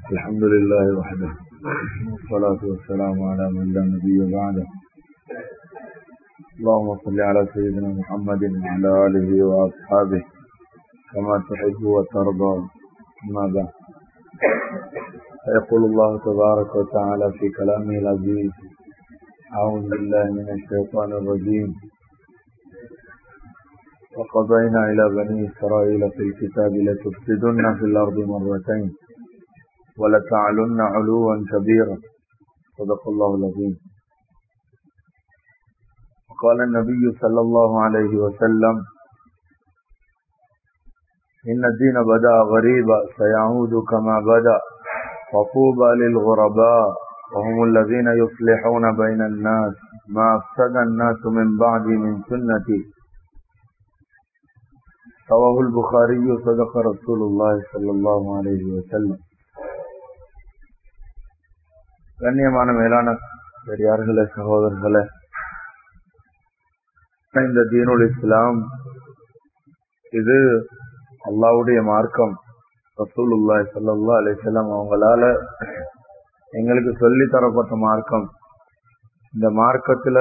الحمد لله وحده والصلاة والسلام على من لا نبي بعده اللهم صل على سيدنا محمد وعلى آله وأصحابه كما تحب وترضى أما بعد فيقول الله تبارك وتعالى في كلامه العزيز أعوذ بالله من الشيطان الرجيم وقضينا إلى بني إسرائيل في الكتاب لتفسدن في الأرض مرتين ولتعلن علوا كبيرا صدق الله العظيم وقال النبي صلى الله عليه وسلم إن الدين بدأ غريبا سيعود كما بدأ فطوبى للغرباء وهم الذين يصلحون بين الناس ما أفسد الناس من بعد من سنتي رواه البخاري صدق رسول الله صلى الله عليه وسلم கண்ணியமான மேலான பெரியார்களே சகோதரர்களே இந்த தீனுல் இஸ்லாம் இது அல்லாவுடைய மார்க்கம் ரசூலுல்லாய் சல்லா அலிசல்லாம் அவங்களால எங்களுக்கு சொல்லி தரப்பட்ட மார்க்கம் இந்த மார்க்கத்துல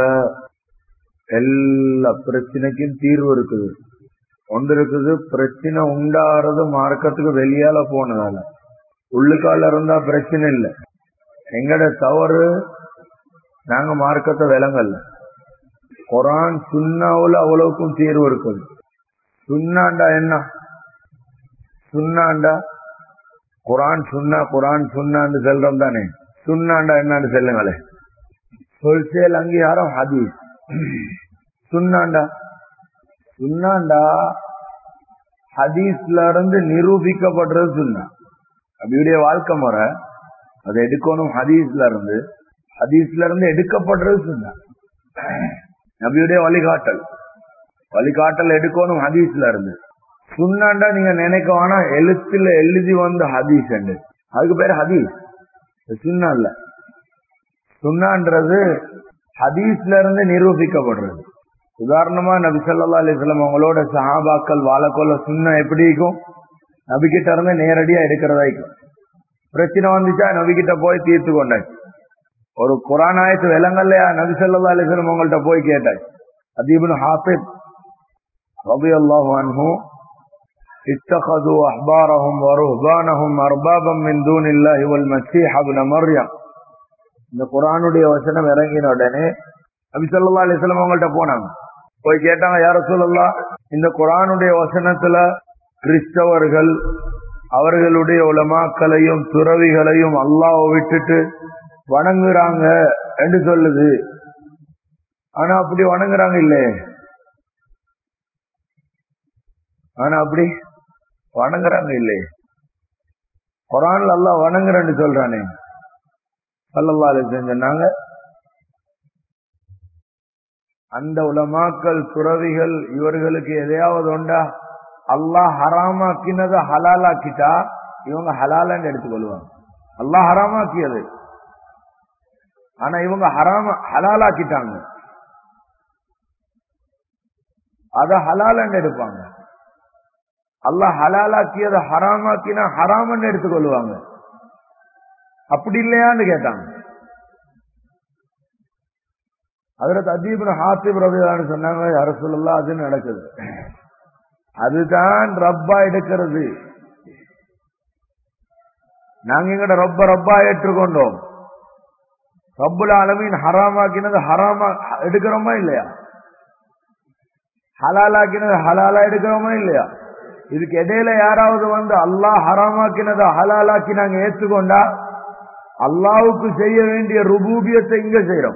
எல்லா பிரச்சனைக்கும் தீர்வு இருக்குது ஒன்று இருக்குது பிரச்சனை உண்டாறது மார்க்கத்துக்கு வெளியால போனதால உள்ளுக்கால இருந்தா பிரச்சனை இல்லை எங்கட தவறு நாங்க மார்க்கத்தை விளங்கல்ல குரான் சுண்ணாவுல அவ்வளவுக்கும் தீர்வு இருக்குது சுண்ணாண்டா என்ன சுண்ணாண்டா குரான் சுண்ணா குரான் சுண்ணான்னு செல்றோம் தானே சுண்ணாண்டா என்னன்னு சொல்லுங்களே சொல்சேல் அங்கீகாரம் ஹதீஸ் சுண்ணாண்டா சுண்ணாண்டா ஹதீஸ்ல இருந்து நிரூபிக்கப்படுறது சுண்ணா அப்படியுடைய வாழ்க்கை முறை அதை எடுக்கணும் ஹதீஸ்ல இருந்து ஹதீஸ்ல இருந்து எடுக்கப்படுறது சுண்ணா நபியுடைய வழிகாட்டல் வழிகாட்டல் எடுக்கணும் ஹதீஸ்ல இருந்து சுண்ணாண்டா நீங்க நினைக்க வேணா எழுத்துல எழுதி வந்த ஹதீஸ் அதுக்கு பேரு ஹதீஸ் சுண்ணா இல்ல சுண்ணான்றது ஹதீஸ்ல இருந்து நிரூபிக்கப்படுறது உதாரணமா நபி சொல்லா அலிஸ்லாம் அவங்களோட சஹாபாக்கள் வாழக்கொள்ள சுண்ணா எப்படி இருக்கும் நபிக்கிட்ட இருந்து நேரடியா எடுக்கிறதா இருக்கும் பிரச்சனை வந்துச்சா நபிக்கிட்ட போய் தீர்த்து கொண்டாச்சு ஒரு குரானாயத்து விலங்கல்லையா நபி சொல்லா அலிஸ்லாம் உங்கள்கிட்ட போய் கேட்டாச்சு அதீபுன் ஹாஃபித் ரபி அல்லாஹு اتخذوا احبارهم ورهبانهم اربابا من دون الله والمسيح ابن مريم இந்த குரானுடைய வசனம் இறங்கின உடனே நபி சொல்லா அலிஸ்லாம் அவங்கள்ட்ட போனாங்க போய் கேட்டாங்க யார சொல்லலாம் இந்த குரானுடைய வசனத்துல கிறிஸ்தவர்கள் அவர்களுடைய உலமாக்களையும் துறவிகளையும் அல்லாவை விட்டுட்டு வணங்குறாங்க என்று சொல்லுது ஆனா அப்படி வணங்குறாங்க இல்லையே ஆனா அப்படி வணங்குறாங்க இல்லையே குரான்ல அல்லா வணங்குறேன்னு சொல்றானே அல்லல்லா சொன்னாங்க அந்த உலமாக்கள் துறவிகள் இவர்களுக்கு எதையாவது உண்டா அல்லாஹ் ஹராமாக்கினதை ஹலாலாக்கிட்டா இவங்க ஹலாலன்னு எடுத்துக்கொள்வாங்க அல்லாஹ் ஹராமாக்கியது ஆனா இவங்க ஹராம ஹலாலாக்கிட்டாங்க அத ஹலாலன்னு எடுப்பாங்க அல்லாஹ் ஹலாலாக்கியதை ஹராமாக்கினா ஹராமன்னு எடுத்துக்கொள்வாங்க அப்படி இல்லையான்னு கேட்டாங்க அதற்கு அதீபன் ஹாத்திப் ரவிதான்னு சொன்னாங்க அரசுல்லா அது நடக்குது அதுதான் ரப்பா எடுக்கிறது நாங்க எங்கட ரொம்ப ரப்பா ஏற்றுக்கொண்டோம் ரப்புல அளவின் ஹராமாக்கினது ஹராமா எடுக்கிறோமா இல்லையா ஹலாலாக்கினது ஹலாலா எடுக்கிறோமா இல்லையா இதுக்கு இடையில யாராவது வந்து அல்லாஹ் ஹராமாக்கினதை ஹலாலாக்கி நாங்க ஏற்றுக்கொண்டா அல்லாவுக்கு செய்ய வேண்டிய ருபூபியத்தை இங்க செய்யறோம்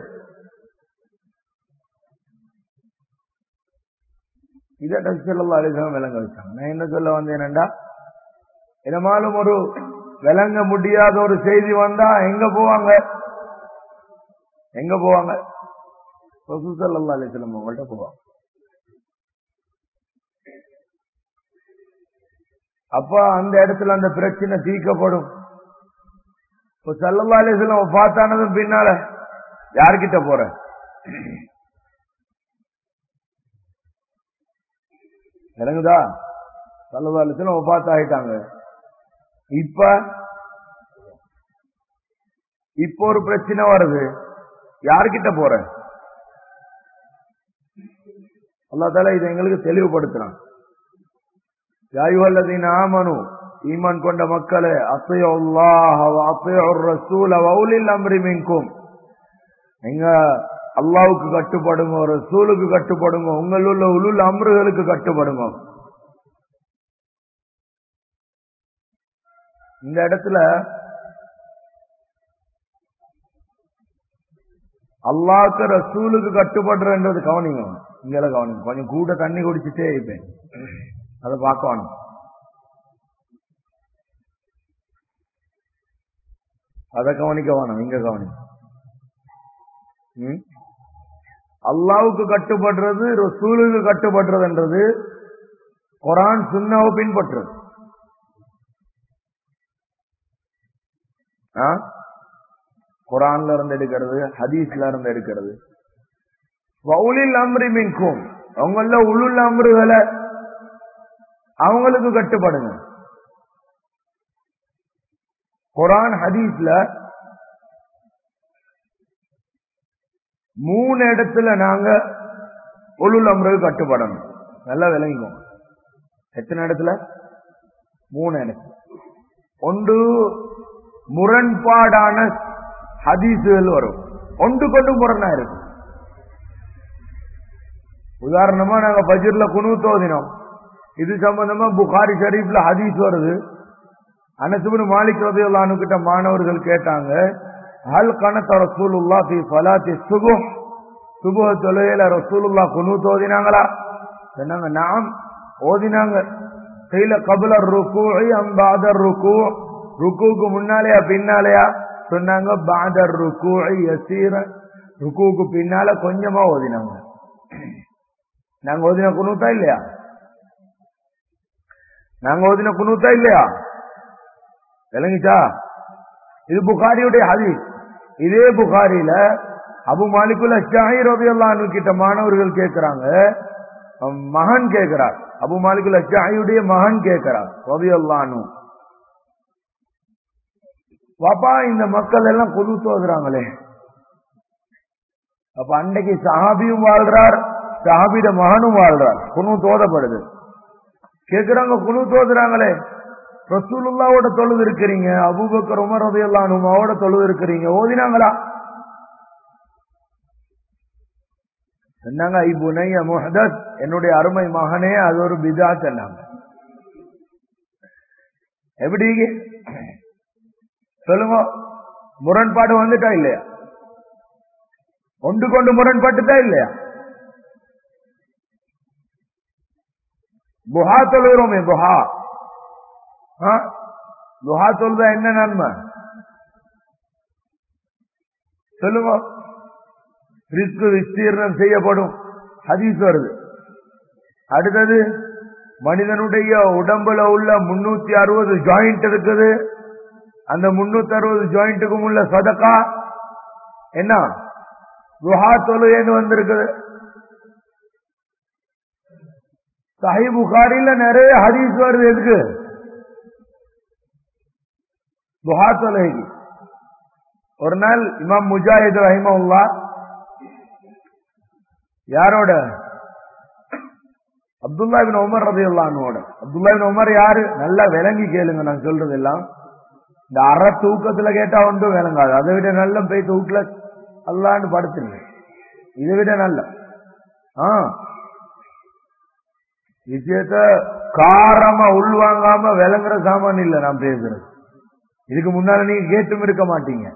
இதை டச்சல்லா அலிசம் விளங்க வச்சாங்க நான் என்ன சொல்ல வந்தேன்டா இடமாலும் ஒரு விளங்க முடியாத ஒரு செய்தி வந்தா எங்க போவாங்க எங்க போவாங்க ரசூசல்லா அலிஸ்லம் அவங்கள்ட்ட போவாங்க அப்ப அந்த இடத்துல அந்த பிரச்சனை தீர்க்கப்படும் இப்ப சல்லல்லா அலிஸ்லம் பார்த்தானதும் பின்னால யார்கிட்ட போற இறங்குதா சல்லல்லா அலிஸ்லம் பார்த்து ஆயிட்டாங்க இப்ப இப்போ ஒரு பிரச்சனை வருது யார்கிட்ட போற அல்லா தால இதை எங்களுக்கு தெளிவுபடுத்துறான் யாயுவல்லதீன் ஆமனு ஈமான் கொண்ட மக்களே அத்தையுல்லாஹ் அத்தையுர் ரசூல வௌலில் அம்ரி மின்கும் நீங்க அல்லாவுக்கு கட்டுப்படுங்க ரசூலுக்கு கட்டுப்படுங்க உங்கள் உள்ள உளுள் அம்ருகளுக்கு கட்டுப்படுங்க இந்த இடத்துல அல்லாவுக்கு ரசூலுக்கு கட்டுப்படுறன்றது கவனிங்க இங்கே கவனிங்க கொஞ்சம் கூட தண்ணி குடிச்சிட்டே இருப்பேன் அதை பார்க்கணும் அதை கவனிக்க வேணும் இங்க கவனிங்க ம்? அல்லாவுக்கு கட்டுப்படுறது ரசூலுக்கு கட்டுப்படுறதுன்றது குரான் சுன்னாவை பின்பற்றுறது ஆ? குரான்ல இருந்து எடுக்கிறது ஹதீஸ்ல இருந்து எடுக்கிறது வவுலில் அம்ரி மின்கும் அவங்கள உள்ளுள்ள அம்ருகளை அவங்களுக்கு கட்டுப்படுங்க குரான் ஹதீஸ்ல மூணு இடத்துல நாங்க உளுள் அம்ருக்கு கட்டுப்படணும் நல்லா விளங்கிக்கோங்க எத்தனை இடத்துல மூணு இடத்துல ஒன்று முரண்பாடான ஹதீசுகள் வரும் ஒன்று கொண்டு முரணா இருக்கும் உதாரணமா நாங்க பஜ்ர்ல குனு தோதினோம் இது சம்பந்தமா புகாரி ஷரீஃப்ல ஹதீஸ் வருது அனசுபின் மாலிக் ரதியுல்லானு கிட்ட மாணவர்கள் கேட்டாங்க ஹல் கணத்த ரசூலுல்லா ஃபி ஸலாத்தி சுபுஹ் சுபுஹ தொழுகையில ரசூலுல்லா குனூத் ஓதினாங்களா சொன்னாங்க நாம் ஓதினாங்க கையில கபல ருக்கூஇ அம் பாதர் ருக்கு ருக்குக்கு முன்னாலேயா பின்னாலேயா சொன்னாங்க பாதர் ருக்கூஇ யசீர ருக்குக்கு பின்னால கொஞ்சமா ஓதினாங்க நாங்க ஓதின குனூத்தா இல்லையா நாங்க ஓதின குனூத்தா இல்லையா விளங்கிச்சா இது புகாரியுடைய ஹதீஸ் இதே புகாரில அபு மாலிகுல் அஷ்டாஹி ரபியல்லானு கிட்ட மாணவர்கள் கேட்கிறாங்க அவன் மகன் கேட்கிறார் அபு மாலிகுல் அஷ்டாஹியுடைய மகன் கேட்கிறார் ரபியல்லானு பாப்பா இந்த மக்கள் எல்லாம் குழு தோதுறாங்களே அப்ப அன்னைக்கு சஹாபியும் வாழ்றார் சஹாபிட மகனும் வாழ்றார் குணு தோதப்படுது கேக்குறாங்க குழு தோதுறாங்களே ரசூலுல்லாவோட தொழுது இருக்கிறீங்க அபூபக்கர் உமர் ரதையெல்லாம் அவட தொழுது இருக்கிறீங்க ஓதினாங்களா சொன்னாங்க ஐபுனைய முஹதத் என்னுடைய அருமை மகனே அது ஒரு பிதா சொன்னாங்க எப்படி சொல்லுங்க முரண்பாடு வந்துட்டா இல்லையா ஒன்று கொண்டு முரண்பட்டுட்டா இல்லையா புஹா தொழுகிறோமே புஹா துஹா சொல்றா என்ன நன்மை சொல்லுங்க ரிஸ்க் விஸ்தீர்ணம் செய்யப்படும் ஹதீஸ் வருது அடுத்தது மனிதனுடைய உடம்புல உள்ள முன்னூத்தி அறுபது ஜாயிண்ட் இருக்குது அந்த முன்னூத்தி அறுபது ஜாயிண்ட்டுக்கும் உள்ள சதக்கா என்ன துஹா தொழுகைன்னு வந்திருக்குது சஹி புகாரில நிறைய ஹதீஸ் வருது எதுக்கு துஹா தொழுகைக்கு ஒரு நாள் இமாம் முஜாஹித் ரஹிமவுல்லா யாரோட அப்துல்லா பின் உமர் ரதி அல்லானோட அப்துல்லா பின் உமர் யாரு நல்லா விளங்கி கேளுங்க நான் சொல்றது எல்லாம் இந்த அற தூக்கத்துல கேட்டா ஒன்றும் விளங்காது அதை விட நல்ல போய் தூக்கல அல்லான்னு படுத்துருங்க இதை விட நல்ல ஆ விஷயத்த காரமா உள்வாங்காம விளங்குற சாமான் இல்ல நான் பேசுறது இதுக்கு முன்னால நீங்க கேட்டும் இருக்க மாட்டீங்க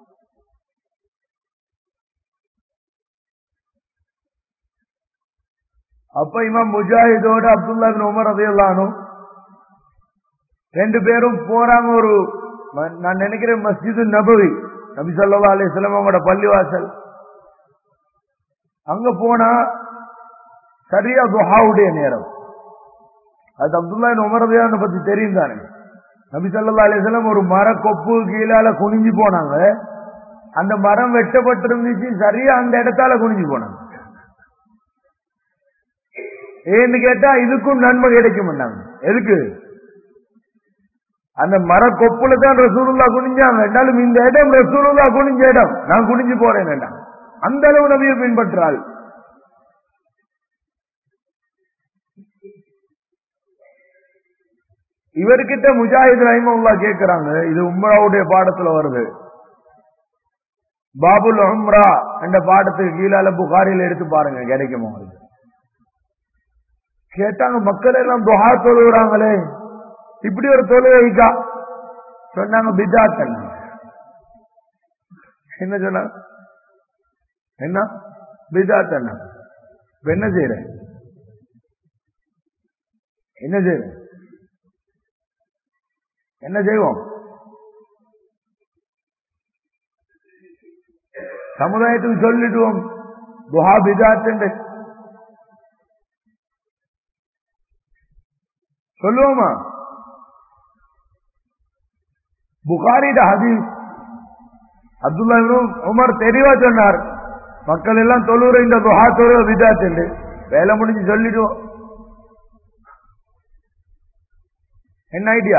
அப்ப இமாம் முஜாஹிதோட அப்துல்லா பின் உமர் அதையெல்லானும் ரெண்டு பேரும் போறாங்க ஒரு நான் நினைக்கிறேன் மஸ்ஜிது நபவி நபி சொல்லா அலிஸ்லாம் அவங்களோட பள்ளிவாசல் அங்க போனா சரியா துஹாவுடைய நேரம் அது அப்துல்லா உமரதையான பத்தி தெரியும் தானே நபி சல்லா அலிஸ்லாம் ஒரு மர கொப்பு கீழால குனிஞ்சு போனாங்க அந்த மரம் வெட்டப்பட்டிருந்துச்சு சரியா அந்த இடத்தால குனிஞ்சு போனாங்க ஏன்னு கேட்டா இதுக்கும் நன்மை கிடைக்கும் எதுக்கு அந்த மரக்கொப்புல தான் ரசூலுல்லா குனிஞ்சாங்க என்றாலும் இந்த இடம் ரசூலுல்லா குனிஞ்ச இடம் நான் குனிஞ்சு போறேன் வேண்டாம் அந்த அளவு நபியை பின்பற்றாள் இவர்கிட்ட முஜாஹித் ரஹிமவுல்லா கேட்கிறாங்க இது உம்ராவுடைய பாடத்துல வருது பாபுல் உம்ரா என்ற பாடத்துக்கு கீழால புகாரில் எடுத்து பாருங்க கிடைக்கும் உங்களுக்கு கேட்டாங்க மக்கள் எல்லாம் துஹா தொழுகிறாங்களே இப்படி ஒரு தொழுகைக்கா சொன்னாங்க பிதாத்தன் என்ன சொன்னாங்க என்ன பிதாத்தன் என்ன செய்யற என்ன செய்யற என்ன செய்வோம் சமுதாயத்துக்கு சொல்லிடுவோம் துஹா பிதாத்து சொல்லுவோமா புகாரிட ஹதீஸ் அப்துல்லா உமர் தெளிவா சொன்னார் மக்கள் எல்லாம் தொழுற இந்த துஹா தொழுவ விதாத்து வேலை முடிஞ்சு சொல்லிடுவோம் என்ன ஐடியா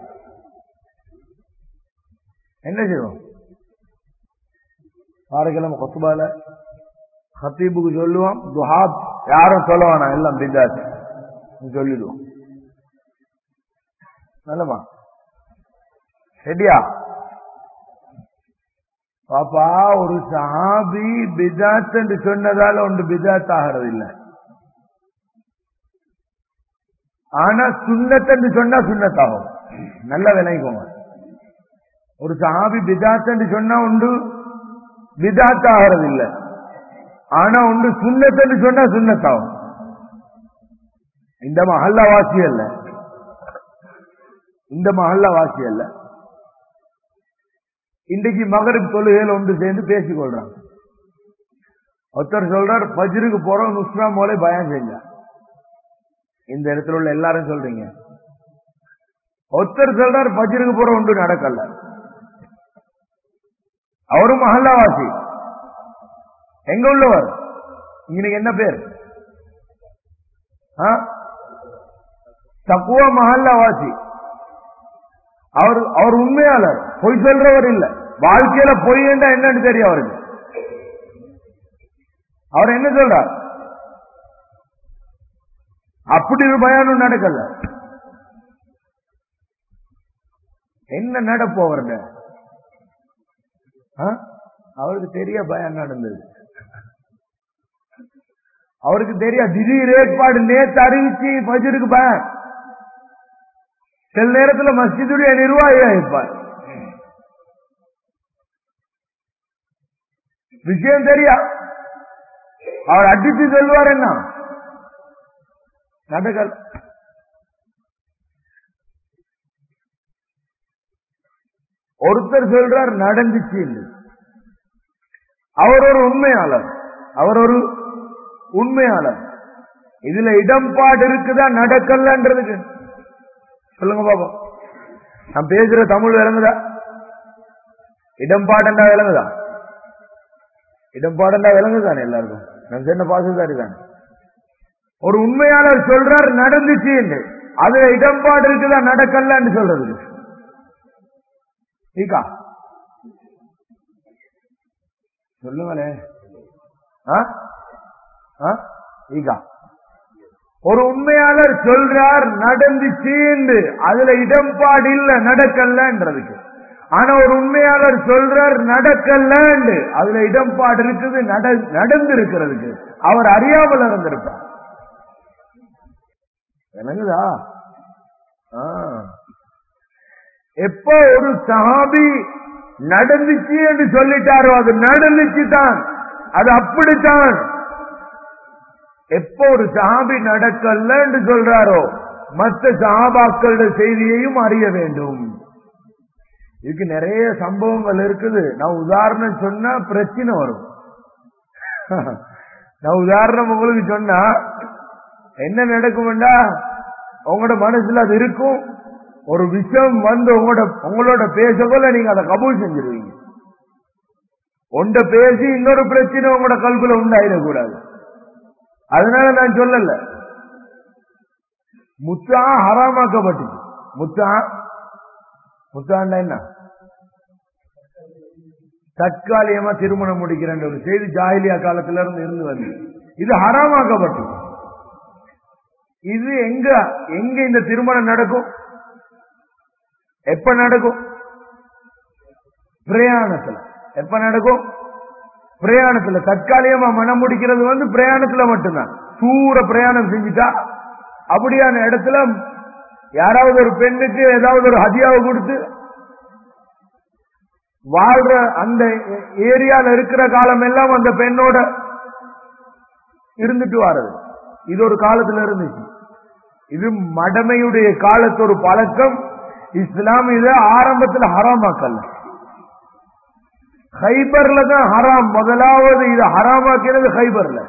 என்ன செய்வோம் வாரக்கிழமை கொத்துபால ஹத்தீபுக்கு சொல்லுவோம் துஹா யாரும் சொல்ல வேணாம் எல்லாம் பிதாத்து சொல்லிடுவோம் நல்லமா சரியா பாப்பா ஒரு சஹாபி பிதாத் என்று சொன்னதால ஒன்று பிதாத் ஆகிறது இல்லை ஆனா சுண்ணத் என்று சொன்னா சுண்ணத்தாகும் நல்ல விளைக்கோங்க ஒரு சஹாபி பிதாத் என்று சொன்னா உண்டு பிதாத் ஆகிறது இல்லை ஆனா உண்டு சுண்ணத் என்று சொன்னா சுண்ணத்தாகும் இந்த மஹல்லா வாசி அல்ல இந்த மஹல்லா வாசி அல்ல இன்றைக்கு மகரிப் தொழுகையில் ஒன்று சேர்ந்து பேசிக் கொள்றாங்க ஒருத்தர் சொல்றார் பஜ்ருக்கு போறோம் நுஸ்ரா மோலே பயம் செஞ்சார் இந்த இடத்துல உள்ள எல்லாரும் சொல்றீங்க ஒருத்தர் சொல்றார் பஜ்ருக்கு போற ஒன்று நடக்கல அவரும் மஹல்லாவாசி எங்க உள்ளவர் இன்னைக்கு என்ன பேர் தக்குவா மஹல்லாவாசி அவர் அவர் உண்மையாளர் பொய் சொல்றவர் இல்ல வாழ்க்கையில பொய் என்றா என்னன்னு தெரியும் அவருக்கு அவர் என்ன சொல்றார் அப்படி ஒரு பயானம் நடக்கல என்ன நடப்போவர்ட அவருக்கு தெரிய பயம் நடந்தது அவருக்கு தெரிய திடீர் ஏற்பாடு நேத்து அறிவிச்சு பஜருக்கு பயம் சில நேரத்தில் மஸ்ஜிதுடைய நிர்வாகியா இருப்பார் விஷயம் தெரியா அவர் அடிச்சு சொல்லுவார் என்ன நடக்கல் ஒருத்தர் சொல்றார் நடந்துச்சு அவர் ஒரு உண்மையாளர் அவர் ஒரு உண்மையாளர் இதுல இடம்பாடு இருக்குதா நடக்கலன்றதுக்கு சொல்லுங்க பாப்பா நான் பேசுற தமிழ் விளங்குதா இடம்பாடண்டா விளங்குதா இடம்பாடண்டா விளங்குதானே எல்லாருக்கும் நான் சொன்ன பாசுதாரி தானே ஒரு உண்மையாளர் சொல்றார் நடந்துச்சு என்று அதுல இடம்பாடு இருக்குதா நடக்கலன்னு சொல்றது ஈக்கா சொல்லுங்களே ஈகா ஒரு உண்மையாளர் சொல்றார் நடந்துச்சு என்று அதுல இடம்பாடு இல்ல நடக்கலன்றதுக்கு ஆனா ஒரு உண்மையாளர் சொல்றார் நடக்கல அதுல இடம்பாடு இருக்குது நடந்து இருக்கிறதுக்கு அவர் அறியாமல் இருந்திருப்பார் விளங்குதா எப்ப ஒரு சஹாபி நடந்துச்சு என்று சொல்லிட்டாரோ அது நடந்துச்சு தான் அது அப்படித்தான் எப்போ ஒரு சஹாபி நடக்கல என்று சொல்றாரோ மற்ற சஹாபாக்களுடைய செய்தியையும் அறிய வேண்டும் இதுக்கு நிறைய சம்பவங்கள் இருக்குது நான் உதாரணம் சொன்னா பிரச்சனை வரும் நான் உதாரணம் உங்களுக்கு சொன்னா என்ன நடக்கும்டா உங்களோட மனசுல அது இருக்கும் ஒரு விஷயம் வந்து உங்களோட உங்களோட பேசக்குள்ள நீங்க அதை கபூல் செஞ்சிருவீங்க ஒன்ற பேசி இன்னொரு பிரச்சனை உங்களோட கல்குல உண்டாயிடக்கூடாது அதனால நான் சொல்லல முத்தா ஹராமாக்கப்பட்டுச்சு முத்தா முத்தாண்டா என்ன தற்காலிகமா திருமணம் முடிக்கிறேன் ஒரு செய்தி ஜாகிலியா காலத்துல இருந்து இருந்து வந்து இது ஹராமாக்கப்பட்டது இது எங்க எங்க இந்த திருமணம் நடக்கும் எப்ப நடக்கும் பிரயாணத்துல எப்ப நடக்கும் பிரயாணத்துல தற்காலிகமா மனம் முடிக்கிறது வந்து பிரயாணத்துல மட்டும்தான் தூர பிரயாணம் செஞ்சுட்டா அப்படியான இடத்துல யாராவது ஒரு பெண்ணுக்கு ஏதாவது ஒரு ஹதியாவை கொடுத்து வாழ்ற அந்த ஏரியால இருக்கிற காலம் எல்லாம் அந்த பெண்ணோட இருந்துட்டு வாரது இது ஒரு காலத்துல இருந்துச்சு இது மடமையுடைய காலத்து ஒரு பழக்கம் இஸ்லாம் இத ஆரம்பத்தில் ஹராமாக்கல்ல ஹைபர்ல தான் ஹராம் முதலாவது இது ஹராமாக்கிறது ஹைபர்ல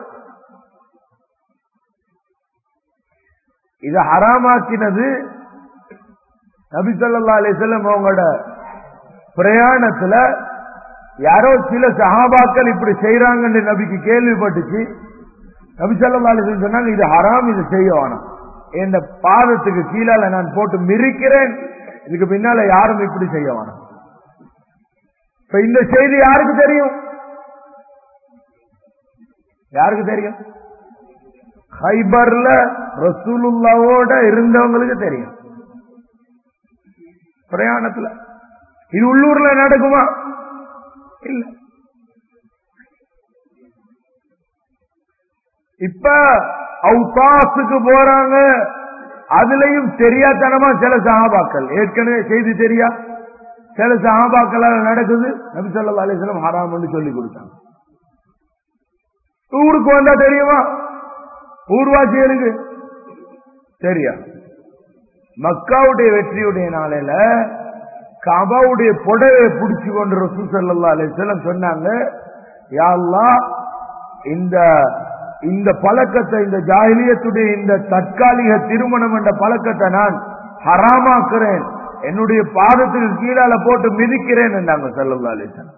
இது ஹராமாக்கினது நபி சொல்லா அலிசல்லம் அவங்களோட பிரயாணத்துல யாரோ சில சஹாபாக்கள் இப்படி செய்யறாங்கன்னு நபிக்கு கேள்விப்பட்டுச்சு நபி சொல்லா அலிசல்லம் சொன்னாங்க இது ஹராம் இது செய்ய வேணாம் இந்த பாதத்துக்கு கீழால நான் போட்டு மிரிக்கிறேன் இதுக்கு பின்னால யாரும் இப்படி செய்ய வேணாம் இப்ப இந்த செய்தி யாருக்கு தெரியும் யாருக்கு தெரியும் ஹைபர்ல ரசூலுல்லாவோட இருந்தவங்களுக்கு தெரியும் பிரயாணத்துல இது உள்ளூர்ல நடக்குமா இல்ல இப்ப அவுதாசுக்கு போறாங்க அதுலயும் தெரியாதனமா சில சகாபாக்கள் ஏற்கனவே செய்தி தெரியா சில சகாபாக்களால் நடக்குது நபி சொல்லா அலிஸ்லாம் ஹராம்னு சொல்லி கொடுத்தாங்க ஊருக்கு வந்தா தெரியுமா ஊர்வாசிகளுக்கு சரியா மக்காவுடைய வெற்றியுடைய நாளையில கபாவுடைய புடவையை பிடிச்சு கொண்டு ரசூ சல்லா அலிஸ்லாம் சொன்னாங்க யாழ்லா இந்த இந்த பழக்கத்தை இந்த ஜாகிலியத்துடைய இந்த தற்காலிக திருமணம் என்ற பழக்கத்தை நான் ஹராமாக்குறேன் என்னுடைய பாதத்துக்கு கீழால போட்டு மிதிக்கிறேன் என்றாங்க சல்லா அலிஸ்லாம்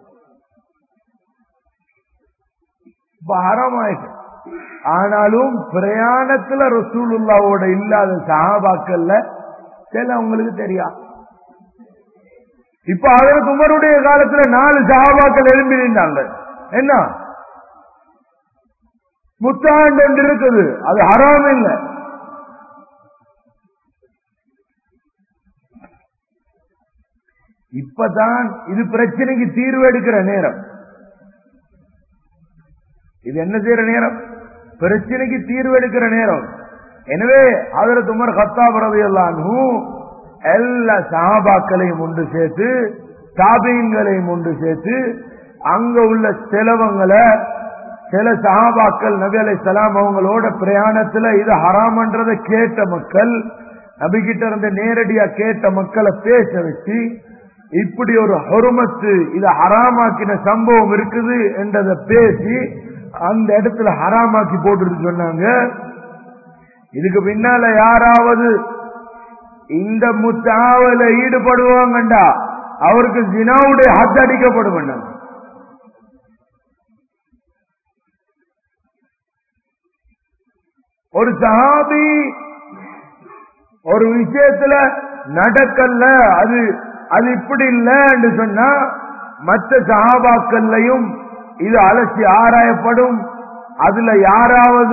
இப்ப ஹராமாயிட்டு ஆனாலும் பிரயாணத்துல ரசூலுல்லாவோட இல்லாத சஹாபாக்கள்ல சில அவங்களுக்கு தெரியாது இப்ப அதற்கு உமருடைய காலத்துல நாலு சஹாபாக்கள் எழும்பி நின்றாங்க என்ன முத்தாண்டு ஒன்று இருக்குது அது ஹராம் இல்லை இப்பதான் இது பிரச்சனைக்கு தீர்வு எடுக்கிற நேரம் இது என்ன செய்யற நேரம் பிரச்சனைக்கு தீர்வு எடுக்கிற நேரம் எனவே அதற்கு உமர் கத்தாபரது எல்லாம் எல்லா சகாபாக்களையும் ஒன்று சேர்த்து தாபீன்களையும் ஒன்று சேர்த்து அங்க உள்ள செலவங்களை சில சகாபாக்கள் நபி அலை சலாம் அவங்களோட பிரயாணத்துல இது ஹராமன்றதை கேட்ட மக்கள் நபிகிட்ட இருந்த நேரடியா கேட்ட மக்களை பேச வச்சு இப்படி ஒரு ஹொருமத்து இதை ஹராமாக்கின சம்பவம் இருக்குது என்றதை பேசி அந்த இடத்துல ஹராமாக்கி போட்டு சொன்னாங்க இதுக்கு பின்னால யாராவது இந்த முத்தாவல ஈடுபடுவாங்கண்டா அவருக்கு ஜினாவுடைய ஹத் அடிக்கப்படும் ஒரு சஹாபி ஒரு விஷயத்துல நடக்கல அது அது இப்படி இல்லைன்னு சொன்னா மற்ற சகாபாக்கள்லையும் இது அலசி ஆராயப்படும் அதுல யாராவது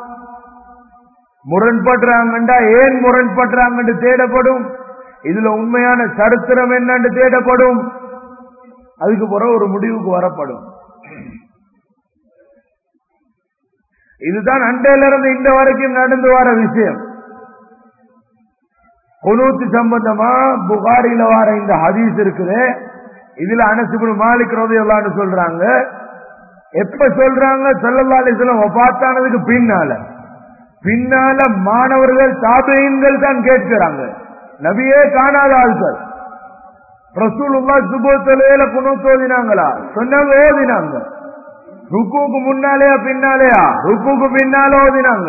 முரண்படுறாங்கண்டா ஏன் முரண்படுறாங்கன்னு தேடப்படும் இதுல உண்மையான சரித்திரம் என்னன்னு தேடப்படும் அதுக்கு பிறகு ஒரு முடிவுக்கு வரப்படும் இதுதான் அண்டையில இருந்து இந்த வரைக்கும் நடந்து வர விஷயம் குனூத்து சம்பந்தமா புகாரில வர இந்த ஹதீஸ் இருக்குது இதுல அனசுபுடு மாலிக் ரோதையெல்லாம் சொல்றாங்க எப்ப சொல்றாங்க சொல்லல்லா அலிஸ்லாம் ஒப்பாத்தானதுக்கு பின்னால பின்னால மாணவர்கள் தாபையன்கள் தான் கேட்கிறாங்க நபியே காணாத ஆள்கள் ரசூலுல்லா சுபோ தொலையில குணத்து ஓதினாங்களா சொன்னாங்க ஓதினாங்க ருக்குக்கு முன்னாலேயா பின்னாலேயா ருக்குக்கு பின்னால ஓதினாங்க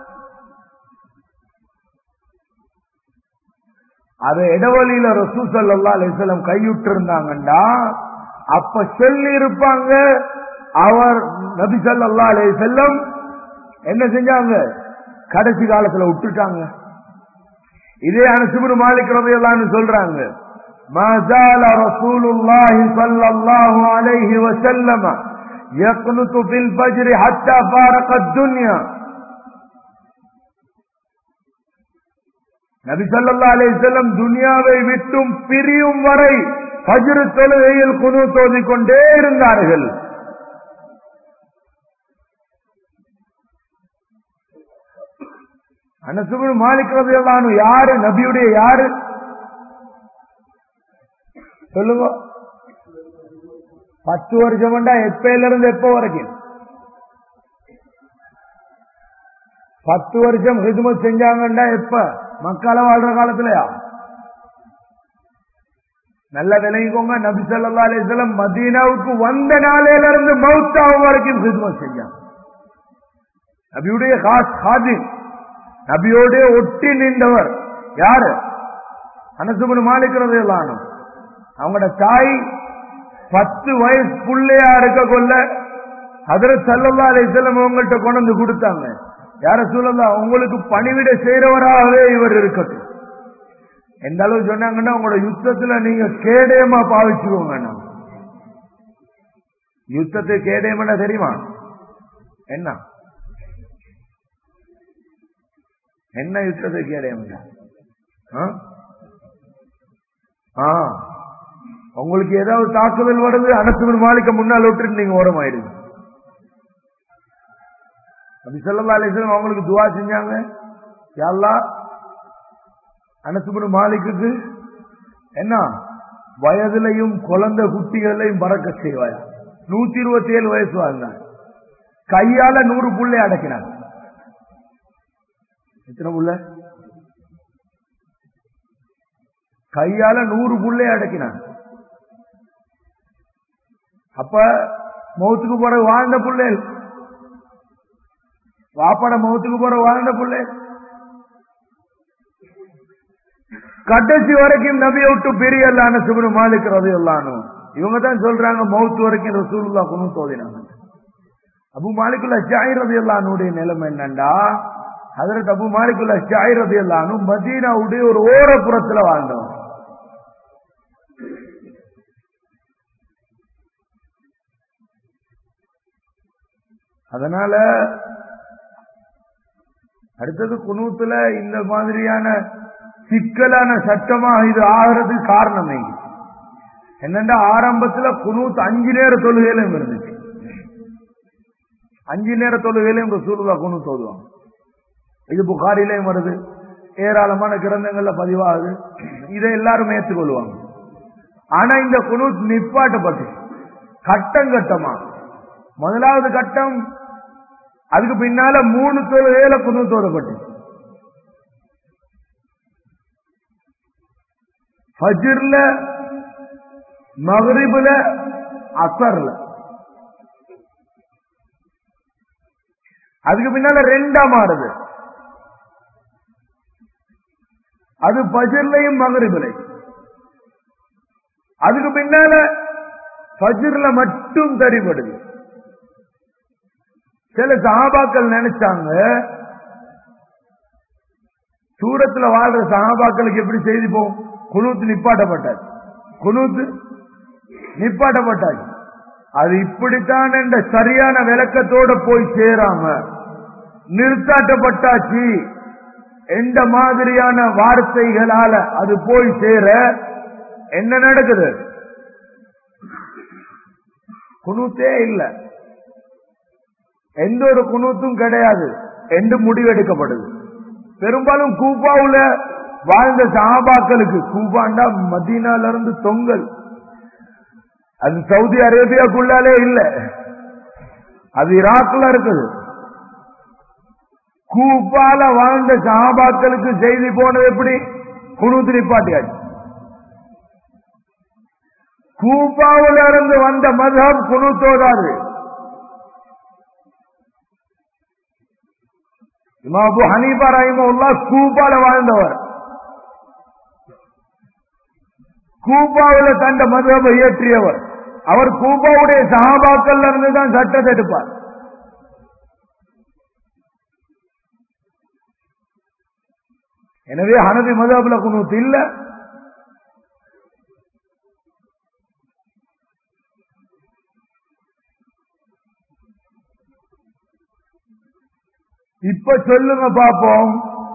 அதை இடவழியில ரசூ சல்லா அலிஸ்லம் கையுட்டு இருந்தாங்கண்டா அப்ப சொல்லி இருப்பாங்க அவர் நபி சல்லா அலே செல்லம் என்ன செஞ்சாங்க கடைசி காலத்துல விட்டுட்டாங்க இதே அனசுபுரு மாலிக் ரதையெல்லாம் சொல்றாங்க ما زال رسول الله صلى الله عليه وسلم يقنط في الفجر حتى فارق الدنيا நபி ஸல்லல்லாஹு அலைஹி வஸல்லம் துனியாவை விட்டும் பிரியும் வரை ஃபஜ்ர் தொழுகையில் குனூத் ஓதிக் கொண்டே இருந்தார்கள் அனசுபு மாலிக் ரலியல்லாஹு யாரு நபியுடைய யாரு சொல்லுங்க பத்து வருஷம்டா எப்பையில இருந்து எப்ப வரைக்கும் பத்து வருஷம் ஹிதுமத் செஞ்சாங்கண்டா எப்ப மக்களை வாழ்ற காலத்துலயா நல்ல விளங்கிக்கோங்க நபி ஸல்லல்லாஹு அலைஹி வஸல்லம் மதீனாவுக்கு வந்த நாளையில இருந்து மௌத்தாவும் வரைக்கும் ஹிதுமத் செஞ்சாங்க நபியுடைய காஸ் ஹாதிம் நபியோட ஒட்டி நின்றவர் யாரு அனசுபன் மாலிக்கிறது எல்லாம் அவங்களோட தாய் பத்து வயசு புள்ளையா இருக்க கொள்ள அதில் சல்லல்லா அலிசல்லம் உங்கள்கிட்ட கொண்டு வந்து கொடுத்தாங்க யார சொல்லலாம் உங்களுக்கு பணிவிட செய்யறவராகவே இவர் இருக்கட்டும் எந்த அளவு சொன்னாங்கன்னா உங்களோட யுத்தத்துல நீங்க கேடயமா பாவிச்சுக்கோங்க யுத்தத்தை கேடயம்னா தெரியுமா என்ன என்ன யுத்தத்தை கேடயம் உங்களுக்கு ஏதாவது தாக்குதல் வருது அனசுமன் மாளிகை முன்னால் விட்டுட்டு நீங்க ஓரம் ஆயிடுங்க அப்படி சொல்லலாம் அலிஸ்லாம் அவங்களுக்கு துவா செஞ்சாங்க யாழ்லா அனசுமன் மாலிக்கு என்ன வயதிலையும் குழந்தை குட்டிகளையும் பறக்க செய்வாயா நூத்தி இருபத்தி ஏழு வயசு வாழ்ந்தாங்க கையால நூறு புள்ளை அடக்கினாங்க எத்தனை புள்ள கையால நூறு புள்ளை அடக்கினாங்க அப்ப மௌத்துக்கு போற வாழ்ந்த புள்ளை வாப்பாட மௌத்துக்கு போற வாழ்ந்த புள்ளை கடைசி வரைக்கும் நபியை விட்டு பெரிய எல்லான சுபனு மாலிக்கிறது எல்லானும் இவங்க தான் சொல்றாங்க மௌத்து வரைக்கும் ரசூலுல்லா குணு தோதினாங்க அபு மாலிகுல்லா ஜாயிரது எல்லானுடைய நிலைமை என்னண்டா அதற்கு அபு மாலிகுல்லா ஜாயிரது எல்லானும் மதீனாவுடைய ஒரு ஓரப்புறத்துல வாழ்ந்தவன் அதனால அடுத்தது குனூத்துல இந்த மாதிரியான சிக்கலான சட்டமா இது ஆகிறதுக்கு காரணமே என்னண்டா ஆரம்பத்துல குனூத் அஞ்சு நேர தொழுகையிலும் இருந்துச்சு அஞ்சு நேர தொழுகையிலும் ரசூலுல்லா குனூத் ஓதுவாங்க இது புகாரிலையும் வருது ஏராளமான கிரந்தங்கள்ல பதிவாகுது இதை எல்லாரும் ஏற்றுக்கொள்வாங்க ஆனா இந்த குனூத் நிப்பாட்டப்பட்டு கட்டம் கட்டமா முதலாவது கட்டம் அதுக்கு பின்னால மூணு தொழுகையில குனு தோதப்பட்டு ஃபஜ்ர்ல மகரிபுல அசர்ல அதுக்கு பின்னால ரெண்டா மாறுது அது பஜர்லையும் மகரிபிலையும் அதுக்கு பின்னால பஜ்ர்ல மட்டும் தரிபடுது சில சகாபாக்கள் நினைச்சாங்க சூரத்துல வாழ்ற சகாபாக்களுக்கு எப்படி செய்தி போகும் குனூத்து நிப்பாட்டப்பட்டாச்சு குனூத்து நிப்பாட்டப்பட்டாச்சு அது இப்படித்தான் என்ற சரியான விளக்கத்தோட போய் சேராம நிறுத்தாட்டப்பட்டாச்சு எந்த மாதிரியான வார்த்தைகளால அது போய் சேர என்ன நடக்குது குனூத்தே இல்லை எந்த ஒரு குணூத்தும் கிடையாது என்று முடிவெடுக்கப்படுது பெரும்பாலும் கூப்பாவுல வாழ்ந்த சஹாபாக்களுக்கு கூப்பாண்டா மதீனால இருந்து தொங்கல் அது சவுதி அரேபியாக்குள்ளாலே இல்ல அது ஈராக்ல இருக்குது கூப்பால வாழ்ந்த சஹாபாக்களுக்கு செய்தி போனது எப்படி குணூத்து நிப்பாட்டியாச்சு கூப்பாவுல இருந்து வந்த மதம் குணூத்தோதாது இமாபு ஹனீபா ரஹிமுல்லா கூப்பால வாழ்ந்தவர் கூப்பாவில் தந்த மதுவை இயற்றியவர் அவர் கூப்பாவுடைய சகாபாக்கள் இருந்து தான் சட்டத்தை எடுப்பார் எனவே ஹனபி மதுபுல குனூத் இல்ல இப்ப சொல்லுங்க பாப்போம்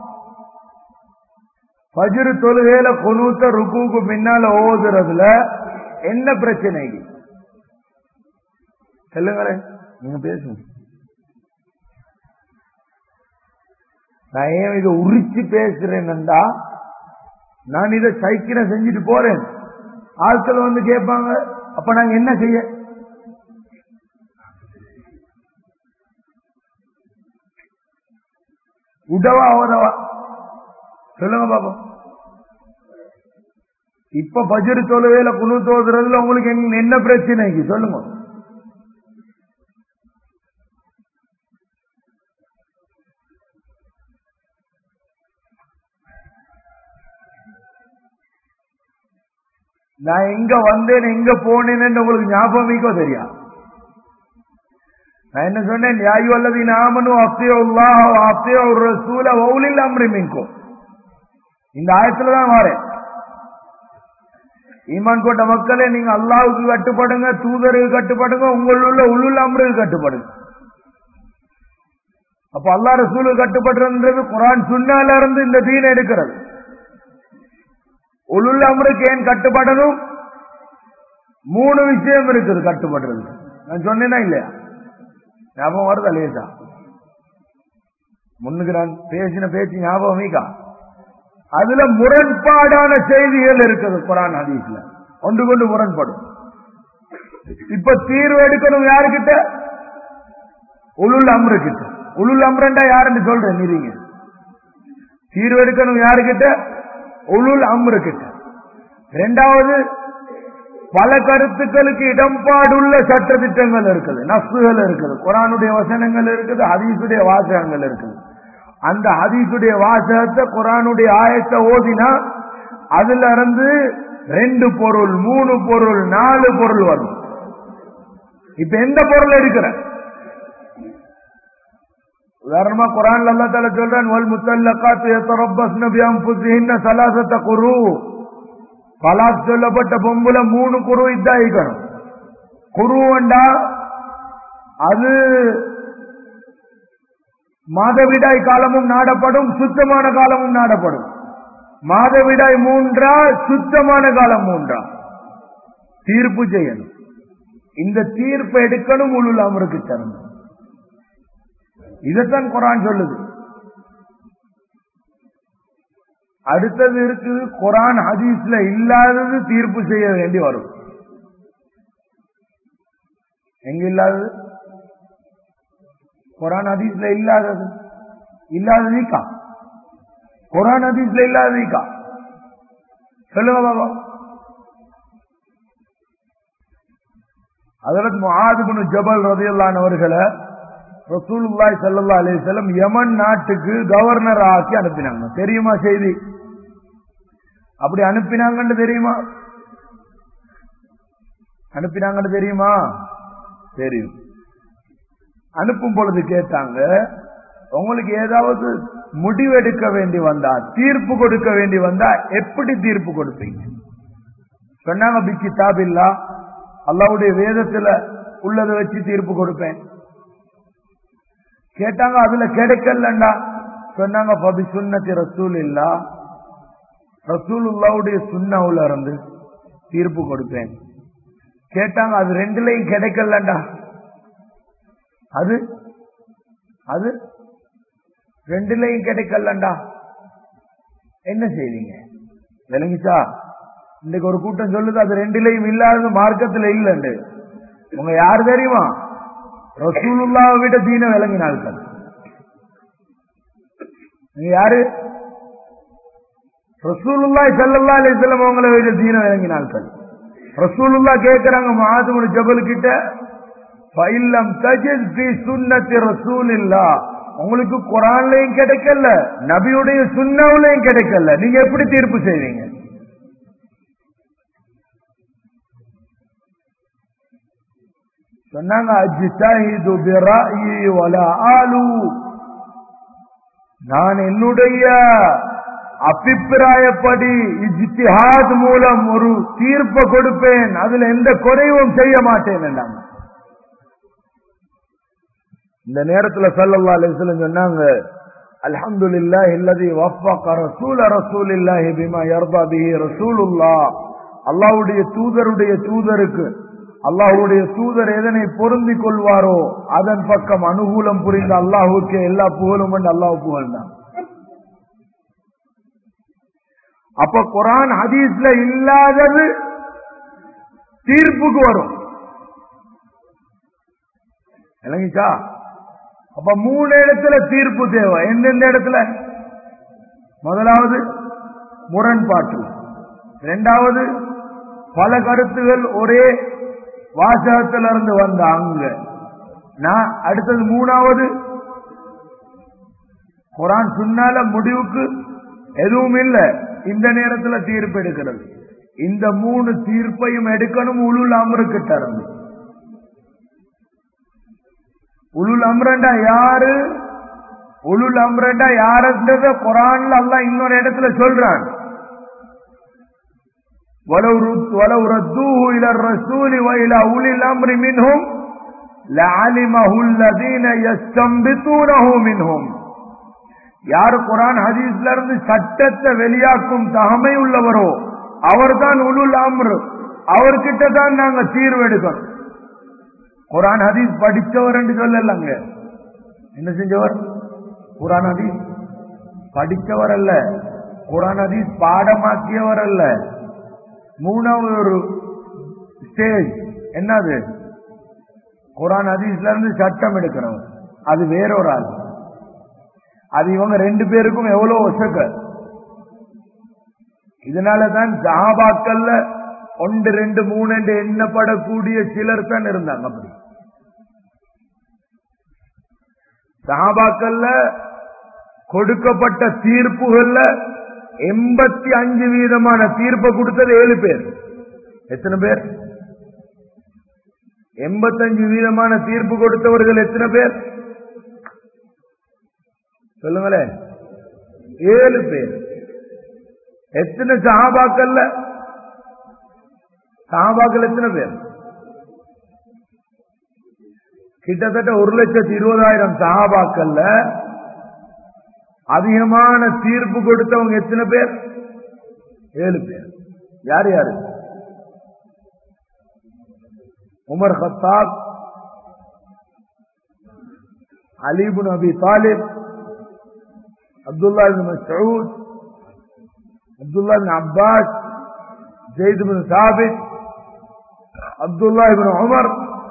பஜ்ரு தொழுகையில குனூத்த ருக்குக்கு பின்னால ஓதுறதுல என்ன பிரச்சனை சொல்லுங்களேன் நீங்க பேசுங்க நான் ஏன் இதை உரிச்சு பேசுறேன்டா நான் இதை சைக்கிளை செஞ்சுட்டு போறேன் ஆட்கள் வந்து கேட்பாங்க அப்ப நாங்க என்ன செய்ய உடவா உதவா சொல்லுங்க பாப்போம் இப்ப பஜ்ரு தொழுவேல குழு தோதுறதுல உங்களுக்கு என்ன- என்ன பிரச்சனைக்கு சொல்லுங்க நான் எங்க வந்தேன் எங்க போனேன்னு உங்களுக்கு ஞாபகமிக்கோ தெரியா நான் என்ன சொன்னேன் யாயு அல்லது நாமனும் அப்தியோ உல்லாஹ் அப்தியோ ரசூல வௌலில் அம்ரி மின்கும் இந்த ஆயத்துல தான் வாரேன் ஈமான் கோட்ட மக்களே நீங்க அல்லாவுக்கு கட்டுப்படுங்க தூதருக்கு கட்டுப்படுங்க உங்களுள்ள உள்ளுள்ள அம்ருக்கு கட்டுப்படுங்க அப்ப அல்லா ரசூலுக்கு கட்டுப்படுறது குரான் சுன்னால இருந்து இந்த தீன் எடுக்கிறது உள்ளுள்ள அம்ருக்கு ஏன் கட்டுப்படணும் மூணு விஷயம் இருக்குது கட்டுப்படுறது நான் சொன்னேனா இல்லையா ஞாபகம் வருதா லேசா முன்னுக்கு நான் பேசின பேச்சு ஞாபகம் மீக்கா அதுல முரண்பாடான செய்திகள் இருக்குது குரான் ஹதீஸ்ல ஒன்று கொண்டு முரண்படும் இப்ப தீர்வு எடுக்கணும் யாருக்கிட்ட உளுல் அம்ரு கிட்ட உளுல் அம்ரண்டா யாருன்னு சொல்றேன் நீங்க தீர்வு எடுக்கணும் யாருக்கிட்ட உளுல் அம்ரு கிட்ட ரெண்டாவது பல கருத்துக்களுக்கு இடம்பாடுள்ள சட்ட திட்டங்கள் இருக்குது நஸ்புகள் இருக்குது குரானுடைய வசனங்கள் இருக்குது ஹதீசுடைய வாசகங்கள் இருக்குது அந்த ஹதீசுடைய வாசகத்தை குரானுடைய ஆயத்தை ஓதினா அதுல இருந்து ரெண்டு பொருள் மூணு பொருள் நாலு பொருள் வரும் இப்ப எந்த பொருள் எடுக்கிற உதாரணமா குரான்ல அல்லா தால சொல்றான் வல் முத்தல்லகாத்து யதரப்பஸ்ன பிஅன்ஃபுஸிஹின்ன ஸலாஸத குரு தலாக் சொல்லப்பட்ட பொம்புல மூணு குரு இதாயிக்கணும் குருவண்டா அது மாதவிடாய் காலமும் நாடப்படும் சுத்தமான காலமும் நாடப்படும் மாதவிடாய் மூன்றா சுத்தமான காலம் மூன்றா தீர்ப்பு செய்யணும் இந்த தீர்ப்பு எடுக்கணும் உள்ள அமருக்கு தரணும் இதைத்தான் குரான் சொல்லுது அடுத்தது இருக்குது குரான் ஹதீஸ்ல இல்லாதது தீர்ப்பு செய்ய வேண்டி வரும் எங்க இல்லாதது குரான் ஹதீஸ்ல இல்லாதது இல்லாததீக்கா குரான் ஹதீஸ்ல இல்லாததீக்கா சொல்லுங்க பாபா அதற்கு முஆதுபுன் ஜபல் ரதியல்லானவர்களை ரசூலுல்லாய் சல்லா அலிசல்லம் யமன் நாட்டுக்கு கவர்னர் ஆக்கி அனுப்பினாங்க தெரியுமா செய்தி அப்படி அனுப்பினாங்கன்னு தெரியுமா அனுப்பினாங்கன்னு தெரியுமா தெரியும் அனுப்பும் பொழுது கேட்டாங்க உங்களுக்கு ஏதாவது முடிவெடுக்க வேண்டி வந்தா தீர்ப்பு கொடுக்க வேண்டி வந்தா எப்படி தீர்ப்பு கொடுப்பீங்க சொன்னாங்க பி கிதாபில்லா அல்லாவுடைய வேதத்துல உள்ளதை வச்சு தீர்ப்பு கொடுப்பேன் கேட்டாங்க அதுல கிடைக்கலண்டா சொன்னாங்க பபி சுன்னத்தி ரசூல் இல்லா ரசூலுல்லாவுடைய சுண்ணாவுல இருந்து தீர்ப்பு கொடுப்பேன் கேட்டாங்க அது ரெண்டுலையும் கிடைக்கலண்டா அது அது ரெண்டுலையும் கிடைக்கலண்டா என்ன செய்வீங்க விளங்கிச்சா இன்னைக்கு ஒரு கூட்டம் சொல்லுது அது ரெண்டுலையும் இல்லாதது மார்க்கத்துல இல்லண்டு உங்க யாரு தெரியுமா ரசூலுல்லாவை விட தீன விளங்கினார்கள் நீங்க யாரு ரசூலுல்லாய் சல்லல்லா அலிஸ்லாம் அவங்களை விட தீன விளங்கினார்கள் ரசூலுல்லா கேட்கிறாங்க மாதுமன் ஜபல் கிட்ட ஃபைல்லம் தஜித் பி சுன்னத்தி ரசூலில்லா உங்களுக்கு குரான்லயும் கிடைக்கல நபியுடைய சுண்ணாவிலையும் கிடைக்கல நீங்க எப்படி தீர்ப்பு செய்வீங்க சொன்னாங்க அஜ்தஹிது பிரஅயி வலா ஆலு நான் என்னுடைய அபிப்பிராயப்படி இஜ்திஹாத் மூலம் ஒரு தீர்ப்பை கொடுப்பேன் அதுல எந்த குறைவும் செய்ய மாட்டேன் என்றாங்க இந்த நேரத்துல சல்லல்லா அலிஸ்லம் சொன்னாங்க அல்ஹம்துலில்லாஹ் இல்லதி வஃபக ரசூல ரசூலில்லாஹி பிமா யர்தா பிஹி ரசூலுல்லாஹ் அல்லாஹ்வுடைய தூதருடைய தூதருக்கு அல்லாஹ்வுடைய தூதர் எதனை பொருந்திக் கொள்வாரோ அதன் பக்கம் அனுகூலம் புரிந்த அல்லாஹ்வுக்கு எல்லா புகழும் என்று அல்லாஹ் புகழ்ந்தான் அப்ப குரான் ஹதீஸ்ல இல்லாதது தீர்ப்புக்கு வரும் விளங்கிச்சா அப்ப மூணு இடத்துல தீர்ப்பு தேவை எந்தெந்த இடத்துல முதலாவது முரண்பாட்டு இரண்டாவது பல கருத்துகள் ஒரே வாசகத்திலிருந்து வந்த அங்க நான் அடுத்தது மூணாவது குரான் சொன்னால முடிவுக்கு எதுவும் இல்லை இந்த நேரத்துல தீர்ப்பு எடுக்கிறது இந்த மூணு தீர்ப்பையும் எடுக்கணும் உளுல் அமருக்கிட்ட இருந்து உளுல் அம்ரண்டா யாரு உளுல் அம்ரண்டா யாருன்றத குரான்ல அல்லாஹ் இன்னொரு இடத்துல சொல்றான் ولو رد ولو ردوه الى الرسول والى اولي الامر منهم لعلمه الذين يستنبطونه منهم யார் குரான் ஹதீஸ்ல இருந்து சட்டத்தை வெளியாக்கும் தகமை உள்ளவரோ அவர்தான் உளுல் அம்ரு அவர்கிட்ட தான் நாங்க தீர்வு எடுக்கணும் குரான் ஹதீஸ் படிச்சவர் என்று சொல்லலங்க என்ன செஞ்சவர் குரான் ஹதீஸ் படிச்சவர் அல்ல குரான் ஹதீஸ் பாடமாக்கியவர் அல்ல மூணாவது ஒரு ஸ்டேஜ் என்னது குரான் ஹதீஸ்ல இருந்து சட்டம் எடுக்கிறவர் அது வேறொரு ஆள் அது இவங்க ரெண்டு பேருக்கும் எவ்வளவு ஒசக்க இதனாலதான் ஜாபாக்கள்ல ஒன்று ரெண்டு மூணு என்று எண்ணப்படக்கூடிய சிலர் தான் இருந்தாங்க அப்படி சஹாபாக்கள்ல கொடுக்கப்பட்ட தீர்ப்புகள்ல எண்பத்தி அஞ்சு வீதமான தீர்ப்பை கொடுத்தது ஏழு பேர் எத்தனை பேர் எண்பத்தஞ்சு வீதமான தீர்ப்பு கொடுத்தவர்கள் எத்தனை பேர் சொல்லுங்களேன் ஏழு பேர் எத்தனை சஹாபாக்கள்ல சஹாபாக்கள் எத்தனை பேர் கிட்டத்தட்ட ஒரு லட்சத்தி இருபதாயிரம் சஹாபாக்கள்ல அதிகமான தீர்ப்பு கொடுத்தவங்க எத்தனை பேர் ஏழு பேர் யார் யாரு Umar Khattab Ali bin Abi Talib Abdullah Masood Abdullah Abbas Zaid bin Thabit Abdullah ibn Umar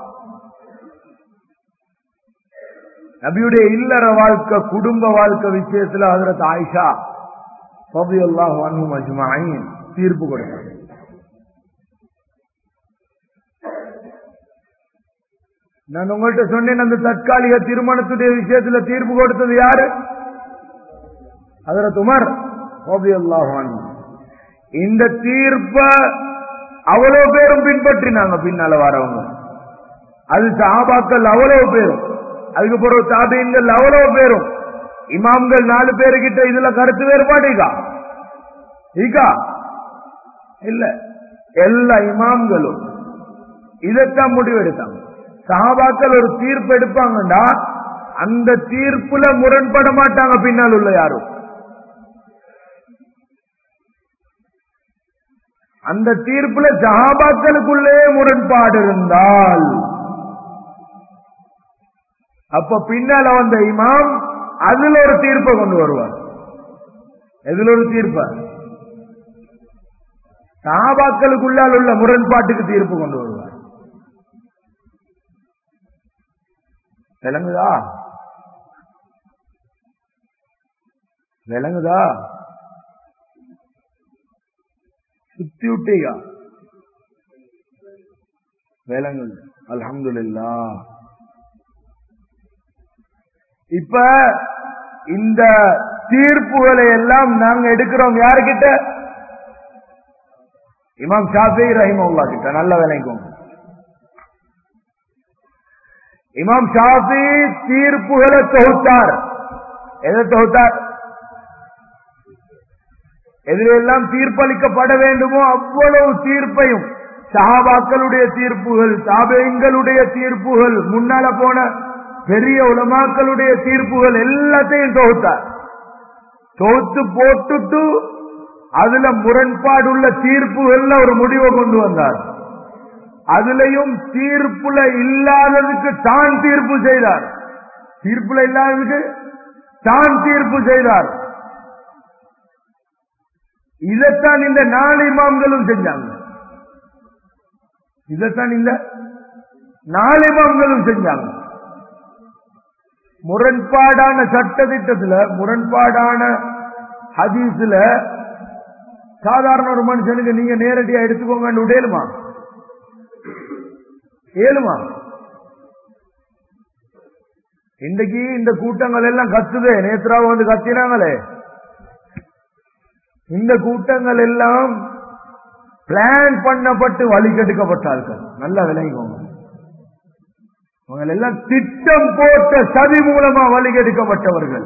நபியுடைய இல்லற வாழ்க்கை குடும்ப வாழ்க்கை விஷயத்துல ஹதரத் ஆயிஷா ரலியல்லாஹு அன்ஹும் அஜ்மஈன் தீர்ப்பு கொடுத்தாங்க நான் உங்கள்கிட்ட சொன்னேன் அந்த தற்காலிக திருமணத்துடைய விஷயத்துல தீர்ப்பு கொடுத்தது யாரு ஹதரத் உமர் ரலியல்லாஹு அன்ஹு இந்த தீர்ப்ப அவ்வளவு பேரும் பின்பற்றினாங்க பின்னால வரவங்க அது சஹாபாக்கள் அவ்வளவு பேரும் அதுக்கு பிறகு தாபீன்கள் அவ்வளவு பேரும் இமாம்கள் நாலு பேருக்கிட்ட இதுல கருத்து வேறுபாடு இருக்கா இருக்கா இல்ல எல்லா இமாம்களும் இதைத்தான் முடிவெடுத்தாங்க சஹாபாக்கள் ஒரு தீர்ப்பு எடுப்பாங்கடா அந்த தீர்ப்புல முரண்பட மாட்டாங்க பின்னால் உள்ள யாரும் அந்த தீர்ப்புல ஜஹாபாக்களுக்குள்ளே முரண்பாடு இருந்தால் அப்ப பின்னால வந்த இமாம் அதுல ஒரு தீர்ப்பை கொண்டு வருவார் எதுல ஒரு தீர்ப்ப சஹாபாக்களுக்குள்ளால் உள்ள முரண்பாட்டுக்கு தீர்ப்பு கொண்டு வருவார் விளங்குதா விளங்குதா சுத்தி விட்டீங்க விளங்குது அல்ஹம்துலில்லா இப்ப இந்த தீர்ப்புகளை எல்லாம் நாங்க எடுக்கிறோம் யாருக்கிட்ட இமாம் ஷாஃபி ரஹிமவுல்லா கிட்ட நல்ல விளைக்கும் இமாம் ஷாஃபி தீர்ப்புகளை தொகுத்தார் எதை தொகுத்தார் எதிலெல்லாம் தீர்ப்பளிக்கப்பட வேண்டுமோ அவ்வளவு தீர்ப்பையும் சஹாபாக்களுடைய தீர்ப்புகள் தாபேங்களுடைய தீர்ப்புகள் முன்னால போன பெரிய உலமாக்களுடைய தீர்ப்புகள் எல்லாத்தையும் தொகுத்தார் தொகுத்து போட்டுட்டு அதுல முரண்பாடுள்ள தீர்ப்புகள்ல ஒரு முடிவை கொண்டு வந்தார் அதுலயும் தீர்ப்புல இல்லாததுக்கு தான் தீர்ப்பு செய்தார் தீர்ப்புல இல்லாததுக்கு தான் தீர்ப்பு செய்தார் இதைத்தான் இந்த நாலு இமாம்களும் செஞ்சாங்க இதைத்தான் இந்த நாலு இமாம்களும் செஞ்சாங்க முரண்பாடான சட்டத்திட்டத்துல முரண்பாடான ஹதீஸ்ல சாதாரண ஒரு மனுஷனுக்கு நீங்க நேரடியா எடுத்துக்கோங்கன்னு விடேலுமா ஏழுமா இன்றைக்கு இந்த கூட்டங்கள் எல்லாம் கத்துதே நேத்ராவை வந்து கத்தினாங்களே இந்த கூட்டங்கள் எல்லாம் பிளான் பண்ணப்பட்டு வழிகெடுக்கப்பட்டார்கள் நல்லா விளங்கிக்கோங்க அவங்க எல்லாம் திட்டம் போட்ட சதி மூலமா வழிகெடுக்கப்பட்டவர்கள்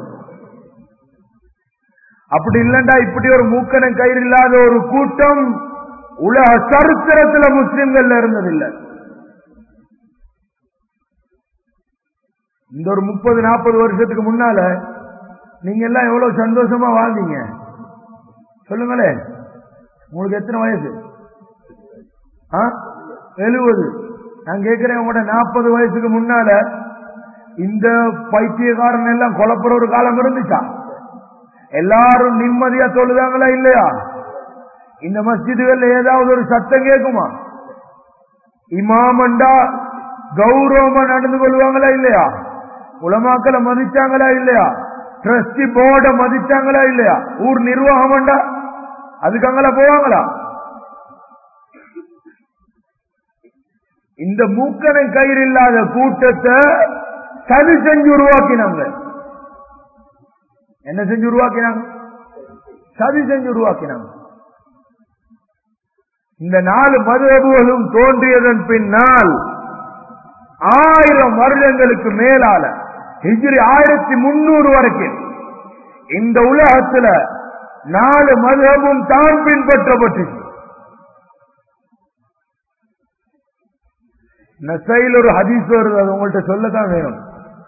அப்படி இல்லண்டா இப்படி ஒரு மூக்கணம் கயிறு இல்லாத ஒரு கூட்டம் உலக சரித்திரத்துல முஸ்லிம்கள் இருந்ததில்லை இந்த ஒரு முப்பது நாற்பது வருஷத்துக்கு முன்னால நீங்க எல்லாம் எவ்வளவு சந்தோஷமா வாழ்ந்தீங்க சொல்லுங்களேன் உங்களுக்கு எத்தனை வயசு எழுபது நான் கேட்கிறேன் உங்களோட நாற்பது வயசுக்கு முன்னால இந்த பைத்தியக்காரன் எல்லாம் குழப்புற ஒரு காலம் இருந்துச்சா எல்லாரும் நிம்மதியா தொழுதாங்களா இல்லையா இந்த மஸ்ஜிதுகள்ல ஏதாவது ஒரு சத்தம் கேட்குமா இமாமண்டா கௌரவமா நடந்து கொள்வாங்களா இல்லையா உலமாக்களை மதிச்சாங்களா இல்லையா டிரஸ்டி போர்ட மதிச்சாங்களா இல்லையா ஊர் நிர்வாகம்டா அதுக்கு அங்கல போவாங்களா இந்த மூக்கனை கயிறு இல்லாத கூட்டத்தை சதி செஞ்சு உருவாக்கினாங்க என்ன செஞ்சு உருவாக்கினாங்க சதி செஞ்சு உருவாக்கினாங்க இந்த நாலு மதுரபுகளும் தோன்றியதன் பின்னால் ஆயிரம் வருடங்களுக்கு மேலால ஹிஜ்ரி ஆயிரத்தி முன்னூறு வரைக்கும் இந்த உலகத்துல நாலு மதுரமும் தான் பின்பற்றப்பட்டுச்சு நசையில் ஒரு ஹதீஸ் வருது அது உங்கள்கிட்ட சொல்லத்தான் வேணும்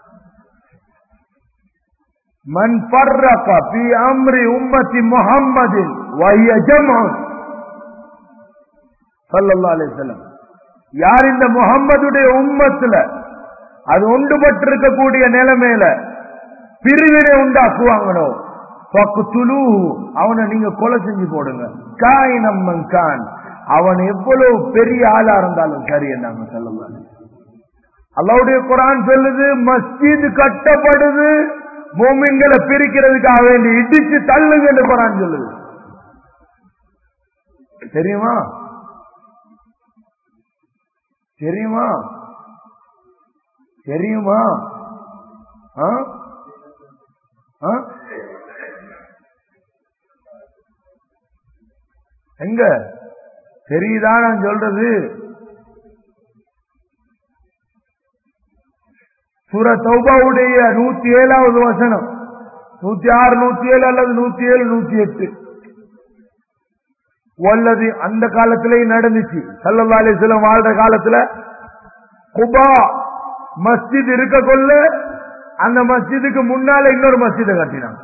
மன் பர்ரக பி அம்ரி உம்மத்தி முஹம்மதின் வஹிய ஜம்அன் ஸல்லல்லாஹு அலைஹி வஸல்லம் யார் இந்த முகம்மதுடைய உம்மத்துல அது ஒன்றுபட்டிருக்கக்கூடிய நிலைமையில பிரிவினை உண்டாக்குவாங்களோ துலு அவனை நீங்க கொலை செஞ்சு போடுங்க காய் நம்மன் கான் அவன் எவ்வளவு பெரிய ஆளா இருந்தாலும் சரி என்னாங்க சொல்லலாம் அல்லாவுடைய குரான் சொல்லுது மஸ்ஜித் கட்டப்படுது மோமின்களை பிரிக்கிறதுக்காக வேண்டி இடிச்சு தள்ளுங்க என்று குரான் சொல்லுது தெரியுமா தெரியுமா தெரியுமா ஆ? ஆ? எங்க தெரியுதா நான் சொல்றது சுர தௌபாவுடைய நூத்தி ஏழாவது வசனம் நூத்தி ஆறு நூத்தி ஏழு அல்லது நூத்தி ஏழு நூத்தி எட்டு வல்லது அந்த காலத்திலேயும் நடந்துச்சு சல்லல்லா அலிஸ்லாம் வாழ்ற காலத்துல குபா மஸ்ஜித் இருக்க கொள்ள அந்த மஸ்ஜிதுக்கு முன்னால இன்னொரு மஸ்ஜிதை கட்டினாங்க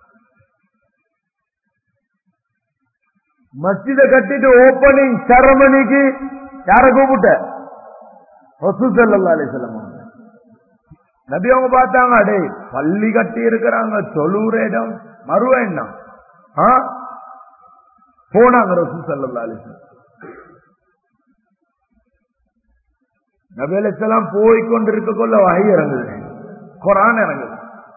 மஸ்ஜிதை கட்டிட்டு ஓப்பனிங் செரமனிக்கு யார கூப்பிட்ட ரசூ சல்லா அலிஸ்லாம் நபி அவங்க பார்த்தாங்க அடே பள்ளி கட்டி இருக்கிறாங்க தொழுற இடம் மறுவ என்ன ஆ? போனாங்க ரசூ சல்லா அலிஸ்லாம் நபி அலிஸ்லாம் போய் கொண்டிருக்க கொள்ள வகை இறங்குது குரான் இறங்குது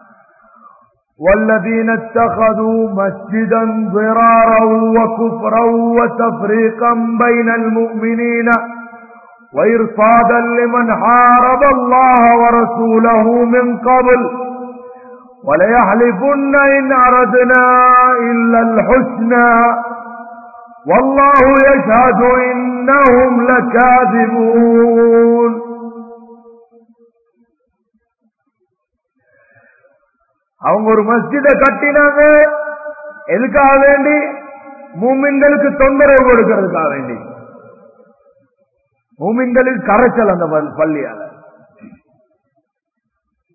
والذين اتخذوا مسجدا ضرارا وكفرا وتفريقا بين المؤمنين وإرصادا لمن حارب الله ورسوله من قبل وليحلفن إن أردنا إلا الحسنى والله يشهد إنهم لكاذبون அவங்க ஒரு மஸ்ஜிதை கட்டினாங்க எதுக்காக வேண்டி மூமின்களுக்கு தொந்தரவு கொடுக்கிறதுக்காக வேண்டி மூமின்களுக்கு கரைச்சல் அந்த பல்- பள்ளியால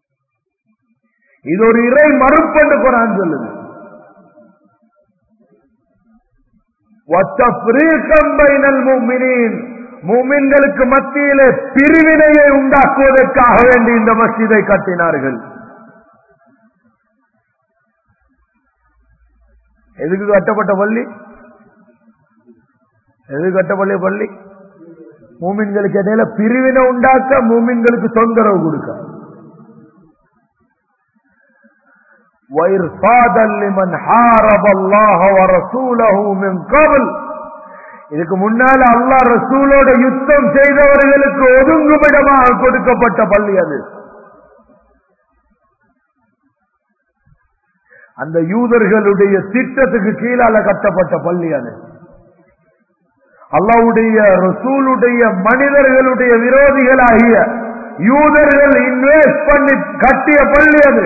இது ஒரு இறை மறுப்பென்று குரான் சொல்லுது மூமின்களுக்கு மத்தியிலே பிரிவினையை உண்டாக்குவதற்காக வேண்டி இந்த மஸ்ஜிதை கட்டினார்கள் எதுக்கு கட்டப்பட்ட பள்ளி எதுக்கு கட்டப்பட்ட பள்ளி மூமின்களுக்கு இடையில பிரிவினை உண்டாக்க மூமின்களுக்கு தொந்தரவு கொடுக்க وإرصادا لمن حارب الله ورسوله من قبل இதுக்கு முன்னால அல்லாஹ் ரசூலோட யுத்தம் செய்தவர்களுக்கு ஒதுங்குமிடமாக கொடுக்கப்பட்ட பள்ளி அது அந்த யூதர்களுடைய திட்டத்துக்கு கீழால கட்டப்பட்ட பள்ளி அது அல்லாவுடைய ரசூலுடைய மனிதர்களுடைய விரோதிகளாகிய யூதர்கள் இன்வெஸ்ட் பண்ணி கட்டிய பள்ளி அது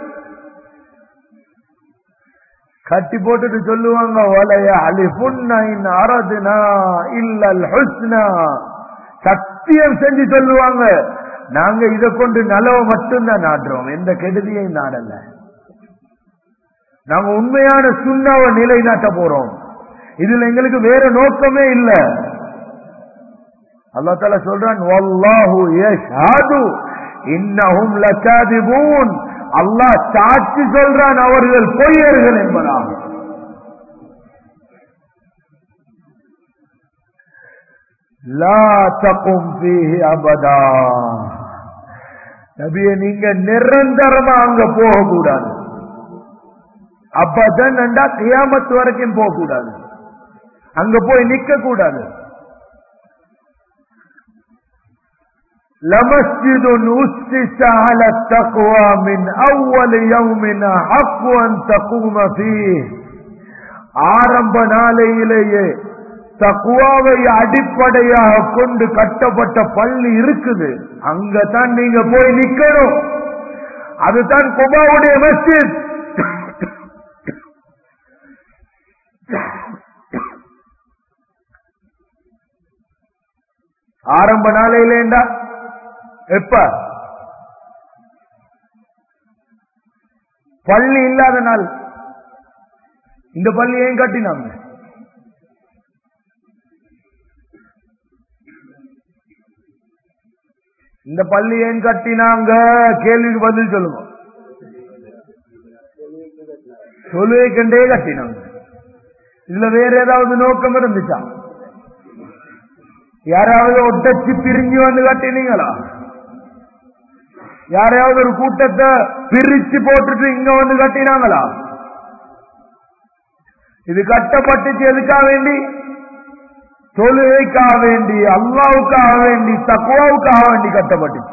கட்டி போட்டுட்டு சொல்லுவாங்க வலைய அலிபுன்னின் அரதுனா இல்லல் ஹுஸ்னா சத்தியம் செஞ்சு சொல்லுவாங்க நாங்க இதை கொண்டு நலவை மட்டும்தான் நாடுறோம் எந்த கெடுதியையும் நாடல நாங்க உண்மையான சுண்ணாவை நிலைநாட்ட போறோம் இதுல எங்களுக்கு வேற நோக்கமே இல்ல அல்லா தால சொல்றான் வல்லாஹு யஷ்ஹது இன்னஹும் லகாதிபூன் அல்லாஹ் சாட்சி சொல்றான் அவர்கள் பொய்யர்கள் என்பதாக லா தகும் ஃபீஹி அபதா நபிய நீங்க நிரந்தரமா அங்க போகக்கூடாது அப்பதான் என்றா கியாமத்து வரைக்கும் போகக்கூடாது அங்க போய் நிக்க கூடாது لمسجد أسس على التقوى من أول يوم حق أن تقوم فيه ஆரம்ப நாளையிலேயே தக்குவாவை அடிப்படையாக கொண்டு கட்டப்பட்ட பள்ளி இருக்குது அங்கதான் நீங்க போய் நிக்கணும் அதுதான் குபாவுடைய மஸ்ஜித் ஆரம்ப நாளையிலேண்டா எப்ப பள்ளி இல்லாத நாள் இந்த பள்ளி ஏன் கட்டினாங்க இந்த பள்ளி ஏன் கட்டினாங்க கேள்விக்கு பதில் சொல்லுங்க சொல்லுவைக்கண்டே கட்டினாங்க இதுல வேற ஏதாவது நோக்கம் இருந்துச்சா யாராவது ஒட்டச்சு பிரிஞ்சு வந்து கட்டினீங்களா யாரையாவது ஒரு கூட்டத்தை பிரிச்சு போட்டுட்டு இங்க வந்து கட்டினாங்களா இது கட்டப்பட்டுச்சு எதுக்காக வேண்டி தொழுகைக்காக வேண்டி அல்லாவுக்காக வேண்டி தக்குவாவுக்காக வேண்டி கட்டப்பட்டுச்சு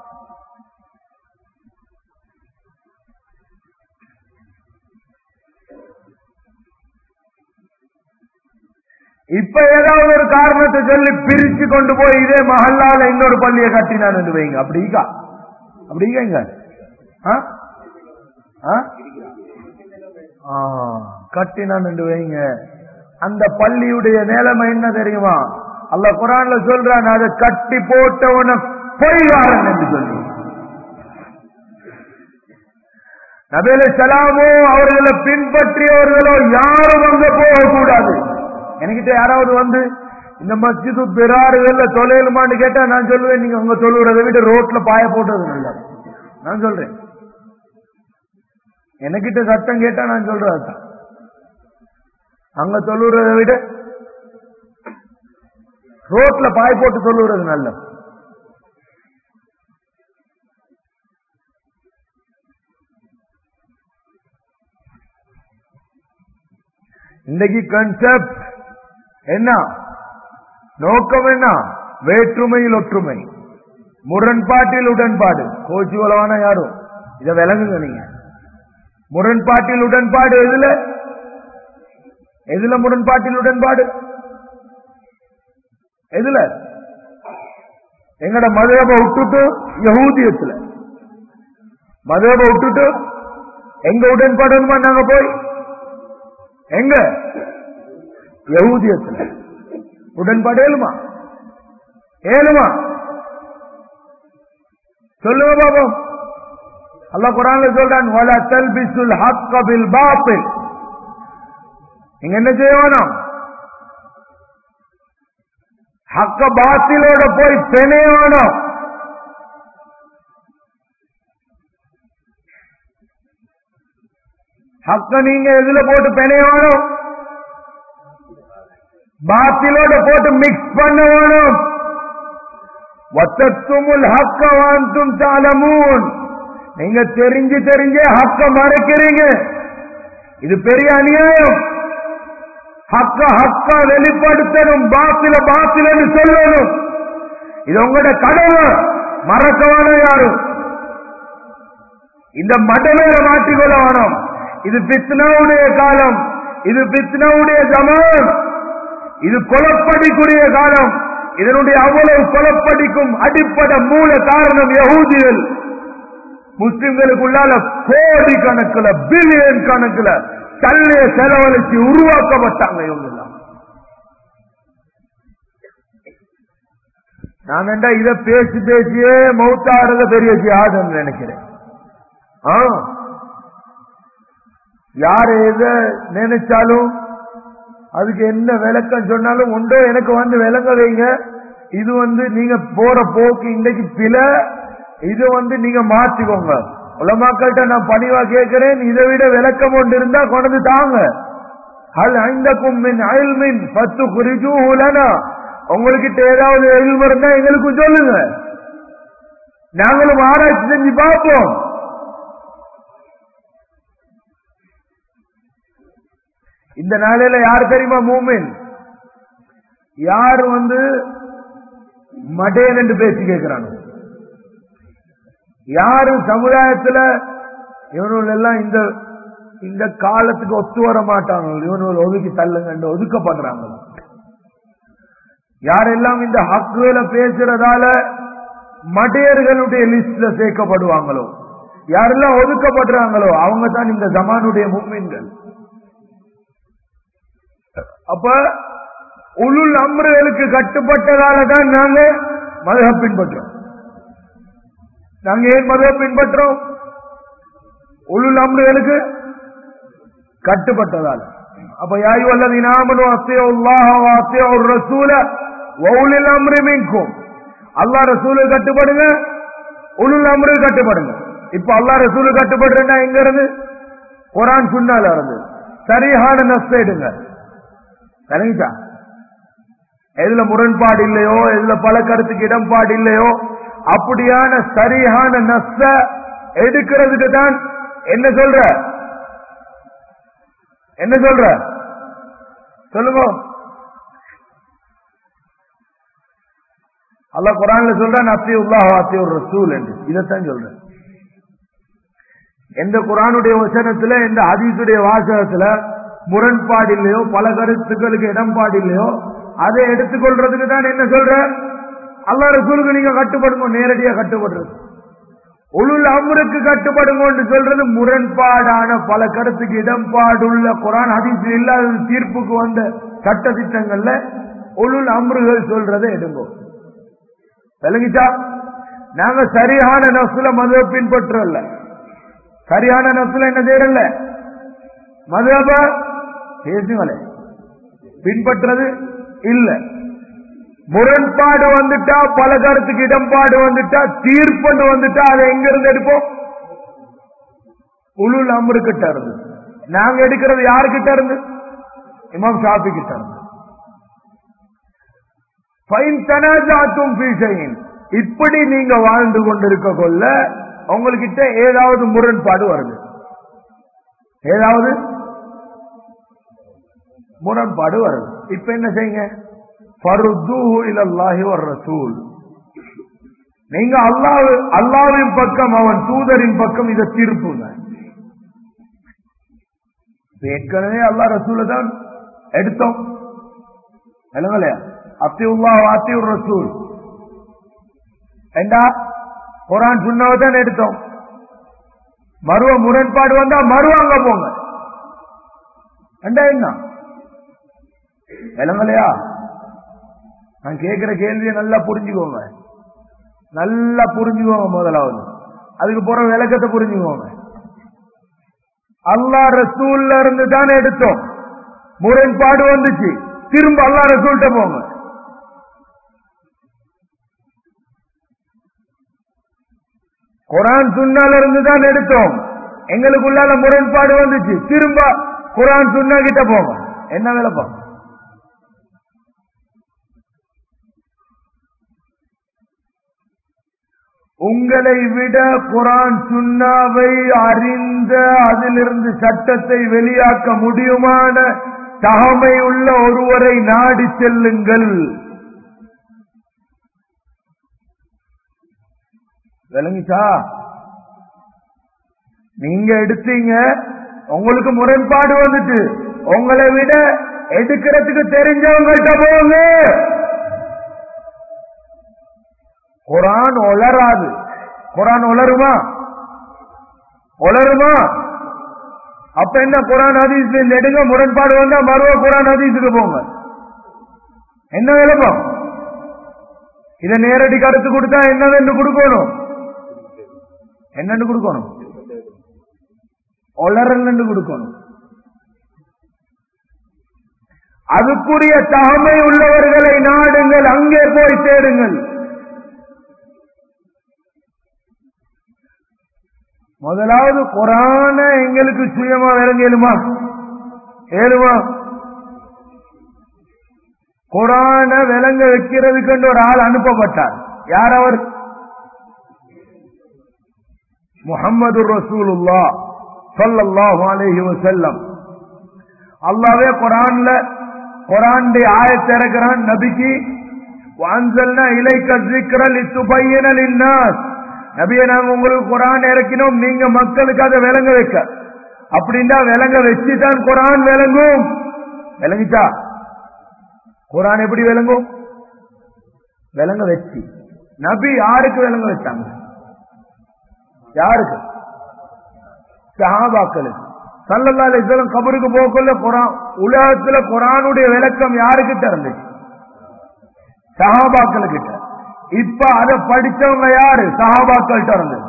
இப்ப ஏதாவது ஒரு காரணத்தை சொல்லி பிரிச்சு கொண்டு போய் இதே மஹல்லால இன்னொரு பள்ளியை கட்டினான்னு வைங்க அப்படிக்கா அப்படிங்க கட்டினான்னு வைங்க அந்த பள்ளியுடைய நிலைமை என்ன தெரியுமா அல்ல குரான்ல சொல்றான் அதை கட்டி போட்டவன பொய்காரன் என்று சொல்லி நபேல சலாமோ அவர்களை பின்பற்றியவர்களோ யாரும் அங்க போகக்கூடாது என்கிட்ட யாராவது வந்து இந்த மஸ்ஜிது பிறாறுகள்ல தொலைலுமான்னு கேட்டா நான் சொல்லுவேன் நீங்க உங்க தொழுகிறதை விட ரோட்ல பாய போட்டது நல்ல நான் சொல்றேன் எனக்கிட்ட சத்தம் கேட்டா நான் சொல்றேன் அங்க தொழுகிறதை விட ரோட்ல பாய போட்டு சொல்லுறது நல்ல இன்றைக்கு கன்செப்ட் என்ன நோக்கம் என்ன வேற்றுமையில் ஒற்றுமை முரண்பாட்டில் உடன்பாடு கோச்சி உலவான யாரும் இத விளங்குங்க நீங்க முரண்பாட்டில் உடன்பாடு எதுல எதுல முரண்பாட்டில் உடன்பாடு எதுல எங்கட மதுரப விட்டுட்டு யகூதியத்துல மதுரப விட்டுட்டு எங்க உடன்பாடு நாங்க போய் எங்க யகூதியத்துல உடன்பாடு ஏழுமா ஏழுமா சொல்லுங்க பாபம் அல்லாஹ் குரான்ல சொல்றான் வல தல்பிசுல் ஹக்க பில் பாத்தில் நீங்க என்ன செய்யணும் ஹக்க பாத்திலோட போய் பெணையணும் ஹக்க நீங்க எதுல போட்டு பெணையணும் பாத்திலோட போட்டு மிக்ஸ் பண்ண வேணும் வத்தத்துமுல் ஹக்க வாந்தும் தாளமூன் நீங்க தெரிஞ்சு தெரிஞ்சே ஹக்க மறைக்கிறீங்க இது பெரிய அநியாயம் ஹக்க ஹக்க வெளிப்படுத்தணும் பாத்தில பாத்திலன்னு சொல்லணும் இது உங்களோட கடமை மறக்கவான யாரும் இந்த மடவேல மாட்டிக்கொள்ள வேணும் இது பித்னாவுடைய காலம் இது பித்னாவுடைய ஜமான் இது கொலப்படிக்குரிய காலம் இதனுடைய அவ்வளவு கொலப்படிக்கும் அடிப்படை மூல காரணம் யகூதிகள் முஸ்லிம்களுக்குள்ளால கோடி கணக்குல பில்லியன் கணக்குல தள்ளிய செலவழிச்சு உருவாக்கப்பட்டாங்க இவங்க எல்லாம் நான் என்ன இத பேசி பேசியே மௌத்தாடுறத பெரிய ஜிஹாதுன்னு நினைக்கிறேன் ஆ. யார் எதை நினைச்சாலும் அதுக்கு என்ன விளக்கம் சொன்னாலும் உண்டோ எனக்கு வந்து விளங்க வைங்க இது வந்து நீங்க போற போக்கு இன்னைக்கு பில இது வந்து நீங்க மாற்றிக்கோங்க உலமாக்கள்கிட்ட நான் பணிவா கேட்கிறேன் இதை விட விளக்கம் ஒன்று இருந்தா கொண்டு தாங்க ஹல் ஐந்தக்கும் மின் அயல் மின் பத்து குறிச்சு உலனா உங்ககிட்ட ஏதாவது எழில் இருந்தா எங்களுக்கும் சொல்லுங்க நாங்களும் ஆராய்ச்சி செஞ்சு பார்ப்போம் இந்த நாளையில யார் தெரியுமா மூமின் யார் வந்து மடேன் என்று பேசி கேட்கிறாங்க யாரு சமுதாயத்துல இவனுகள் எல்லாம் இந்த இந்த காலத்துக்கு ஒத்து வர மாட்டாங்க இவனுகள் ஒதுக்கி தள்ளுங்க ஒதுக்கப்படுறாங்க யாரெல்லாம் இந்த ஹக்குவேல பேசுறதால மடையர்களுடைய லிஸ்ட்ல சேர்க்கப்படுவாங்களோ யாரெல்லாம் ஒதுக்கப்படுறாங்களோ அவங்க தான் இந்த ஜமானுடைய மும்மின்கள் அப்ப உளுள் அம்ருகளுக்கு கட்டுப்பட்டதால தான் நாங்க மதக பின்பற்றோம் நாங்க ஏன் மதக பின்பற்றோம் உளுள் அம்ருகளுக்கு கட்டுப்பட்டதால் அப்ப யாயு அல்லது நாமனும் அத்தியோ உல்லாஹ் அத்தியோ ரசூல ஒவுலில் அம்ரி மின்கும் அல்லா ரசூலு கட்டுப்படுங்க உளுள் அம்ரு கட்டுப்படுங்க இப்ப அல்லா ரசூலு கட்டுப்படுறா எங்க இருந்து குரான் சுண்ணால இருந்து சரியான நஷ்டம் சரிங்களா எதுல முரண்பாடு இல்லையோ எதுல பல கருத்துக்கு இடம்பாடு இல்லையோ அப்படியான சரியான நஷ்ட எடுக்கிறதுக்கு தான் என்ன சொல்ற என்ன சொல்ற சொல்லுங்க அல்ல குரான்ல சொல்றான் அத்தி உல்லாஹ் அத்தி ஒரு ரசூல் என்று இதைத்தான் சொல்றேன் எந்த குரானுடைய வசனத்துல எந்த ஹதீசுடைய வாசகத்துல முரண்பாடு இல்லையோ பல கருத்துக்களுக்கு இடம்பாடு இல்லையோ அதை எடுத்துக்கொள்றதுக்கு தான் என்ன சொல்ற அல்லா ரசூலுக்கு நீங்க கட்டுப்படுங்க நேரடியா கட்டுப்படுறது உளுள் அமருக்கு கட்டுப்படுங்க சொல்றது முரண்பாடான பல கருத்துக்கு இடம்பாடுள்ள குரான் ஹதீஸ் இல்லாத தீர்ப்புக்கு வந்த சட்ட திட்டங்கள்ல உளுள் அமருகள் சொல்றதை எடுங்கோ விளங்கிச்சா நாங்க சரியான நசுல மதுவை பின்பற்றல சரியான நசுல என்ன செய்யறல மதுவ பேசுங்களே பின்பற்றது இல்ல முரண்பாடு வந்துட்டா பல கருத்துக்கு இடம்பாடு வந்துட்டா தீர்ப்பண்டு வந்துட்டா அதை எங்க இருந்து எடுப்போம் உளுள் அமரு கிட்ட இருந்து நாங்க எடுக்கிறது யாருக்கிட்ட இருந்து இமாம் ஷாஃபி கிட்ட இருந்து இப்படி நீங்க வாழ்ந்து கொண்டிருக்க கொள்ள உங்ககிட்ட ஏதாவது முரண்பாடு வருது ஏதாவது முரண்பாடு வருது இப்ப என்ன செய்யுங்க ரசூல் நீங்க அல்லாஹ் அல்லாவின் பக்கம் அவன் தூதரின் பக்கம் இதை திருப்புங்க ஏற்கனவே அல்லா ரசூல தான் எடுத்தோம் இல்லைங்களே அத்தி உல்லா அத்தி ரசூல் ஏண்டா குரான் சுண்ணாவை தான் எடுத்தோம் மருவ முரண்பாடு வந்தா மறுவாங்க போங்க ஏண்டா என்ன விளங்கலையா நான் கேட்கிற கேள்வியை நல்லா புரிஞ்சுக்கோங்க நல்லா புரிஞ்சுக்கோங்க முதலாவது அதுக்கு போற விளக்கத்தை புரிஞ்சுக்கோங்க அல்லா ரசூல்ல இருந்து தான் எடுத்தோம் முரண்பாடு வந்துச்சு திரும்ப அல்லா ரசூல்கிட்ட போங்க குரான் சுன்னால இருந்து தான் எடுத்தோம் எங்களுக்குள்ளால முரண்பாடு வந்துச்சு திரும்ப குரான் சுன்னா கிட்ட போங்க என்ன விளப்பம் உங்களை விட குரான் சுன்னாவை அறிந்த அதிலிருந்து சட்டத்தை வெளியாக்க முடியுமான தகமை உள்ள ஒருவரை நாடி செல்லுங்கள் விளங்கிச்சா நீங்க எடுத்தீங்க உங்களுக்கு முரண்பாடு வந்துட்டு உங்களை விட எடுக்கிறதுக்கு தெரிஞ்சவங்கள்ட்ட போங்க குரான் உளராது குரான் உளருமா உளருமா அப்ப என்ன குரான் ஹதீஸ் எடுங்க முரண்பாடு வந்தா மறுவ குரான் ஹதீஸுக்கு போங்க என்ன விளப்பம் இதை நேரடி கருத்து கொடுத்தா என்னன்னு கொடுக்கணும் என்னன்னு கொடுக்கணும் ஒளரல் கொடுக்கணும் அதுக்குரிய தகமை உள்ளவர்களை நாடுங்கள் அங்கே போய் சேருங்கள் முதலாவது குரான எங்களுக்கு சுயமா விளங்கலுமா ஏழுமா குரான விளங்க வைக்கிறதுக்கு ஒரு ஆள் அனுப்பப்பட்டார் யார் அவர் முகமது ரசூலுல்லா சொல்லல்லாஹு அலைஹி வஸல்லம் அல்லாவே குரான்ல குரானுடைய ஆயத்தை இறக்குறான் நபிக்கு வான்சல்னா இலைக்க சிக்கரல் இத்துபையனல் இன்னாஸ் நபியை நாங்க உங்களுக்கு குரான் இறக்கினோம் நீங்க மக்களுக்கு அதை விளங்க வைக்க அப்படின்னா விளங்க வச்சுதான் குரான் விளங்கும் விளங்கிச்சா குரான் எப்படி விளங்கும் விளங்க வச்சு நபி யாருக்கு விளங்க வச்சாங்க யாருக்கு சஹாபாக்களுக்கு சல்லல்லா அலிஸ்லாம் கபருக்கு போக்குள்ள குரான் உலகத்துல குரானுடைய விளக்கம் யாருக்கு திறந்துச்சு சஹாபாக்களுக்கிட்ட இப்ப அதை படிச்சவங்க யாரு சஹாபாக்கள்கிட்ட இருந்து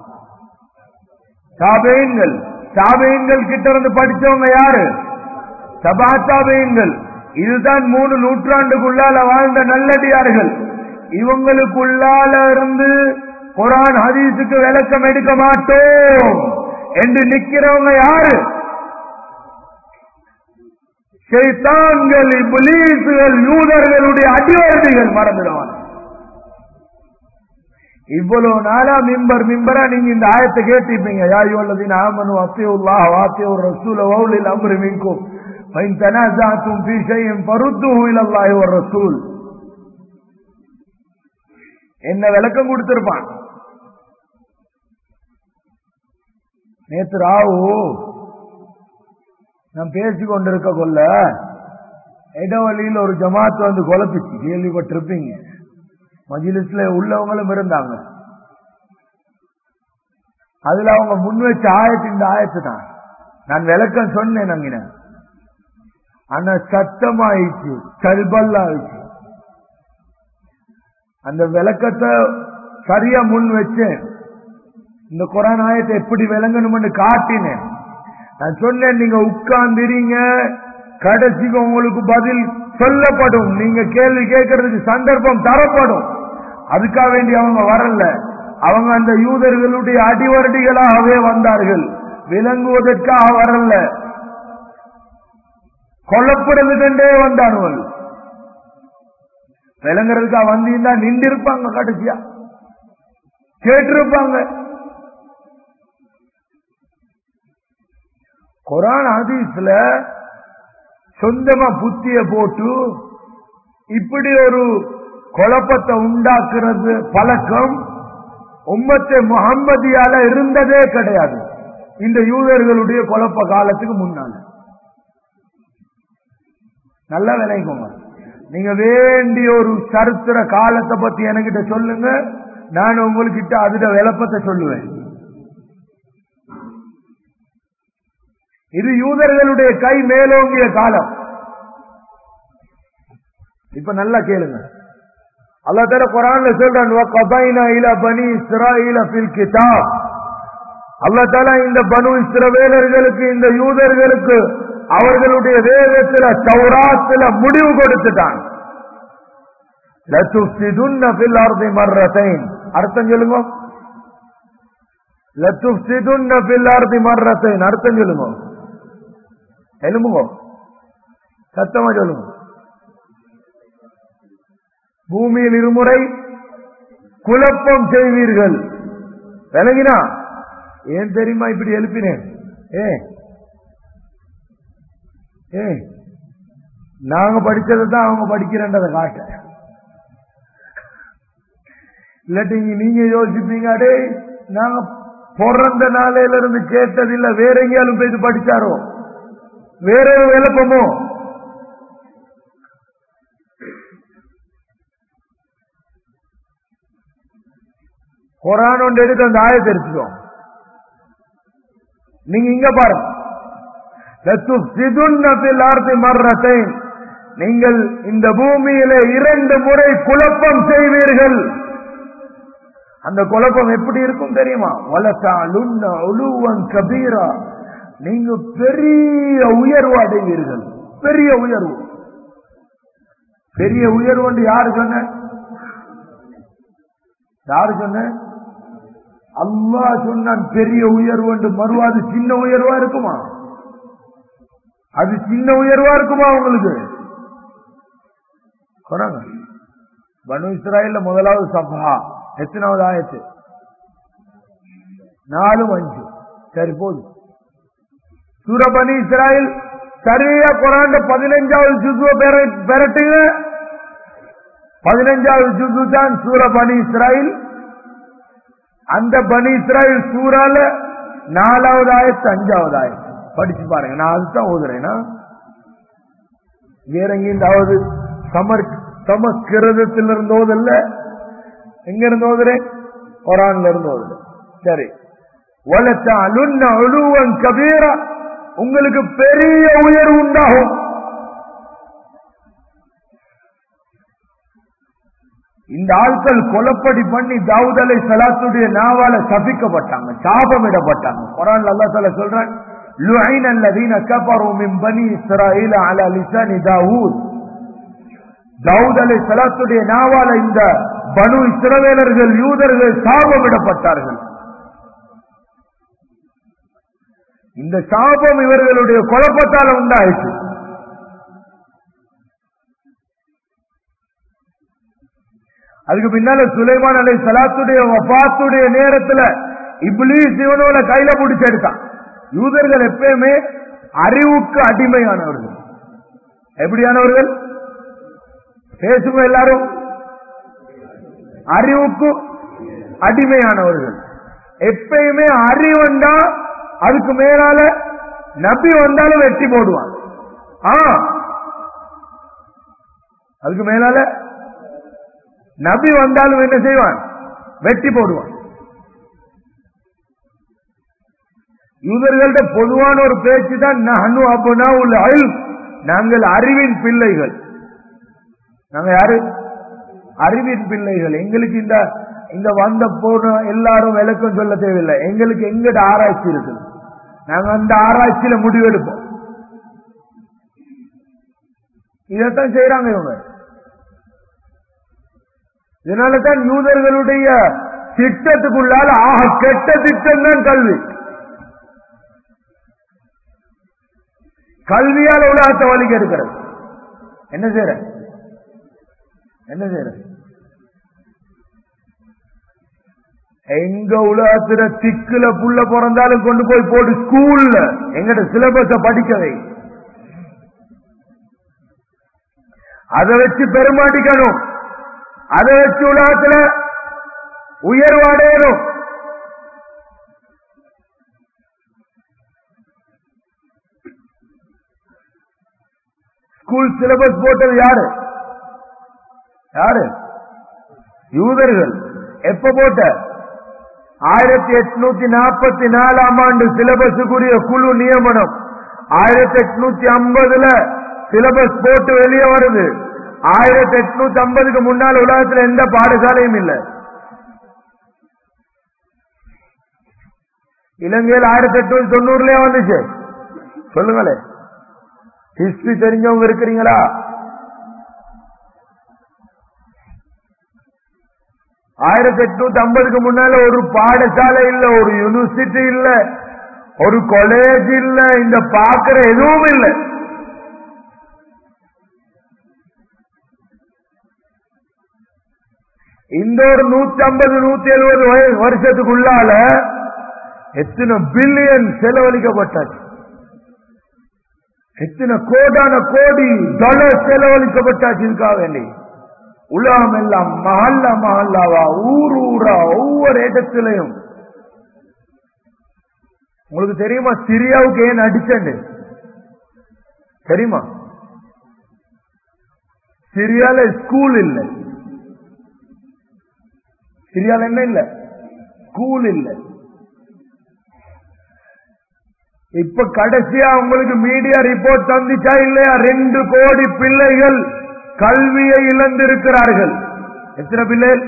சாபேன்கள் சாபேன்கள் கிட்ட இருந்து படிச்சவங்க யாரு சபா சாபேன்கள் இதுதான் மூணு நூற்றாண்டுக்குள்ளால வாழ்ந்த நல்லடியார்கள் இவங்களுக்குள்ளால இருந்து குரான் ஹதீஸுக்கு விளக்கம் எடுக்க மாட்டோம் என்று நிக்கிறவங்க யாரு ஷைத்தான்கள் புலீசுகள் யூதர்களுடைய அடிவருதிகள் மறந்துடுவாங்க இவ்வளவு நாளா மிம்பர் மிம்பரா நீங்க இந்த ஆயத்தை கேட்டிருப்பீங்க யாயுள்ளதின் ஆமனு அத்தியுல்லா வாத்திய ஒரு ரசூல வௌலில் அம்ரு மின்கும் فإن تنازعتم في شيء فردوه إلى الله والرسول என்ன விளக்கம் கொடுத்திருப்பான் நேத்து ராவு நான் பேசி கொண்டிருக்க கொள்ள இடவழியில் ஒரு ஜமாத் வந்து குழப்பிச்சு கேள்விப்பட்டிருப்பீங்க மஜிலிஸ்ல உள்ளவங்களும் இருந்தாங்க அதுல அவங்க முன் வச்ச ஆயத்து இந்த ஆயத்து தான் நான் விளக்கம் சொன்னேன் அங்கின ஆனா சத்தமாயிடுச்சு கல்பல்லாயிடுச்சு அந்த விளக்கத்தை சரியா முன் வச்சேன் இந்த குரான் ஆயத்தை எப்படி விளங்கணும்னு காட்டினேன் நான் சொன்னேன் நீங்க உட்கார்ந்துறீங்க கடைசிக்கு உங்களுக்கு பதில் சொல்லப்படும் நீங்க கேள்வி கேட்கறதுக்கு சந்தர்ப்பம் தரப்படும் அதுக்காக வேண்டி அவங்க வரல அவங்க அந்த யூதர்களுடைய அடிவரடிகளாகவே வந்தார்கள் விளங்குவதற்காக வரல கொல்லப்படுறதுக்கென்றே வந்தானுவல் விளங்குறதுக்காக வந்தீங்கன்னா நின்றிருப்பாங்க கடைசியா கேட்டிருப்பாங்க குரான் ஹதீஸ்ல சொந்தமா புத்திய போட்டு இப்படி ஒரு குழப்பத்தை உண்டாக்குறது பழக்கம் உம்மத்தை முகம்மதியால இருந்ததே கிடையாது இந்த யூதர்களுடைய குழப்ப காலத்துக்கு முன்னால நல்ல விளைக்கோங்க நீங்க வேண்டிய ஒரு சரித்திர காலத்தை பத்தி என்கிட்ட சொல்லுங்க நான் உங்ககிட்ட அதுட விளப்பத்தை சொல்லுவேன் இது யூதர்களுடைய கை மேலோங்கிய காலம் இப்ப நல்லா கேளுங்க அல்லா தர குரான்ல சொல்றான் وَقَضَيْنَا إِلَى بَنِي إِسْرَائِيلَ فِي الْكِتَابِ அல்லா தாலா இந்த பனு இஸ்ரவேலர்களுக்கு இந்த யூதர்களுக்கு அவர்களுடைய வேதத்துல சௌராத்துல முடிவு கொடுத்துட்டான் لَتُفْسِدُنَّ فِي الْأَرْضِ مَرَّتَيْنِ அர்த்தம் சொல்லுங்க لَتُفْسِدُنَّ فِي الْأَرْضِ مَرَّتَيْنِ அர்த்தம் சொல்லுங்க எழுமுங்க சத்தமா சொல்லுங்க பூமியில் இருமுறை குழப்பம் செய்வீர்கள் விளங்கினா ஏன் தெரியுமா இப்படி எழுப்பினேன் ஏ ஏ நாங்க படிச்சதை தான் அவங்க படிக்கிறன்றதை காட்ட இல்லாட்டி நீங்க யோசிப்பீங்க அடே நாங்க பிறந்த நாளையில இருந்து கேட்டதில்ல வேற எங்கேயாலும் போய் படிச்சாரோ வேற ஒரு விளப்பமோ குரான் ஒன்று எடுத்து அந்த ஆயத்தை எடுத்துக்கோ நீங்க இங்க பாருங்க மர்றத்தை நீங்கள் இந்த பூமியில இரண்டு முறை குழப்பம் செய்வீர்கள் அந்த குழப்பம் எப்படி இருக்கும் தெரியுமா வளத்தாலுன்ன ஒழுவன் கபீரா நீங்க பெரிய உயர்வு அடைவீர்கள் பெரிய உயர்வு பெரிய உயர்வு யாரு சொன்ன யாரு சொன்ன அல்லா சொன்னான் பெரிய உயர்வு என்று மறுவா அது சின்ன உயர்வா இருக்குமா அது சின்ன உயர்வா இருக்குமா உங்களுக்கு குறாங்க பனு இஸ்ராயல்ல முதலாவது சபா எத்தனாவது ஆயத்து நாலும் அஞ்சு சரி போதும் சூரபனி இஸ்ராயல் சரியா குரான் பதினஞ்சாவது ஜுசுவ பெறட்டுங்க பதினஞ்சாவது ஜுசு தான் சூர பனி இஸ்ராயில் அந்த பனி இஸ்ராயில் சூறால நாலாவது ஆயத்து அஞ்சாவது ஆயத்து படிச்சு பாருங்க நான் அதுதான் ஓதுறேன்னா வேற எங்கேயாவது சமர் சமஸ்கிருதத்தில் இருந்து ஓதல்ல எங்க இருந்து ஓதுறேன் குரான்ல இருந்து ஓதுறேன் சரி வளர்த்த அலுன்ன அழுவன் கபீரா உங்களுக்கு பெரிய உயர்வு உண்டாகும் இந்த ஆட்கள் கொலப்படி பண்ணி தாவூத் அலை சலாத்துடைய நாவால சபிக்கப்பட்டாங்க சாபமிடப்பட்டாங்க குரான் அல்லா தலா சொல்றான் لعن الذين كفروا من بني اسرائيل على لسان داوود தாவூத் அலை சலாத்துடைய நாவால இந்த பனு இஸ்ரவேலர்கள் யூதர்கள் சாபமிடப்பட்டார்கள் இந்த சாபம் இவர்களுடைய குழப்பத்தால உண்டாயிற்று அதுக்கு பின்னால சுலைமான் அலை சலாத்துடைய வபாத்துடைய நேரத்துல இப்ளீஸ் இவனோட கையில பிடிச்சு எடுத்தான் யூதர்கள் எப்பயுமே அறிவுக்கு அடிமையானவர்கள் எப்படியானவர்கள் பேசுங்க எல்லாரும் அறிவுக்கு அடிமையானவர்கள் எப்பயுமே அறிவண்டா அதுக்கு மேலால நபி வந்தாலும் வெட்டி போடுவான் ஆ அதுக்கு மேலால நபி வந்தாலும் என்ன செய்வான் வெட்டி போடுவான் யூதர்கள்ட்ட பொதுவான ஒரு பேச்சு தான் நஹனு அபுனா உள்ள அல் நாங்கள் அறிவின் பிள்ளைகள் நாங்க யாரு அறிவின் பிள்ளைகள் எங்களுக்கு இந்த இந்த வந்த போன எல்லாரும் விளக்கம் சொல்ல தேவையில்லை எங்களுக்கு எங்கிட்ட ஆராய்ச்சி இருக்குது நாங்க அந்த ஆராய்ச்சியில முடிவெடுப்போம் இதைத்தான் செய்யறாங்க இவங்க இதனால தான் யூதர்களுடைய திட்டத்துக்குள்ளால ஆக கெட்ட திட்டம் தான் கல்வி கல்வியால் உலகத்தை வலிக்க இருக்கிறது என்ன செய்யற என்ன செய்யற எங்க உலகத்துல திக்குல புள்ள பிறந்தாலும் கொண்டு போய் போட்டு ஸ்கூல்ல எங்கட சிலபஸ படிக்கவை அதை வச்சு பெருமாட்டிக்கணும் அதை வச்சு உலகத்துல உயர்வு அடையணும் ஸ்கூல் சிலபஸ் போட்டது யாரு யாரு யூதர்கள் எப்ப போட்ட ஆயிரத்தி எட்நூத்தி நாற்பத்தி நாலாம் ஆண்டு சிலபஸுக்குரிய குழு நியமனம் ஆயிரத்தி எட்நூத்தி ஐம்பதுல சிலபஸ் போட்டு வெளியே வருது ஆயிரத்தி எட்நூத்தி ஐம்பதுக்கு முன்னால் உலகத்துல எந்த பாடசாலையும் இல்லை இலங்கையில் ஆயிரத்தி எட்நூத்தி தொண்ணூறுலயே வந்துச்சு சொல்லுங்களே ஹிஸ்டரி தெரிஞ்சவங்க இருக்கிறீங்களா ஆயிரத்தி எட்நூத்தி ஐம்பதுக்கு முன்னால ஒரு பாடசாலை இல்ல ஒரு யூனிவர்சிட்டி இல்ல ஒரு காலேஜ் இல்ல இந்த பாக்குற எதுவும் இல்லை இந்த ஒரு நூத்தி ஐம்பது நூத்தி எழுபது வருஷத்துக்குள்ளால எத்தனை பில்லியன் செலவழிக்கப்பட்டாச்சு எத்தனை கோடான கோடி டாலர் செலவழிக்கப்பட்டாச்சு இதுக்காக வேண்டி உலகம் எல்லாம் மஹல்லா மஹல்லாவா ஊர் ஊரா ஒவ்வொரு இடத்திலையும் உங்களுக்கு தெரியுமா சிரியாவுக்கு ஏன் அடிச்சண்டு தெரியுமா சிரியால ஸ்கூல் இல்ல சிரியால என்ன இல்ல ஸ்கூல் இல்ல இப்ப கடைசியா உங்களுக்கு மீடியா ரிப்போர்ட் தந்துச்சா இல்லையா ரெண்டு கோடி பிள்ளைகள் கல்வியை இழந்திருக்கிறார்கள் எத்தனை பிள்ளைகள்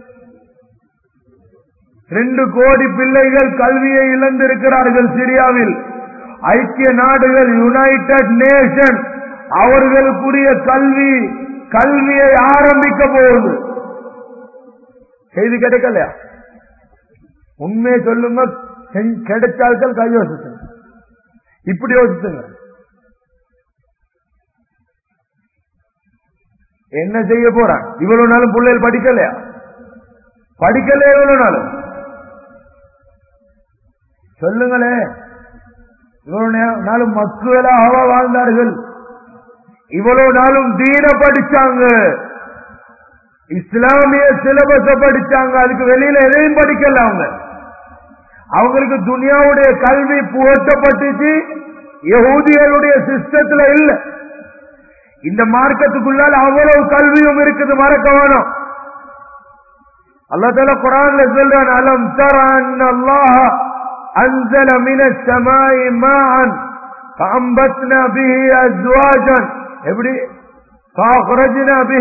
ரெண்டு கோடி பிள்ளைகள் கல்வியை இழந்திருக்கிறார்கள் சிரியாவில் ஐக்கிய நாடுகள் யுனைடெட் நேஷன் அவர்களுக்குரிய கல்வி கல்வியை ஆரம்பிக்க போகுது செய்தி கிடைக்கலையா உண்மையை சொல்லுங்க கிடைச்சால்கள் கை யோசிச்சுங்க இப்படி யோசிச்சுங்க என்ன செய்ய போறான் இவ்வளவு நாளும் பிள்ளைகள் படிக்கலையா படிக்கலையா இவ்வளவு நாளும் சொல்லுங்களே இவ்வளவு நாளும் மக்களாக வாழ்ந்தார்கள் இவ்வளவு நாளும் தீன படிச்சாங்க இஸ்லாமிய சிலபஸ படிச்சாங்க அதுக்கு வெளியில எதையும் படிக்கல அவங்க அவங்களுக்கு துனியாவுடைய கல்வி புகட்டப்பட்டுச்சு யகூதிகளுடைய சிஸ்டத்துல இல்ல இந்த மார்க்கத்துக்குள்ளால் அவ்வளவு கல்வியும் இருக்குது மறக்க வேணும் அல்லா தால குரான்ல சொல்றான் அலம் தரான் அல்லாஹ أنزل من السماء ماء فأنبتنا به أزواجا எப்படி فأخرجنا به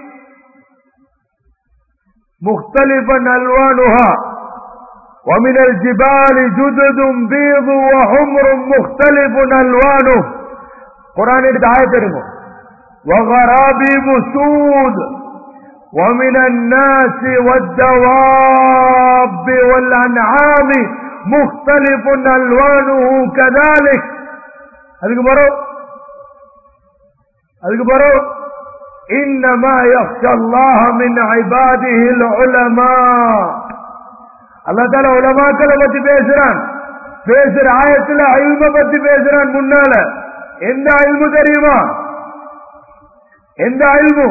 مختلفا ألوانها ومن الجبال جدد بيض وحمر مختلف ألوانه قرآن آية ترمو وغرابيب سود ومن الناس والدواب والأنعام مختلف ألوانه كذلك அதுக்கு பரோ அதுக்கு பரோ إنما يخشى الله من عباده العلماء அல்லா தால உலமாக்களை பத்தி பேசுறான் பேசுற ஆயத்துல அல்ம பத்தி பேசுறான் முன்னால எந்த அல்மு தெரியுமா எந்த அல்மு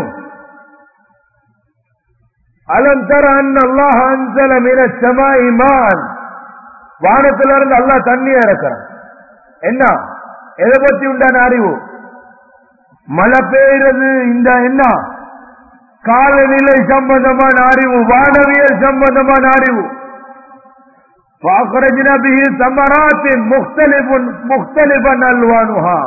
அலம் தர அல்லாஹ் அன்சல மின சமாய் மான் வானத்துல இருந்து அல்லாஹ் தண்ணி இறக்கிறான் என்ன எதை பத்தி உண்டான அறிவு மழை பெய்யறது இந்த என்ன காலநிலை சம்பந்தமான அறிவு வானவியல் சம்பந்தமான அறிவு فأخرجنا به ثمرات مختلف مختلفا ألوانها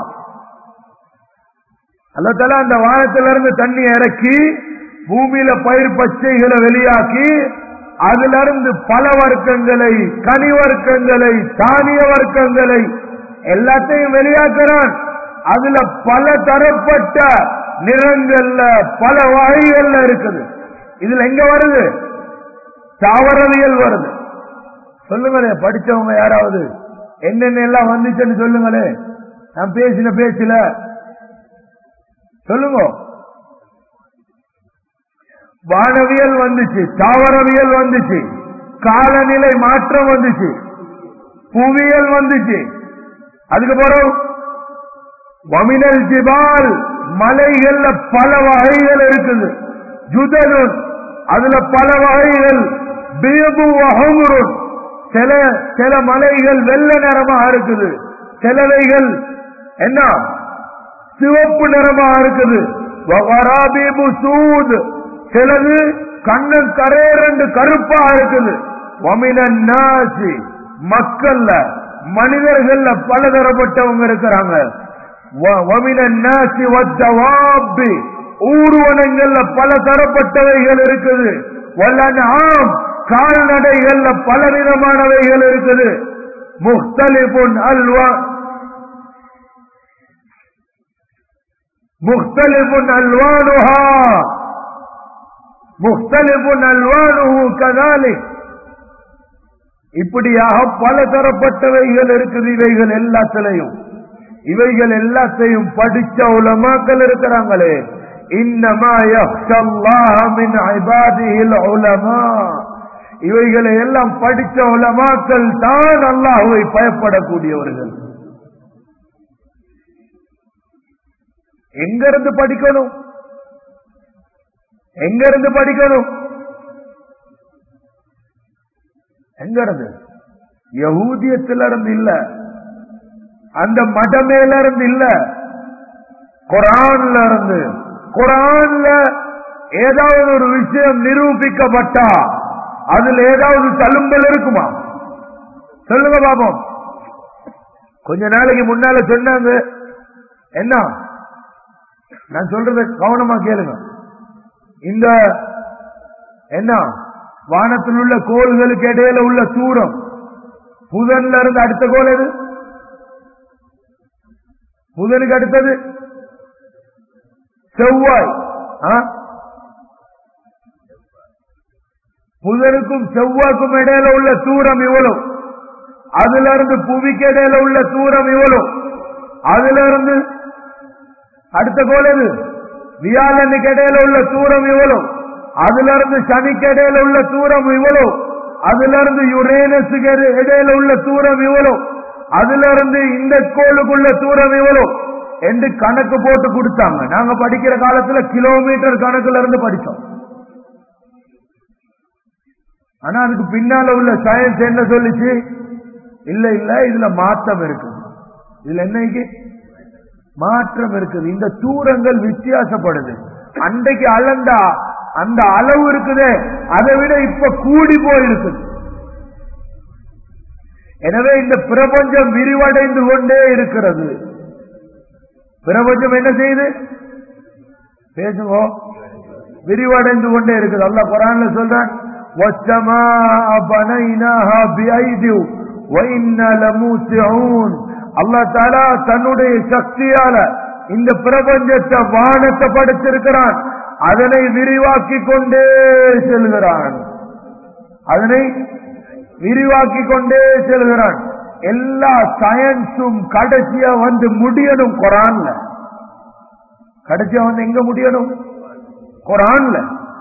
அல்ல தலா அந்த வானத்திலிருந்து தண்ணி இறக்கி பூமியில பயிர் பச்சைகளை வெளியாக்கி அதுல இருந்து பல வர்க்கங்களை கனி வர்க்கங்களை தானிய வர்க்கங்களை எல்லாத்தையும் வெளியாக்குறான் அதுல பல தரப்பட்ட நிறங்கள்ல பல வகைகள்ல இருக்குது இதுல எங்க வருது தாவரவியல் வருது சொல்லுங்களே படிச்சவங்க யாராவது என்னென்ன எல்லாம் வந்துச்சுன்னு சொல்லுங்களே நான் பேசின பேச்சுல சொல்லுங்க வானவியல் வந்துச்சு தாவரவியல் வந்துச்சு காலநிலை மாற்றம் வந்துச்சு புவியியல் வந்துச்சு அதுக்கப்புறம் வமினல் ஜிபால் மலைகள்ல பல வகைகள் இருக்குது ஜுதலுன் அதுல பல வகைகள் பீபு அகமுருன் சில சில மலைகள் வெள்ளை நிறமாக இருக்குது சிலவைகள் என்ன சிவப்பு நிறமாக இருக்குது வகராபீபு சூத் சிலது கண்ணன் கரேரண்டு கருப்பா இருக்குது வமினன் நாசி மக்கள்ல மனிதர்கள்ல பலதரப்பட்டவங்க இருக்கிறாங்க வமினன் நாசி வத்தவாபி ஊர்வனங்கள்ல பல தரப்பட்டவைகள் இருக்குது வல்லனாம் கால்நடைகள்ல பலவிதமானவைகள் இருக்குது முக்தலிபுன் அல்வா முக்தலிபுன் அல்வானுஹா முக்தலிபுன் அல்வானுஹு கதாலிக் இப்படியாக பல தரப்பட்டவைகள் இருக்குது இவைகள் எல்லாத்திலையும் இவைகள் எல்லாத்தையும் படிச்ச உலமாக்கள் இருக்கிறாங்களே இன்னமா மின் இபாதிஹில் உலமா இவைகளை எல்லாம் படிச்ச உலமாக்கள் தான் அல்லாஹுவை பயப்படக்கூடியவர்கள் எங்க இருந்து படிக்கணும் எங்க இருந்து படிக்கணும் எங்க இருந்து யகூதியத்தில இருந்து இல்ல அந்த மடமேல இருந்து இல்ல குரான்ல இருந்து குரான்ல ஏதாவது ஒரு விஷயம் நிரூபிக்கப்பட்டா அதுல ஏதாவது தழும்பல் இருக்குமா சொல்லுங்க பாப்போம் கொஞ்ச நாளைக்கு முன்னால சொன்னாங்க என்ன நான் சொல்றத கவனமா கேளுங்க இந்த என்ன வானத்தில் உள்ள கோள்களுக்கு இடையில உள்ள தூரம் புதன்ல இருந்து அடுத்த கோள் எது புதனுக்கு அடுத்தது செவ்வாய் ஆ? புதனுக்கும் செவ்வாய்க்கும் இடையில உள்ள தூரம் இவ்வளவு அதுல இருந்து புவிக்கு இடையில உள்ள தூரம் இவ்வளவு அதுல இருந்து அடுத்த கோள் எது வியாழனுக்கு இடையில உள்ள தூரம் இவ்வளவு அதுல இருந்து சனிக்கு இடையில உள்ள தூரம் இவ்வளவு அதுல இருந்து யுரேனஸுக்கு இட- இடையில உள்ள தூரம் இவ்வளவு அதுல இருந்து இந்த கோளுக்குள்ள தூரம் இவ்வளவு என்று கணக்கு போட்டு கொடுத்தாங்க நாங்க படிக்கிற காலத்துல கிலோமீட்டர் கணக்குல இருந்து படிச்சோம் ஆனா அதுக்கு பின்னால உள்ள சயின்ஸ் என்ன சொல்லுச்சு இல்ல இல்ல இதுல மாற்றம் இருக்கு இதுல என்னைக்கு மாற்றம் இருக்குது இந்த தூரங்கள் வித்தியாசப்படுது அன்றைக்கு அளந்தா அந்த அளவு இருக்குதே அதை விட இப்ப கூடி போயிருக்குது எனவே இந்த பிரபஞ்சம் விரிவடைந்து கொண்டே இருக்கிறது பிரபஞ்சம் என்ன செய்யுது பேசுங்க விரிவடைந்து கொண்டே இருக்குது அல்லாஹ் குரான்ல சொல்றான் وَالسَّمَاءَ بَنَيْنَاهَا بِأَيْدٍ وَإِنَّا لَمُوسِعُونَ அல்லாஹ் தாலா தன்னுடைய சக்தியால இந்த பிரபஞ்சத்தை வானத்தை படைத்திருக்கிறான் அதனை விரிவாக்கி கொண்டே செல்கிறான் அதனை விரிவாக்கி கொண்டே செல்கிறான் எல்லா சயின்ஸும் கடைசியா வந்து முடியணும் குரான்ல கடைசியா வந்து எங்க முடியணும் குரான்ல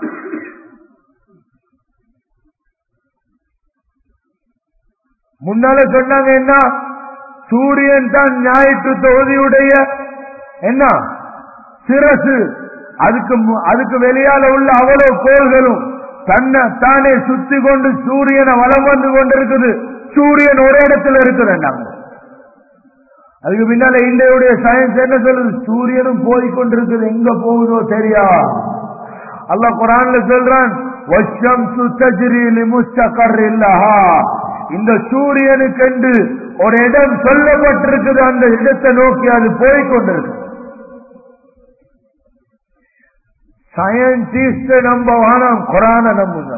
முன்னால சொன்னாங்க என்ன சூரியன் தான் ஞாயிற்று தொகுதியுடைய என்ன சிரசு அதுக்கு மு- அதுக்கு வெளியால உள்ள அவ்வளவு கோள்களும் தன்னை தானே சுத்தி கொண்டு சூரியனை வலம் வந்து கொண்டிருக்குது சூரியன் ஒரு இடத்துல இருக்குது நாங்க அதுக்கு பின்னால இந்தியாவுடைய சயின்ஸ் என்ன சொல்லுது சூரியனும் போய் கொண்டிருக்குது எங்க போகுதோ தெரியா அல்லாஹ் குரான்ல சொல்றான் வஷம் சுத்தஜிரி லிமுஸ்தகர் இல்லஹா இந்த சூரியனுக்கென்று ஒரு இடம் சொல்லப்பட்டிருக்குது அந்த இடத்தை நோக்கி அது போய் கொண்டிருக்கு சயின்டிஸ்ட நம்ப வேணாம் குரான நம்புங்க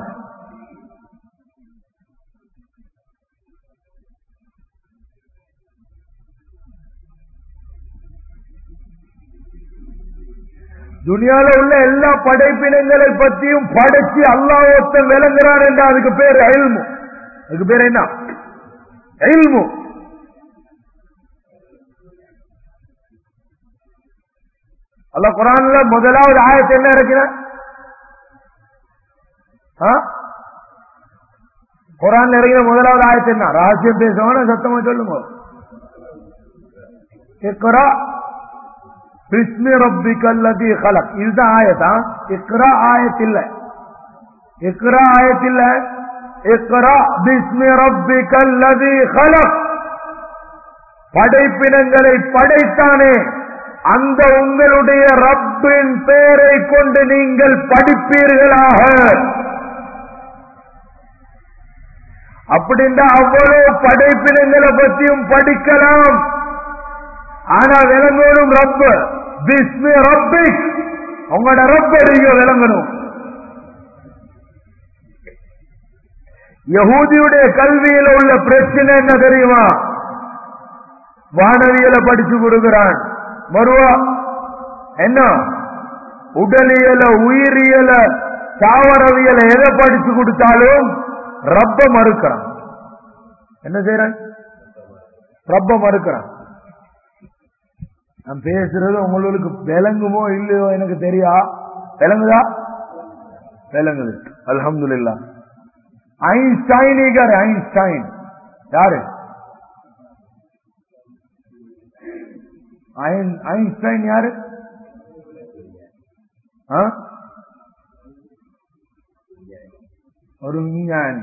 துனியால உள்ள எல்லா படைப்பினங்களை பற்றியும் படைச்சு அல்லாஹ் ஒருத்தன் விளங்குறான் என்ற அதுக்கு பேர் எல்மு அதுக்கு பேர் என்ன எல்மு அல்ல குரான்ல முதலாவது ஆயத்து என்ன இருக்கிற குரான்ல இருக்கிற முதலாவது ஆயத்து என்ன ரகசியம் பேசுவான சத்தமா சொல்லுங்க இக்ரா பிஸ்மி ரப்பிக்கல்லதி கலக் இதுதான் ஆயத்தா இக்ரா ஆயத்தில்ல இக்ரா ஆயத்தில்ல இக்ரா பிஸ்மி ரப்பிக்கல்லதி கலக் படைப்பினங்களை படைத்தானே அந்த உங்களுடைய ரப்பின் பெயரை கொண்டு நீங்கள் படிப்பீர்களாக அப்படின்னா அவ்வளவு படைப்பினங்களை பற்றியும் படிக்கலாம் ஆனா விளங்கோடும் ரப்ப பிஸ்மி ரப்பிக் உங்களோட ரப்ப நீங்க விளங்கணும் யகூதியுடைய கல்வியில உள்ள பிரச்சனை என்ன தெரியுமா வானவியலை படிச்சு கொடுக்கிறான் மறுவா என்ன உடலியல உயிரியல தாவரவியல எதை படிச்சு கொடுத்தாலும் ரப்ப மறுக்கிறான் என்ன செய்யறான் ரப்ப மறுக்கிறான் நான் பேசுறது உங்களுக்கு விளங்குமோ இல்லையோ எனக்கு தெரியா விளங்குதா விளங்குது அல்ஹம்துலில்லாஹ் ஐன்ஸ்டைன் ஐன்ஸ்டைன் யாரு ஐன்- ஐன்ஸ்டைன் யாரு ஆ? ஒரு விஞ்ஞானி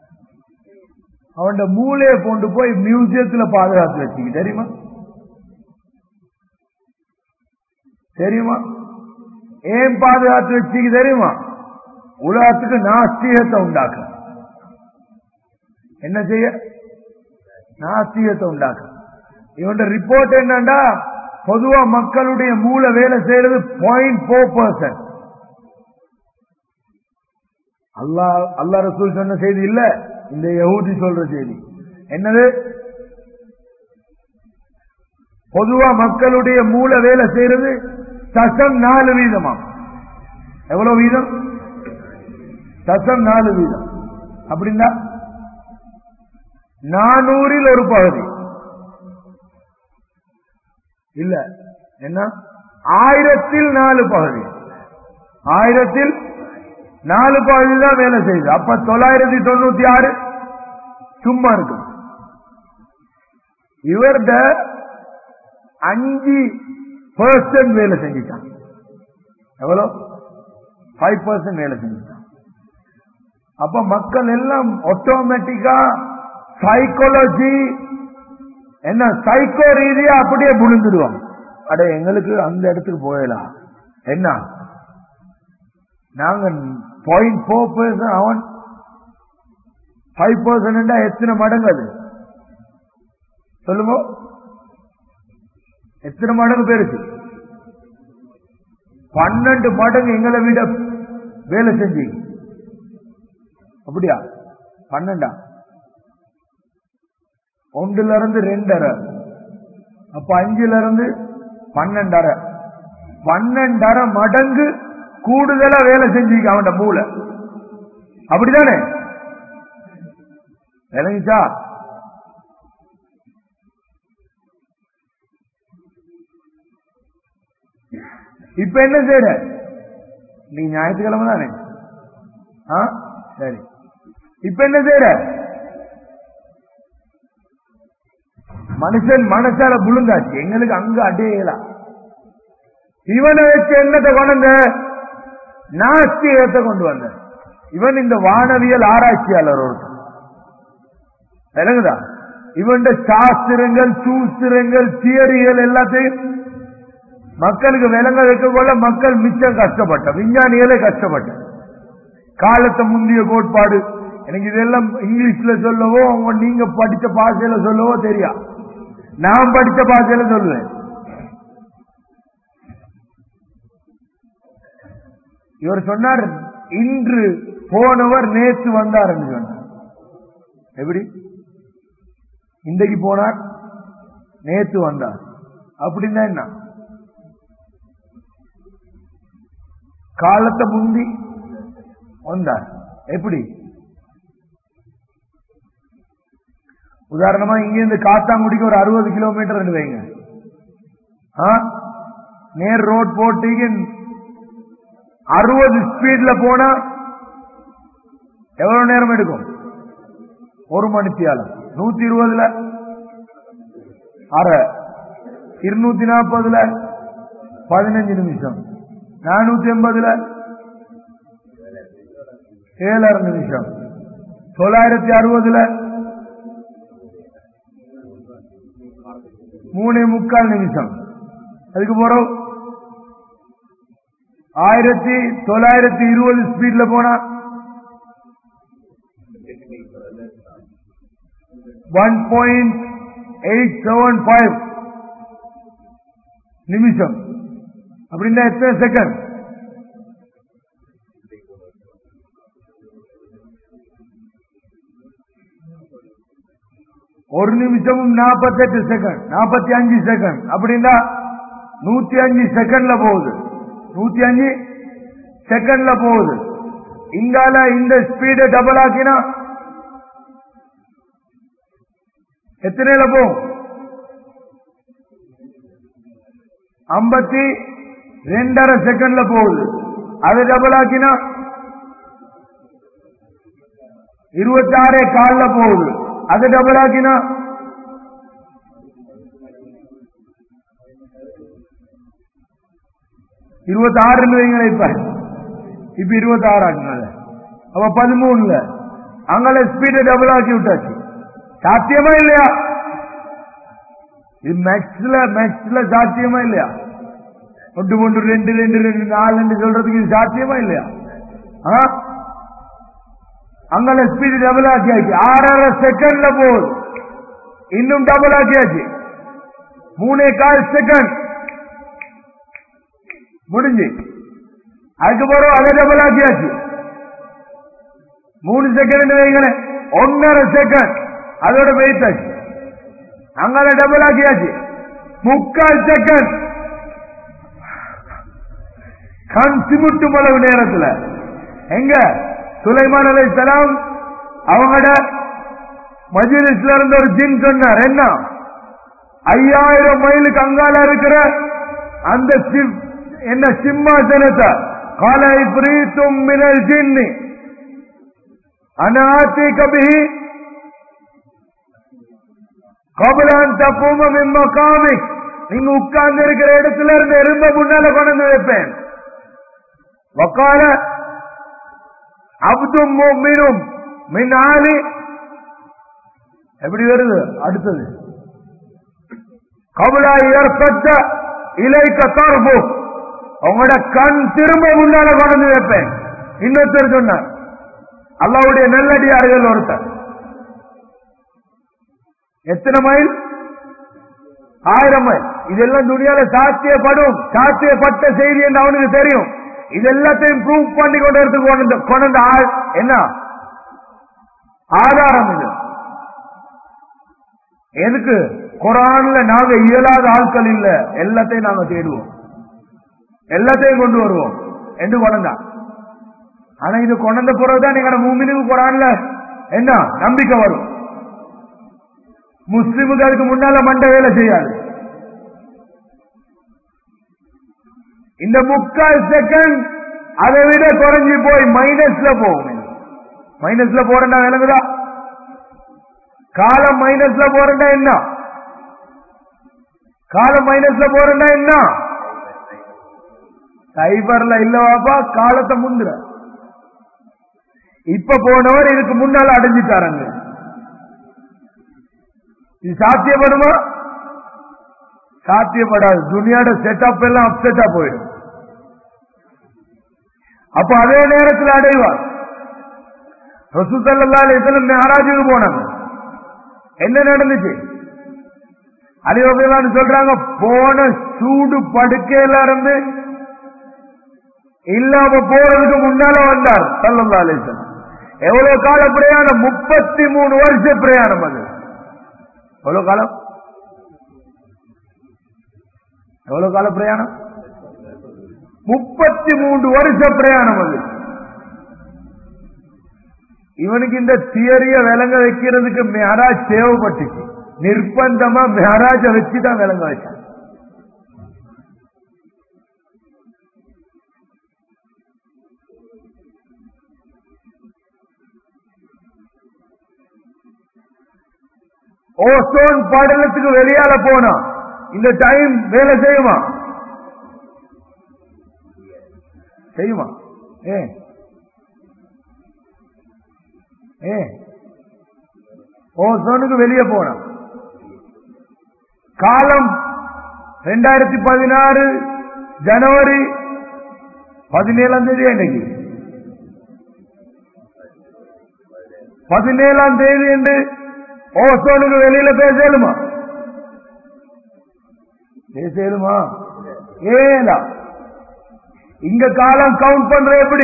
அவன் மூளையை கொண்டு போய் மியூசியத்துல பாதுகாத்து வச்சுக்க தெரியுமா தெரியுமா ஏன் பாதுகாத்து வச்சுக்க தெரியுமா உலகத்துக்கு நாஸ்திகத்தை உண்டாக்க என்ன செய்ய நாஸ்திகத்தை உண்டாக்க இவன் ரிப்போர்ட் என்னண்டா பொதுவா மக்களுடைய மூளை வேலை செய்யறது பாயிண்ட் போர் பர்சன்ட் அல்லா அல்லா ரசூல் சொன்ன செய்தி இல்ல இந்த யஹூதி சொல்ற செய்தி என்னது பொதுவா மக்களுடைய மூளை வேலை செய்யறது தசம் நாலு வீதமா எவ்வளவு வீதம் தசம் நாலு வீதம் அப்படின்னா நானூறில் ஒரு பகுதி இல்ல என்ன ஆயிரத்தில் நாலு பகுதி ஆயிரத்தில் நாலு பகுதி தான் வேலை செய்யுது அப்ப தொள்ளாயிரத்தி தொண்ணூத்தி ஆறு சும்மா இருக்கு இவர்த அஞ்சு பர்சன்ட் வேலை செஞ்சுட்டான் எவ்வளவு ஃபைவ் பர்சன்ட் வேலை செஞ்சுட்டான் அப்ப மக்கள் எல்லாம் ஆட்டோமேட்டிக்கா சைக்காலஜி என்ன சைக்கோ ரீதியா அப்படியே புழுந்துடுவாங்க அட எங்களுக்கு அந்த இடத்துக்கு போயலாம் என்ன நாங்க பாயிண்ட் போர் பர்சன்ட் அவன் ஃபைவ் பர்சன்ட் எத்தனை மடங்கு அது சொல்லுங்க எத்தனை மடங்கு பெருசு பன்னெண்டு மடங்கு எங்களை விட வேலை செஞ்சு அப்படியா பன்னெண்டா ஒன்றுல இருந்து ரெண்டரை அப்ப அஞ்சுல இருந்து பன்னெண்டரை பன்னெண்டரை மடங்கு கூடுதலா வேலை செஞ்சிருக்க அவன் மூளை அப்படிதானே விளங்கிச்சா இப்ப என்ன செய்யற நீ ஞாயிற்றுக்கிழமை தானே ஆ சரி இப்ப என்ன செய்யற மனுஷன் மனசால புழுந்தாச்சு எங்களுக்கு அங்க அடையலாம் இவனை வச்சு என்னத்தை கொண்டு வந்த நாஸ்திகத்தை கொண்டு வந்த இவன் இந்த வானவியல் ஆராய்ச்சியாளர் ஒருத்தன் விளங்குதா இவன் சாஸ்திரங்கள் சூஸ்திரங்கள் தியரிகள் எல்லாத்தையும் மக்களுக்கு விளங்க வைக்க கொள்ள மக்கள் மிச்சம் கஷ்டப்பட்ட விஞ்ஞானிகளே கஷ்டப்பட்ட காலத்தை முந்தைய கோட்பாடு எனக்கு இதெல்லாம் இங்கிலீஷ்ல சொல்லவோ அவங்க நீங்க படிச்ச பாஷையில சொல்லவோ தெரியா நான் படிச்ச பாஷையில சொல்லுவேன் இவர் சொன்னார் இன்று போனவர் நேற்று வந்தார் என்று சொன்னார் எப்படி இன்றைக்கு போனார் நேற்று வந்தார் அப்படின்னா என்ன காலத்தை முந்தி வந்தார் எப்படி உதாரணமா இங்கிருந்து காத்தாங்குடிக்கு ஒரு அறுபது கிலோமீட்டர் வைங்க ஆ? நேர் ரோட் போட்டு அறுபது ஸ்பீட்ல போனா எவ்வளவு நேரம் எடுக்கும் ஒரு மணித்தியாலம் நூத்தி இருபதுல அரை இருநூத்தி நாற்பதுல பதினஞ்சு நிமிஷம் நானூத்தி எண்பதுல ஏழரை நிமிஷம் தொள்ளாயிரத்தி அறுபதுல மூணே முக்கால் நிமிஷம் அதுக்கு போறோம் ஆயிரத்தி தொள்ளாயிரத்தி இருபது ஸ்பீட்ல போனா one point eight seven five நிமிஷம் அப்படின்னா எத்தனை செகண்ட் ஒரு நிமிஷமும் நாற்பத்தெட்டு செகண்ட் நாற்பத்தி அஞ்சு செகண்ட் அப்படின்னா நூத்தி அஞ்சு செகண்ட்ல போகுது நூத்தி அஞ்சு செகண்ட்ல போகுது இங்கால இந்த ஸ்பீட டபுள் ஆக்கினா எத்தனைல போகும் ஐம்பத்தி ரெண்டரை செகண்ட்ல போகுது அதை டபுள் ஆக்கினா இருபத்தி ஆறே கால்ல போகுது அது டபுள் ஆக்கினா இருபத்தி ஆறுன்னு வைங்களேன் இப்ப இப்ப இருபத்தி ஆறு ஆக்குனால அப்ப பதிமூணுல அங்கே ஸ்பீடை டபுள் ஆக்கி விட்டாச்சு சாத்தியமா இல்லையா இது மேக்ஸ்ல மேக்ஸ்ல சாத்தியமா இல்லையா ஒன்று ஒன்று ரெண்டு ரெண்டு ரெண்டு நாலு சொல்றதுக்கு இது சாத்தியமா இல்லையா ஆ அங்கே ஸ்பீடு டபுள் ஆக்கியாச்சு ஆறரை செகண்ட்ல போகுது இன்னும் டபுள் ஆக்கியாச்சு மூணே கால் செகண்ட் முடிஞ்சு அதுக்கப்புறம் அதை டபுள் ஆக்கியாச்சு மூணு செகண்ட் வைங்களேன் ஒன்னரை செகண்ட் அதோட வெயிட்டாச்சு அங்கால டபுள் ஆக்கியாச்சு முக்கால் செகண்ட் கண் சிமுட்டும் அளவு நேரத்தில் எங்க சுலைமான் அலை சலாம் அவங்களோட மஜிலிஸ்ல இருந்த ஒரு ஜின் சொன்னார் என்ன ஐயாயிரம் மைலுக்கு அங்கால இருக்கிற அந்த சிவ் என்ன சிம்மாசனத்தை காலை பிரீத்தும் மினல் ஜின்னி அனாத்தி கபி கபலான் தப்பும மிம்ம காமி நீங்க உட்கார்ந்து இருக்கிற இடத்துல இருந்து எறும்ப முன்னால கொண்டு வைப்பேன் வக்கால அப்தும் மீனும் மின் ஆலி எப்படி வருது அடுத்தது கபலா ஏற்பட்ட இலைக்க தரப்பு உங்களோட கண் திரும்ப முன்னால கொண்டு வைப்பேன் இன்னொருத்தர் சொன்னார் அல்லாவுடைய நல்லடியார்கள் ஒருத்தர் எத்தனை மைல் ஆயிரம் மைல் இதெல்லாம் துணியால சாத்தியப்படும் சாத்தியப்பட்ட செய்தி என்று அவனுக்கு தெரியும் இது எல்லாத்தையும் ப்ரூவ் பண்ணி கொண்டு எடுத்து கொண்டு கொண்டு வந்த ஆள் என்ன ஆதாரம் இது எதுக்கு குரான்ல நாங்க இயலாத ஆட்கள் இல்ல எல்லாத்தையும் நாங்க தேடுவோம் எல்லாத்தையும் கொண்டு வருவோம் என்று கொண்டான் ஆனா இது கொண்ட பிறகுதான் நீங்க மூமினுக்கு குரான்ல என்ன நம்பிக்கை வரும் முஸ்லிமுக்கு அதுக்கு முன்னால மண்ட வேலை செய்யாது இந்த முக்கால் செகண்ட் அதை விட குறைஞ்சி போய் மைனஸ்ல போகும் மைனஸ்ல போறா விளங்குதா காலம் மைனஸ்ல போறா என்ன காலம் மைனஸ்ல போறா என்ன சைபர்ல இல்லவாப்பா காலத்தை முந்துற இப்ப போனவர் இதுக்கு முன்னால அடைஞ்சிட்டாருங்க இது சாத்தியப்படுமா சாத்தியப்படாது துனியாட செட்டப் எல்லாம் அப்செட்டா போயிடும் அப்ப அதே நேரத்தில் அடைவார் ரசூசல்லா அலிஸ்லம் மேராஜுக்கு போனாங்க என்ன நடந்துச்சு அலிவகைதான் சொல்றாங்க போன சூடு படுக்கையில இருந்து இல்லாம போறதுக்கு முன்னால வந்தார் சல்லல்லா அலிஸ்லம் எவ்வளவு கால பிரயாணம் முப்பத்தி மூணு வருஷ பிரயாணம் அது எவ்வளவு காலம் எவ்வளவு கால பிரயாணம் முப்பத்தி மூன்று வருஷ பிரயாணம் அது இவனுக்கு இந்த தியரிய விளங்க வைக்கிறதுக்கு மேராஜ் தேவைப்பட்டுச்சு நிர்பந்தமா மேராஜ வச்சுதான் விளங்க வச்சான் ஓசோன் படலத்துக்கு வெளியால போனா இந்த டைம் வேலை செய்யுமா செய்யுமா ஏ ஏ ஓசோனுக்கு வெளியே போனா காலம் ரெண்டாயிரத்தி பதினாறு ஜனவரி பதினேழாம் தேதி இன்னைக்கு பதினேழாம் தேதி என்று ஓசோனுக்கு வெளியில பேசலுமா பேசலுமா ஏலா இங்க காலம் கவுண்ட் பண்ற எப்படி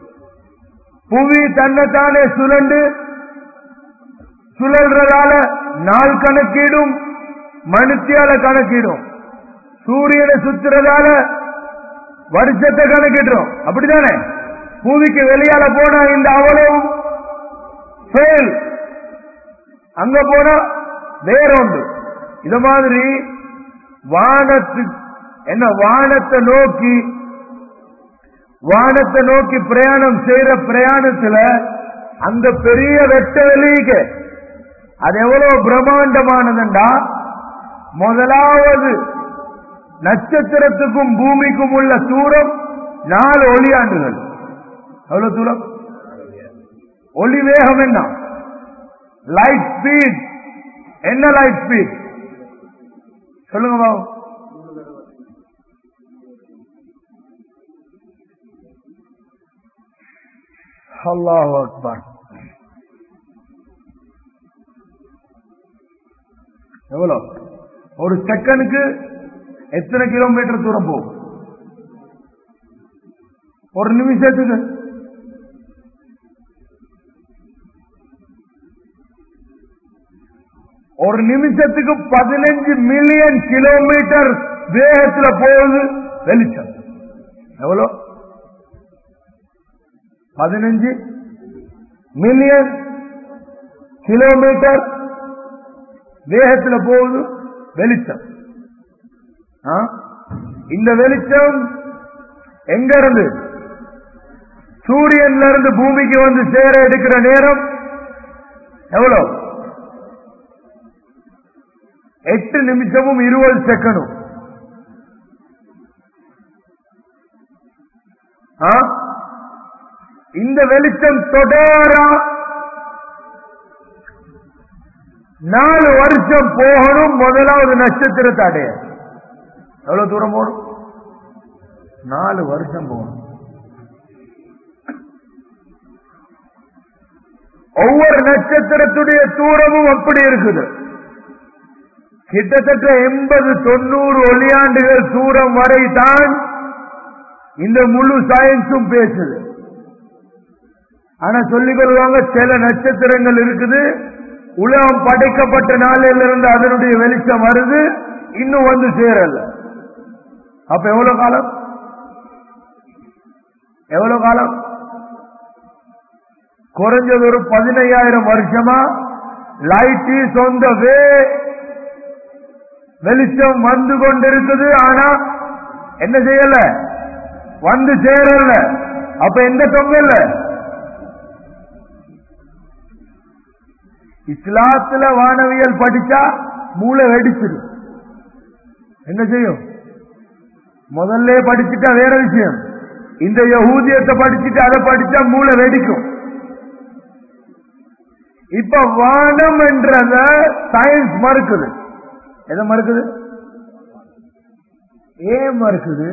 புவி தன்னைத்தானே சுழண்டு சுழல்றதால நாள் கணக்கீடும் மனுத்தியால கணக்கீடும் சூரியனை சுத்துறதால வருஷத்தை கணக்கிடுறோம் அப்படித்தானே பூமிக்கு வெளியால போனா இந்த அவலவும் ஃபெயில் அங்க போனா வேற ஒன்று இது மாதிரி வானத்து என்ன வானத்தை நோக்கி வானத்தை நோக்கி பிரயாணம் செய்யற பிரயாணத்துல அந்த பெரிய வெட்ட வெளிக்கு அது எவ்வளவு பிரம்மாண்டமானதுண்டா முதலாவது நட்சத்திரத்துக்கும் பூமிக்கும் உள்ள தூரம் நாலு ஒளியாண்டுகள் எவ்வளவு தூரம் ஒளி வேகம் என்ன லைட் ஸ்பீட் என்ன லைட் ஸ்பீட் சொல்லுங்க பாபு அல்லாஹ் அக்பர் எவ்வளோ ஒரு செகண்டுக்கு எத்தனை கிலோமீட்டர் தூரம் போகும் ஒரு நிமிஷத்துக்கு ஒரு நிமிஷத்துக்கு பதினஞ்சு மில்லியன் கிலோமீட்டர் வேகத்துல போகுது வெளிச்சம் எவ்வளோ பதினஞ்சு மில்லியன் கிலோமீட்டர் வேகத்துல போகுது வெளிச்சம் ஆ? இந்த வெளிச்சம் எங்க இருந்து சூரியன்ல இருந்து பூமிக்கு வந்து சேர எடுக்கிற நேரம் எவ்வளவு எட்டு நிமிஷமும் இருபது செகண்டும் ஆ? இந்த வெளிச்சம் தொடரா நாலு வருஷம் போகணும் முதலாவது நட்சத்திரத்தை அடைய எவ்வளவு தூரம் போகணும் நாலு வருஷம் போகணும் ஒவ்வொரு நட்சத்திரத்துடைய தூரமும் அப்படி இருக்குது கிட்டத்தட்ட எண்பது தொண்ணூறு ஒளியாண்டுகள் தூரம் வரை தான் இந்த முழு சயின்ஸும் பேசுது ஆனா சொல்லிக் கொள்வாங்க சில நட்சத்திரங்கள் இருக்குது உலகம் படைக்கப்பட்ட நாளில் இருந்து அதனுடைய வெளிச்சம் வருது இன்னும் வந்து சேரல அப்ப எவ்வளவு காலம் எவ்வளவு காலம் குறைஞ்சது ஒரு பதினையாயிரம் வருஷமா light is on the way வெளிச்சம் வந்து கொண்டிருக்குது ஆனா என்ன செய்யல வந்து சேரல அப்ப எந்த தொங்க இல்ல இஸ்லாத்துல வானவியல் படிச்சா மூளை வெடிச்சிடும் என்ன செய்யும் முதல்ல படிச்சுட்டா வேற விஷயம் இந்த யகூதியத்தை படிச்சுட்டு அதை படிச்சா மூளை வெடிக்கும் இப்ப வானம் என்றத சயின்ஸ் மறுக்குது எதை மறுக்குது ஏன் மறுக்குது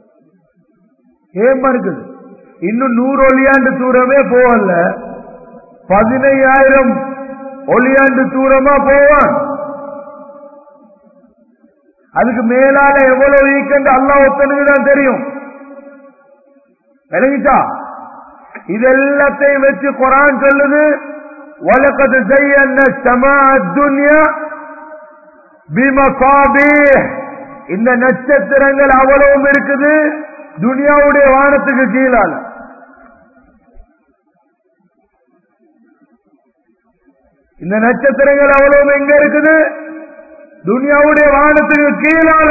ஏன் மறுக்குது இன்னும் நூறு ஒளியாண்டு தூரமே போகல பதினையாயிரம் ஒளியாண்டு தூரமா போவான் அதுக்கு மேலால எவ்வளவு வீக்கெண்ட் அல்லா ஒத்தனுக்கு தான் தெரியும் விளங்கிட்டா இது எல்லாத்தையும் வச்சு குரான் சொல்லுது வழக்கத்து செய்ய சமா துன்யா பிமசாபி இந்த நட்சத்திரங்கள் அவ்வளவும் இருக்குது துனியாவுடைய வானத்துக்கு கீழால இந்த நட்சத்திரங்கள் அவ்வளவும் எங்க இருக்குது துனியாவுடைய வானத்துக்கு கீழால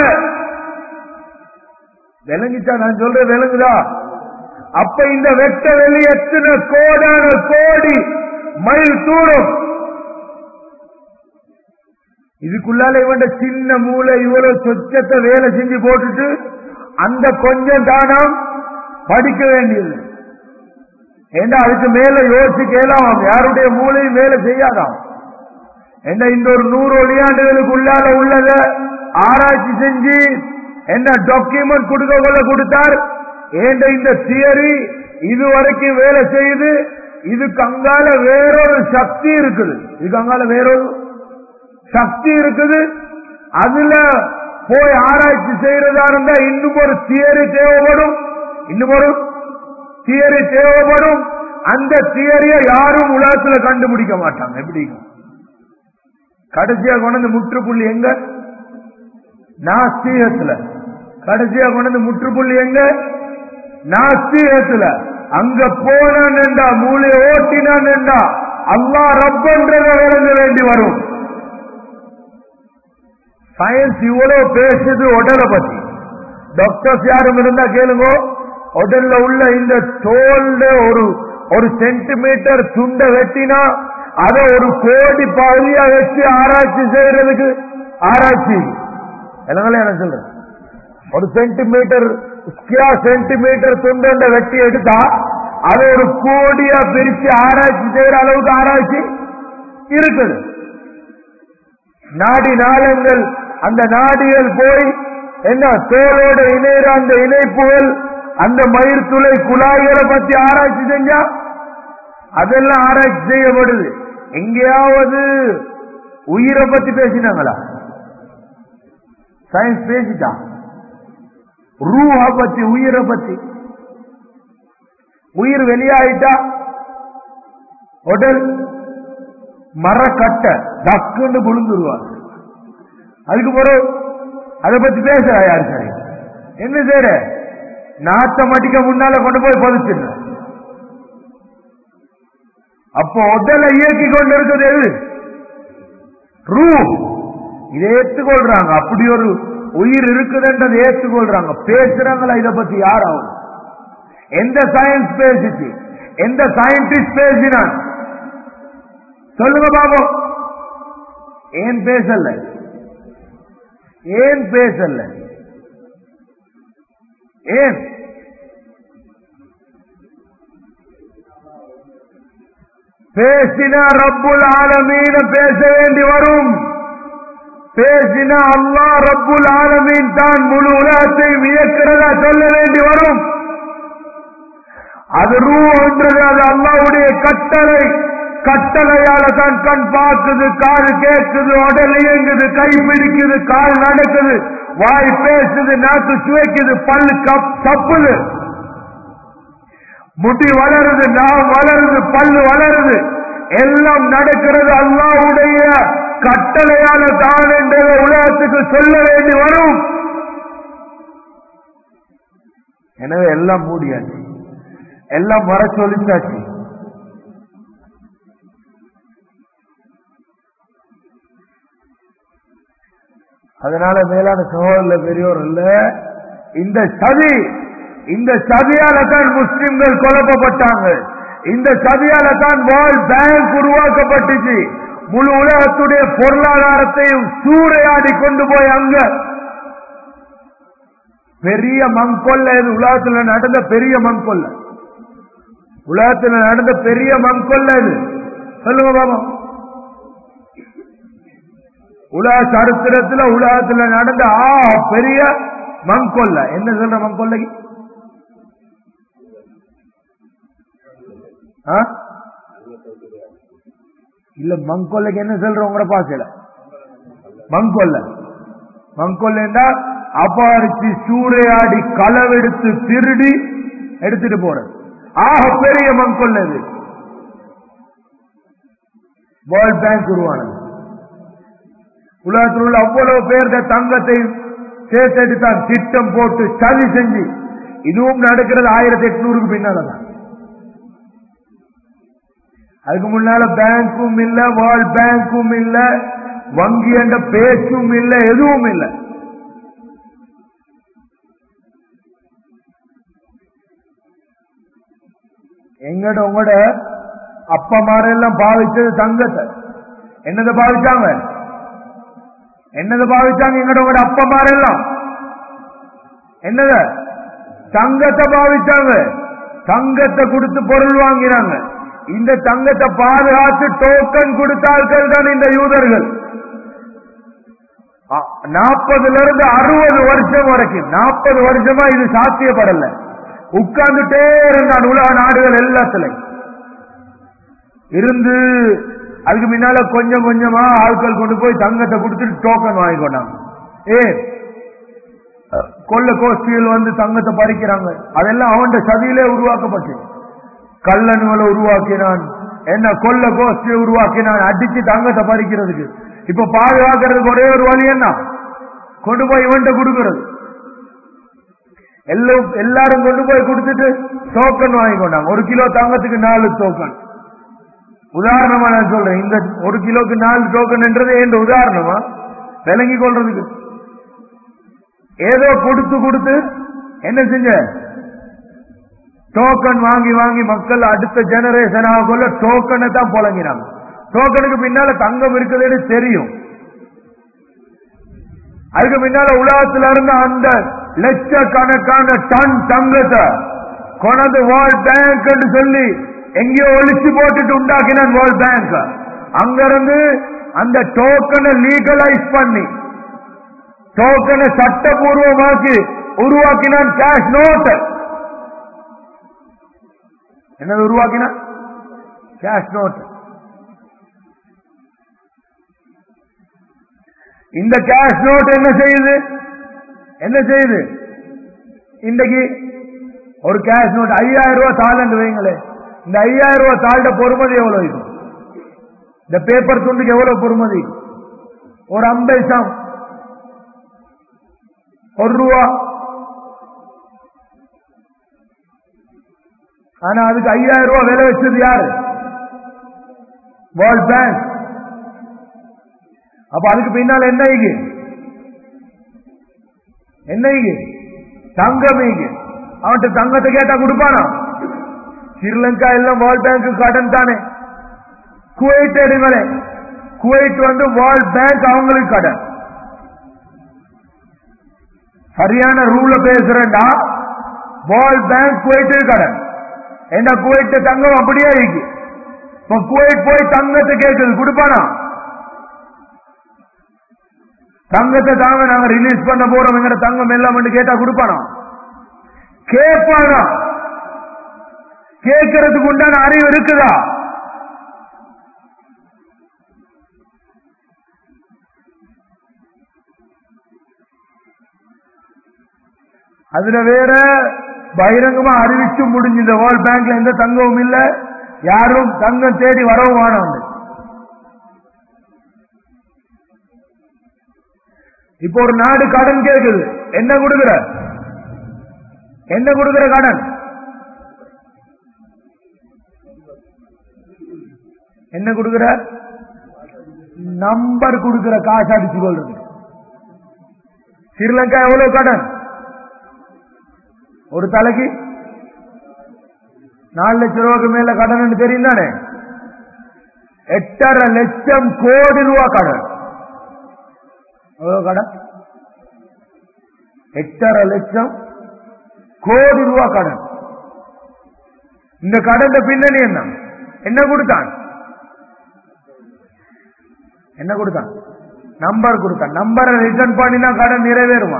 விளங்கிச்சா நான் சொல்றேன் விளங்குதா அப்ப இந்த வெட்ட வெளி எத்தனை கோடான கோடி மைல் தூரம் இதுக்குள்ளால இவன் சின்ன மூளை இவ்வளவு சொச்சத்தை வேலை செஞ்சு போட்டுட்டு அந்த கொஞ்சம் தானம் படிக்க வேண்டியது ஏண்டா அதுக்கு மேல யோசிக்கலாம் யாருடைய மூளையும் வேலை செய்யாதாம் என்ன இந்த ஒரு நூறு ஒளியாண்டுகளுக்கு உள்ளால உள்ளத ஆராய்ச்சி செஞ்சு என்ன டாக்குமெண்ட் கொடுக்க கொள்ள கொடுத்தார் ஏண்ட இந்த தியரி இதுவரைக்கும் வேலை செய்யுது இதுக்கு அங்கால வேறொரு சக்தி இருக்குது இதுக்கு அங்கால வேறொரு சக்தி இருக்குது அதுல போய் ஆராய்ச்சி செய்யறதா இருந்தா இன்னும் ஒரு தியரி தேவைப்படும் இன்னும் ஒரு தியரி தேவைப்படும் அந்த தியரியை யாரும் உலகத்துல கண்டுபிடிக்க மாட்டாங்க எப்படி கடைசியா கொண்டு வந்து முற்றுப்புள்ளி எங்க நாஸ்தீகத்துல கடைசியா கொண்டு வந்து முற்றுப்புள்ளி எங்க நாஸ்தீகத்துல அங்க போனான்டா மூளை ஓட்டினான்டா அல்லாஹ் ரப்பன்றத விளங்க வேண்டி வரும் சயின்ஸ் இவ்வளவு பேசுது உடலை பத்தி டாக்டர்ஸ் யாரும் இருந்தா கேளுங்க உடல்ல உள்ள இந்த தோல்ல ஒரு ஒரு சென்டிமீட்டர் துண்டை வெட்டினா அதை ஒரு கோடி பகுதியா வச்சு ஆராய்ச்சி செய்யறதுக்கு ஆராய்ச்சி எல்லாங்களே என்ன சொல்றேன் ஒரு சென்டிமீட்டர் ஸ்கியா சென்டிமீட்டர் துண்டை வெட்டி எடுத்தா அதை ஒரு கோடியா பிரிச்சு ஆராய்ச்சி செய்யற அளவுக்கு ஆராய்ச்சி இருக்குது நாடி நாளங்கள் அந்த நாடிகள் போய் என்ன தோலோட இணைகிற அந்த இணைப்புகள் அந்த மயிர் துளை குழாய்களை பத்தி ஆராய்ச்சி செஞ்சா அதெல்லாம் ஆராய்ச்சி செய்யப்படுது எங்கேயாவது உயிரை பத்தி பேசினாங்களா சயின்ஸ் பேசிட்டா ரூஹ பத்தி உயிரை பத்தி உயிர் வெளியாயிட்டா உடல் மரக்கட்ட டக்குன்னு விழுந்துருவார் அதுக்கு பிறகு அதை பத்தி பேச யாரு சரி என்ன செய்யற நாட்டம் அடிக்க முன்னால கொண்டு போய் பதிச்சிருந்த அப்போ உடலை இயக்கி கொண்டு இருக்கிறது எது ரூ இதை ஏற்றுக்கொள்றாங்க அப்படி ஒரு உயிர் இருக்குதுன்றதை ஏற்றுக்கொள்றாங்க பேசுறாங்களா இதை பத்தி யாராவது எந்த சயின்ஸ் பேசிச்சு எந்த சயின்டிஸ்ட் பேசினான் சொல்லுங்க பாபம் ஏன் பேசல ஏன் பேசல ஏன் பேசினா ரப்புல் ஆலமீன பேச வேண்டி வரும் பேசினா அல்லா ரப்புல் ஆலமீன் தான் முழு உலகத்தை வியக்கிறதா சொல்ல வேண்டி வரும் அது ரூ என்றது அது அல்லாவுடைய கட்டளை கட்டளையால தான் கண் பார்க்குது காது கேட்குது உடல் இயங்குது கை பிடிக்குது கால் நடக்குது வாய் பேசுது நாக்கு சுவைக்குது பல்லு கப் தப்புது முடி வளருது நாம் வளருது பல்லு வளருது எல்லாம் நடக்கிறது அல்லாவுடைய கட்டளையால தான் என்றதை உலகத்துக்கு சொல்ல வேண்டி வரும் எனவே எல்லாம் மூடியாச்சு எல்லாம் வர சொல்லிச்சாச்சு அதனால மேலான சகோதரர் பெரியோர் இல்ல இந்த சதி இந்த சதியால தான் முஸ்லிம்கள் குழப்பப்பட்டாங்க இந்த சதியால தான் வேர்ல்ட் பேங்க் உருவாக்கப்பட்டுச்சு முழு உலகத்துடைய பொருளாதாரத்தையும் சூறையாடி கொண்டு போய் அங்க பெரிய மங்கொல்ல இது உலகத்துல நடந்த பெரிய மங்கொல்ல உலகத்துல நடந்த பெரிய மங்கொல்ல இது சொல்லுங்க பாபா உலக சரித்திரத்துல உலகத்துல நடந்த ஆ பெரிய மங்கொல்ல என்ன சொல்ற மங்கொல்லைக்கு ஆ? இல்ல மங்கொல்லைக்கு என்ன சொல்ற உங்களோட பாசையில மங்கொல்ல மங்கொல்லா அபாரிச்சு சூறையாடி களவெடுத்து திருடி எடுத்துட்டு போறது ஆக பெரிய மங்கொல்ல இது வேர்ல்ட் பேங்க் உருவானது உலகத்தில் உள்ள அவ்வளவு பேர்த தங்கத்தை சேர்த்தெடுத்து தான் திட்டம் போட்டு சதி செஞ்சு இதுவும் நடக்கிறது ஆயிரத்தி எட்நூறுக்கு பின்னாலதான் அதுக்கு முன்னால பேங்க்கும் இல்ல வேர்ல்ட் பேங்க்கும் இல்ல வங்கி என்ற பேச்சும் இல்ல எதுவும் இல்ல எங்கட உங்களோட அப்பமாரெல்லாம் பாவிச்சது தங்கத்தை என்னதை பாவிச்சாங்க என்னது பாவிச்சாங்க எங்கட உங்களோட அப்பமாரெல்லாம் என்னத தங்கத்தை பாவிச்சாங்க தங்கத்தை கொடுத்து பொருள் வாங்கினாங்க இந்த தங்கத்தை பாதுகாத்து டோக்கன் கொடுத்தார்கள் தான் இந்த யூதர்கள் நாற்பதுல இருந்து அறுபது வருஷம் வரைக்கும் நாற்பது வருஷமா இது சாத்தியப்படல உட்கார்ந்துட்டே இருந்தான் உலக நாடுகள் எல்லாத்துலயும் இருந்து அதுக்கு முன்னால கொஞ்சம் கொஞ்சமா ஆட்கள் கொண்டு போய் தங்கத்தை கொடுத்துட்டு டோக்கன் வாங்கி கொண்டாங்க ஏ கொள்ள கோஷ்டிகள் வந்து தங்கத்தை பறிக்கிறாங்க அதெல்லாம் அவன் சதியிலே உருவாக்கப்பட்டு கல்லணுகளை உருவாக்கினான் என்ன கொல்ல கோஷ்டியை உருவாக்கி நான் அடிச்சு தங்கத்தை பறிக்கிறதுக்கு இப்ப பாதுகாக்கிறதுக்கு ஒரே ஒரு வழி என்ன கொண்டு போய் இவன்ட்ட கொடுக்கிறது எல்லாம் எல்லாரும் கொண்டு போய் கொடுத்துட்டு டோக்கன் வாங்கி கொண்டாங்க ஒரு கிலோ தங்கத்துக்கு நாலு டோக்கன் உதாரணமா நான் சொல்றேன் இந்த ஒரு கிலோக்கு நாலு டோக்கன் என்றது என்ற உதாரணமா விளங்கி கொள்றதுக்கு ஏதோ கொடுத்து கொடுத்து என்ன செஞ்ச டோக்கன் வாங்கி வாங்கி மக்கள் அடுத்த ஜெனரேஷன் ஆகக்குள்ள டோக்கனை தான் புழங்கினாங்க டோக்கனுக்கு பின்னால தங்கம் இருக்குதுன்னு தெரியும் அதுக்கு பின்னால உலகத்துல இருந்த அந்த லட்சக்கணக்கான டன் தங்கத்தை கொண்டு வேர்ல்ட் பேங்க் சொல்லி எங்கேயோ ஒழிச்சு போட்டுட்டு உண்டாக்கினான் வேர்ல்ட் பேங்க் அங்க இருந்து அந்த டோக்கனை லீகலைஸ் பண்ணி டோக்கனை சட்டபூர்வமாக்கி உருவாக்கினான் கேஷ் நோட் என்னது உருவாக்கினான் கேஷ் நோட் இந்த கேஷ் நோட் என்ன செய்யுது என்ன செய்யுது இன்றைக்கு ஒரு கேஷ் நோட் ஐயாயிரம் ரூபாய் தாளண்டு வைங்களே இந்த ஐயாயிரம் ரூபாய் தாழ்ட பொறுமதி எவ்வளவு இருக்கும் இந்த பேப்பர் துண்டுக்கு எவ்வளவு பொறுமதி ஒரு அம்பைசம் ஒரு ரூபா ஆனா அதுக்கு ஐயாயிரம் ரூபாய் விலை வச்சது யாரு வேர்ல்ட் பேங்க் அப்ப அதுக்கு பின்னால் என்ன இங்கு என்ன இங்கு தங்கம் இங்கு அவன்கிட்ட தங்கத்தை கேட்டா கொடுப்பானா ஸ்ரீலங்கா எல்லாம் வேர்ல்ட் பேங்க் கடன் தானே குவைட் எடுங்களே குவைட் வந்து வேர்ல்ட் பேங்க் அவங்களுக்கு கடன் சரியான ரூல பேசுறேன்டா வேர்ல்ட் பேங்க் குவைட்டு கடன் என்ன குவைட் தங்கம் அப்படியே இருக்கு இப்ப குவைட் போய் தங்கத்தை கேட்குது கொடுப்பானா தங்கத்தை தாங்க நாங்க ரிலீஸ் பண்ண போறோம் எங்கிற தங்கம் எல்லாம் கேட்டா கொடுப்பானா கேட்பானா கேட்கறதுக்கு உண்டான அறிவு இருக்குதா அதுல வேற பகிரங்கமா அறிவிச்சு முடிஞ்சு இந்த வேர்ல்ட் பேங்க்ல எந்த தங்கமும் இல்ல யாரும் தங்கம் தேடி வரவும் வானவங்க இப்போ ஒரு நாடு கடன் கேட்குது என்ன கொடுக்கிற என்ன கொடுக்கிற கடன் என்ன கொடுக்கிற நம்பர் கொடுக்கிற காசு அடிச்சு கொள்றது ஸ்ரீலங்கா எவ்வளவு கடன் ஒரு தலைக்கு நாலு லட்சம் ரூபாய்க்கு மேல கடன் தெரியும் தானே எட்டரை லட்சம் கோடி ரூபா கடன் எவ்வளவு கடன் எட்டரை லட்சம் கோடி ரூபா கடன் இந்த கடன் பின்னணி என்ன என்ன கொடுத்தான் என்ன கொடுத்தான் நம்பர் கொடுத்தான் நம்பரை ரிட்டர்ன் பண்ணினா கடன் நிறைவேறுமா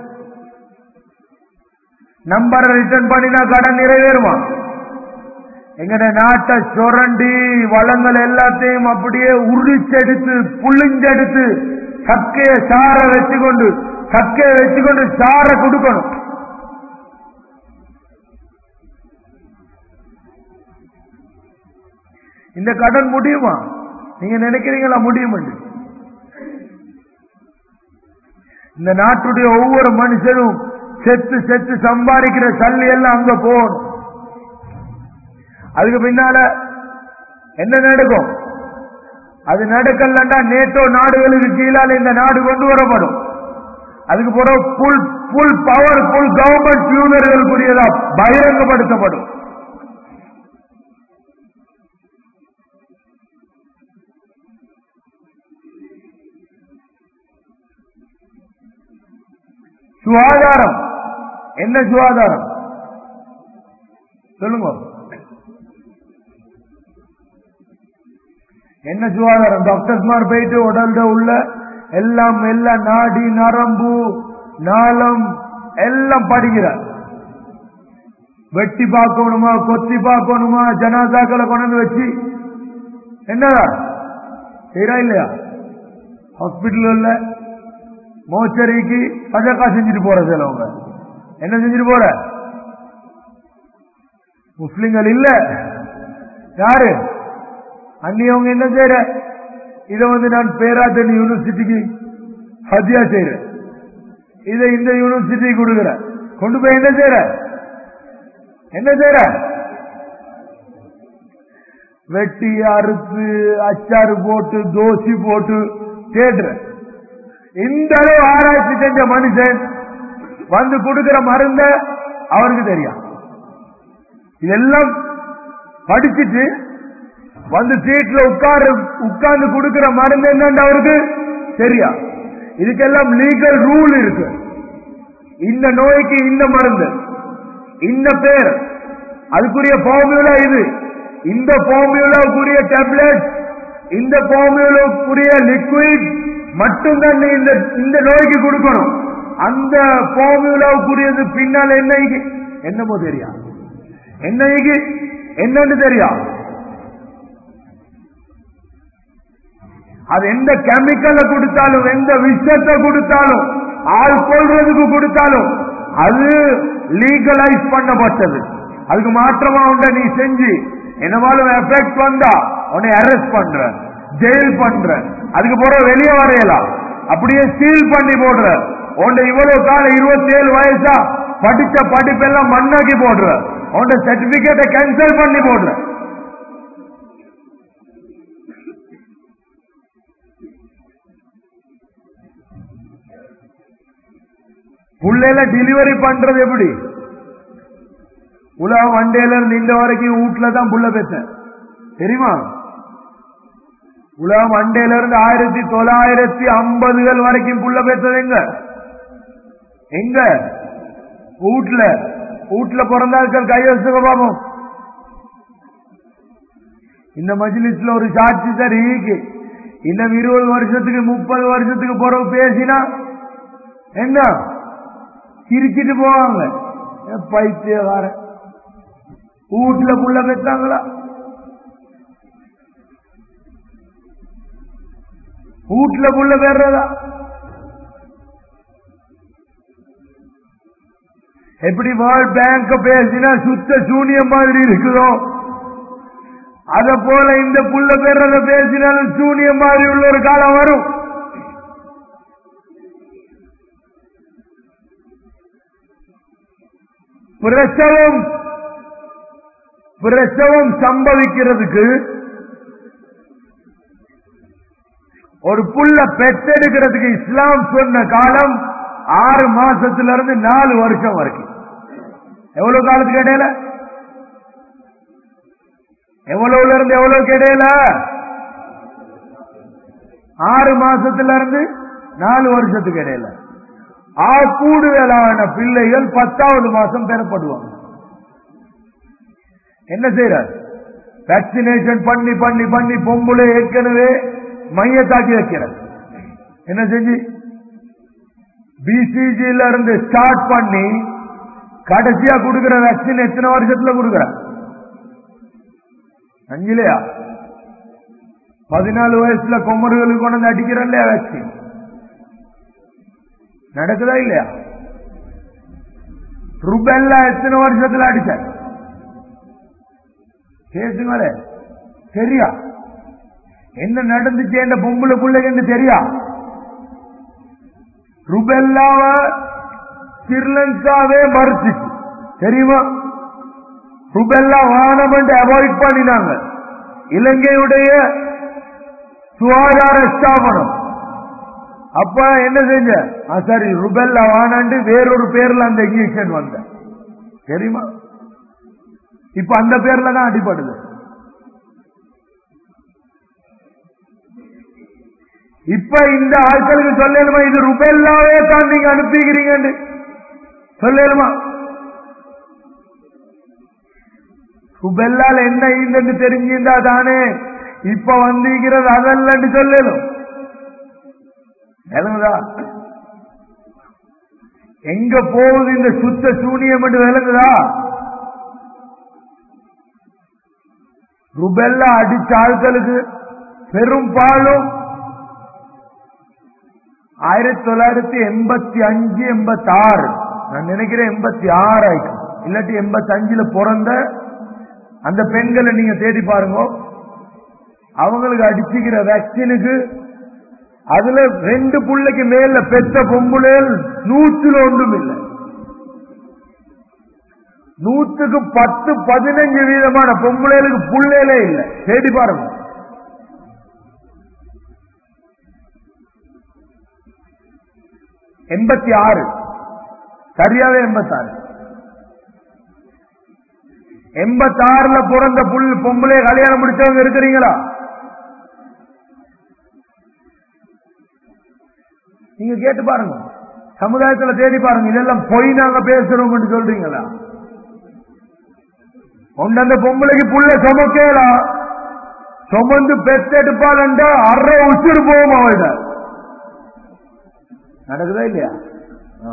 நம்பரை ரிட்டர்ன் பண்ணினா கடன் நிறைவேறுமா எங்கட நாட்டை சுரண்டி வளங்கள் எல்லாத்தையும் அப்படியே உரிச்செடுத்து புளிஞ்செடுத்து சக்கைய சார வச்சுக்கொண்டு சக்கைய வச்சுக்கொண்டு சார கொடுக்கணும் இந்த கடன் முடியுமா நீங்க நினைக்கிறீங்களா முடியும் இந்த நாட்டுடைய ஒவ்வொரு மனுஷனும் செத்து செத்து சம்பாதிக்கிற சல்லி எல்லாம் அங்க போகணும் அதுக்கு பின்னால என்ன நடக்கும் அது நடக்கலண்டா நேட்டோ நாடுகளுக்கு கீழால இந்த நாடு கொண்டு வரப்படும் அதுக்கு பிறகு புல் புல் பவர் புல் கவர்மெண்ட் யூனியர்களுக்குரியதா பகிரங்கப்படுத்தப்படும் சுகாதாரம் என்ன சுகாதாரம் சொல்லுங்க என்ன சுகாதாரம் டாக்டர்ஸ்மார் போயிட்டு உடல்ல உள்ள எல்லாம் எல்லாம் நாடி நரம்பு நாளம் எல்லாம் படிக்கிறார் வெட்டி பார்க்கணுமா கொத்தி பார்க்கணுமா ஜனாதாக்களை கொண்டு வச்சு என்னடா செய்யறா இல்லையா ஹாஸ்பிட்டல் இல்ல மோச்சரிக்கு சஜக்கா செஞ்சுட்டு போற சிலவங்க என்ன செஞ்சுட்டு போற முஸ்லிம்கள் இல்ல யாரு அன்னி அவங்க என்ன செய்யற இதை வந்து நான் பேராதன் யூனிவர்சிட்டிக்கு ஹஜ்ஜியா செய்யறேன் இதை இந்த யூனிவர்சிட்டி கொடுக்குறேன் கொண்டு போய் என்ன செய்யற என்ன செய்யற வெட்டி அறுத்து அச்சாறு போட்டு தோசி போட்டு தேடுற இந்த அளவு ஆராய்ச்சி செஞ்ச மனுஷன் வந்து கொடுக்கிற மருந்த அவருக்கு தெரியும் இதெல்லாம் படிச்சுட்டு வந்து சீட்ல உட்காரு உட்கார்ந்து கொடுக்கிற மருந்து என்னன்னு அவருக்கு தெரியா இதுக்கெல்லாம் லீகல் ரூல் இருக்கு இந்த நோய்க்கு இந்த மருந்து இந்த பேர் அதுக்குரிய ஃபார்முலா இது இந்த ஃபார்முலாவுக்குரிய டேப்லெட் இந்த ஃபார்முலாவுக்குரிய லிக்விட் மட்டும்தான் நீ இந்த இந்த நோய்க்கு கொடுக்கணும் அந்த ஃபார்முலாவுக்குரியது பின்னால் என்ன இக்கு? என்னமோ தெரியா என்ன இக்கு? என்னன்னு தெரியா அது எந்த கெமிக்கலை கொடுத்தாலும் எந்த விஷத்தை கொடுத்தாலும் ஆள் கொள்றதுக்கு கொடுத்தாலும் அது லீகலைஸ் பண்ணப்பட்டது அதுக்கு மாற்றமா உண்ட நீ செஞ்சு என்னவாலும் எஃபெக்ட் வந்தா உன்னை அரெஸ்ட் பண்ற ஜெயில் பண்ற அதுக்கு பிறகு வெளியே வரையலாம் அப்படியே சீல் பண்ணி போடுற உன்ட இவ்வளவு காலம் இருபத்தி ஏழு வயசா படிச்ச படிப்பெல்லாம் மண்ணாக்கி போடுற உன்ட சர்டிபிகேட்டை கேன்சல் பண்ணி போடுற புள்ளையில டெலிவரி பண்றது எப்படி உலகம் வண்டையில இருந்து இந்த வரைக்கும் வீட்டுல தான் புள்ள பெற்றேன் தெரியுமா உலகம் வண்டையில இருந்து ஆயிரத்தி தொள்ளாயிரத்தி ஐம்பதுகள் வரைக்கும் புள்ள பெற்றது எங்க எங்க வீட்டுல வீட்டுல பிறந்தார்கள் கையெழுத்துக்க பாப்போம் இந்த மஜ்லிஸ்ல ஒரு சாட்சி சரி இன்னும் இருபது வருஷத்துக்கு முப்பது வருஷத்துக்கு பிறகு பேசினா என்ன சிரிச்சிட்டு போவாங்க ஏன் பைத்தியக்கார வீட்டுல புள்ள பெற்றாங்களா வீட்டுல புள்ள பெறதா எப்படி வேர்ல்ட் பேங்க் பேசினா சுத்த சூனியம் மாதிரி இருக்குதோ அத போல இந்த புள்ள பெறத பேசினாலும் சூனியம் மாதிரி உள்ள ஒரு காலம் வரும் பிரசவம் பிரசவம் சம்பவிக்கிறதுக்கு ஒரு புள்ள பெற்றெடுக்கிறதுக்கு இஸ்லாம் சொன்ன காலம் ஆறு மாசத்துல இருந்து நாலு வருஷம் வரைக்கும் எவ்வளவு காலத்துக்கு இடையில எவ்வளவுல இருந்து எவ்வளவுக்கு இடையில ஆறு மாசத்துல இருந்து நாலு வருஷத்துக்கு இடையில ஆ கூடுதலான பிள்ளைகள் பத்தாவது மாசம் பெறப்படுவாங்க என்ன செய்யறார் வேக்சினேஷன் பண்ணி பண்ணி பண்ணி பொம்பளை ஏற்கனவே மையத்தாக்கி வைக்கிறார் என்ன செஞ்சு பிசிஜில இருந்து ஸ்டார்ட் பண்ணி கடைசியா கொடுக்கிற வேக்சின் எத்தனை வருஷத்துல கொடுக்கிற அஞ்சிலையா பதினாலு வயசுல கொமர்களுக்கு கொண்டு வந்து அடிக்கிறேன் இல்லையா வேக்சின் நடக்குதா இல்லையா ருபெல்லா எத்தனை வருஷத்துல அடிச்ச கேட்டுங்களே சரியா என்ன நடந்துச்சு என்ற பொம்பளை பிள்ளைக்கு தெரியா ருபெல்லாவ ஸ்ரீலங்காவே மறுத்துச்சு தெரியுமா ருபெல்லா வானம் என்று அவாய்ட் பண்ணினாங்க இலங்கையுடைய சுகாதார ஸ்தாபனம் அப்ப என்ன செஞ்ச ஆ, சரி ருபெல்லா வானாண்டு வேறொரு பேர்ல அந்த இன்ஜெக்ஷன் வந்த தெரியுமா இப்ப அந்த பேர்ல தான் அடிபடுது இப்ப இந்த ஆட்களுக்கு சொல்லலுமா இது ருபெல்லாவே தான் நீங்க அனுப்பிக்கிறீங்க சொல்லலுமா ருபெல்லால என்ன ஈந்தன்னு தெரிஞ்சிருந்தா தானே இப்ப வந்திருக்கிறது அதல்லன்னு சொல்லலும் விளங்குதா எங்க போகுது இந்த சுத்த சூனியம் என்று விளங்குதா ருபெல்லா அடிச்ச ஆட்களுக்கு பெரும்பாலும் ஆயிரத்தி தொள்ளாயிரத்தி எண்பத்தி அஞ்சு எண்பத்தி ஆறு நான் நினைக்கிறேன் எண்பத்தி ஆறு ஆயிக்கும் இல்லாட்டி எண்பத்தி அஞ்சுல பிறந்த அந்த பெண்களை நீங்க தேடி பாருங்க அவங்களுக்கு அடிச்சுக்கிற வேக்சினுக்கு அதுல ரெண்டு புள்ளைக்கு மேல பெத்த பொம்புளைகள் நூற்றுல ஒன்றும் இல்லை நூத்துக்கு பத்து பதினஞ்சு வீதமான பொம்பளைகளுக்கு புள்ளையிலே இல்லை தேடி பாருங்க எண்பத்தி ஆறு சரியாவே எண்பத்தாறு எண்பத்தாறுல பிறந்த புல் பொம்பளை கல்யாணம் முடிச்சவங்க இருக்கிறீங்களா நீங்க கேட்டு பாருங்க சமுதாயத்துல தேடி பாருங்க இதெல்லாம் பொய் நாங்க பேசுறோம்னு சொல்றீங்களா ஒன்று அந்த பொம்பளைக்கு புள்ள சுமக்கலாம் சுமந்து பெத்தெடுப்பாளண்டா அரை உச்சிரு போவோம் அவள்கிட்ட நடக்குதா இல்லையா ஆ.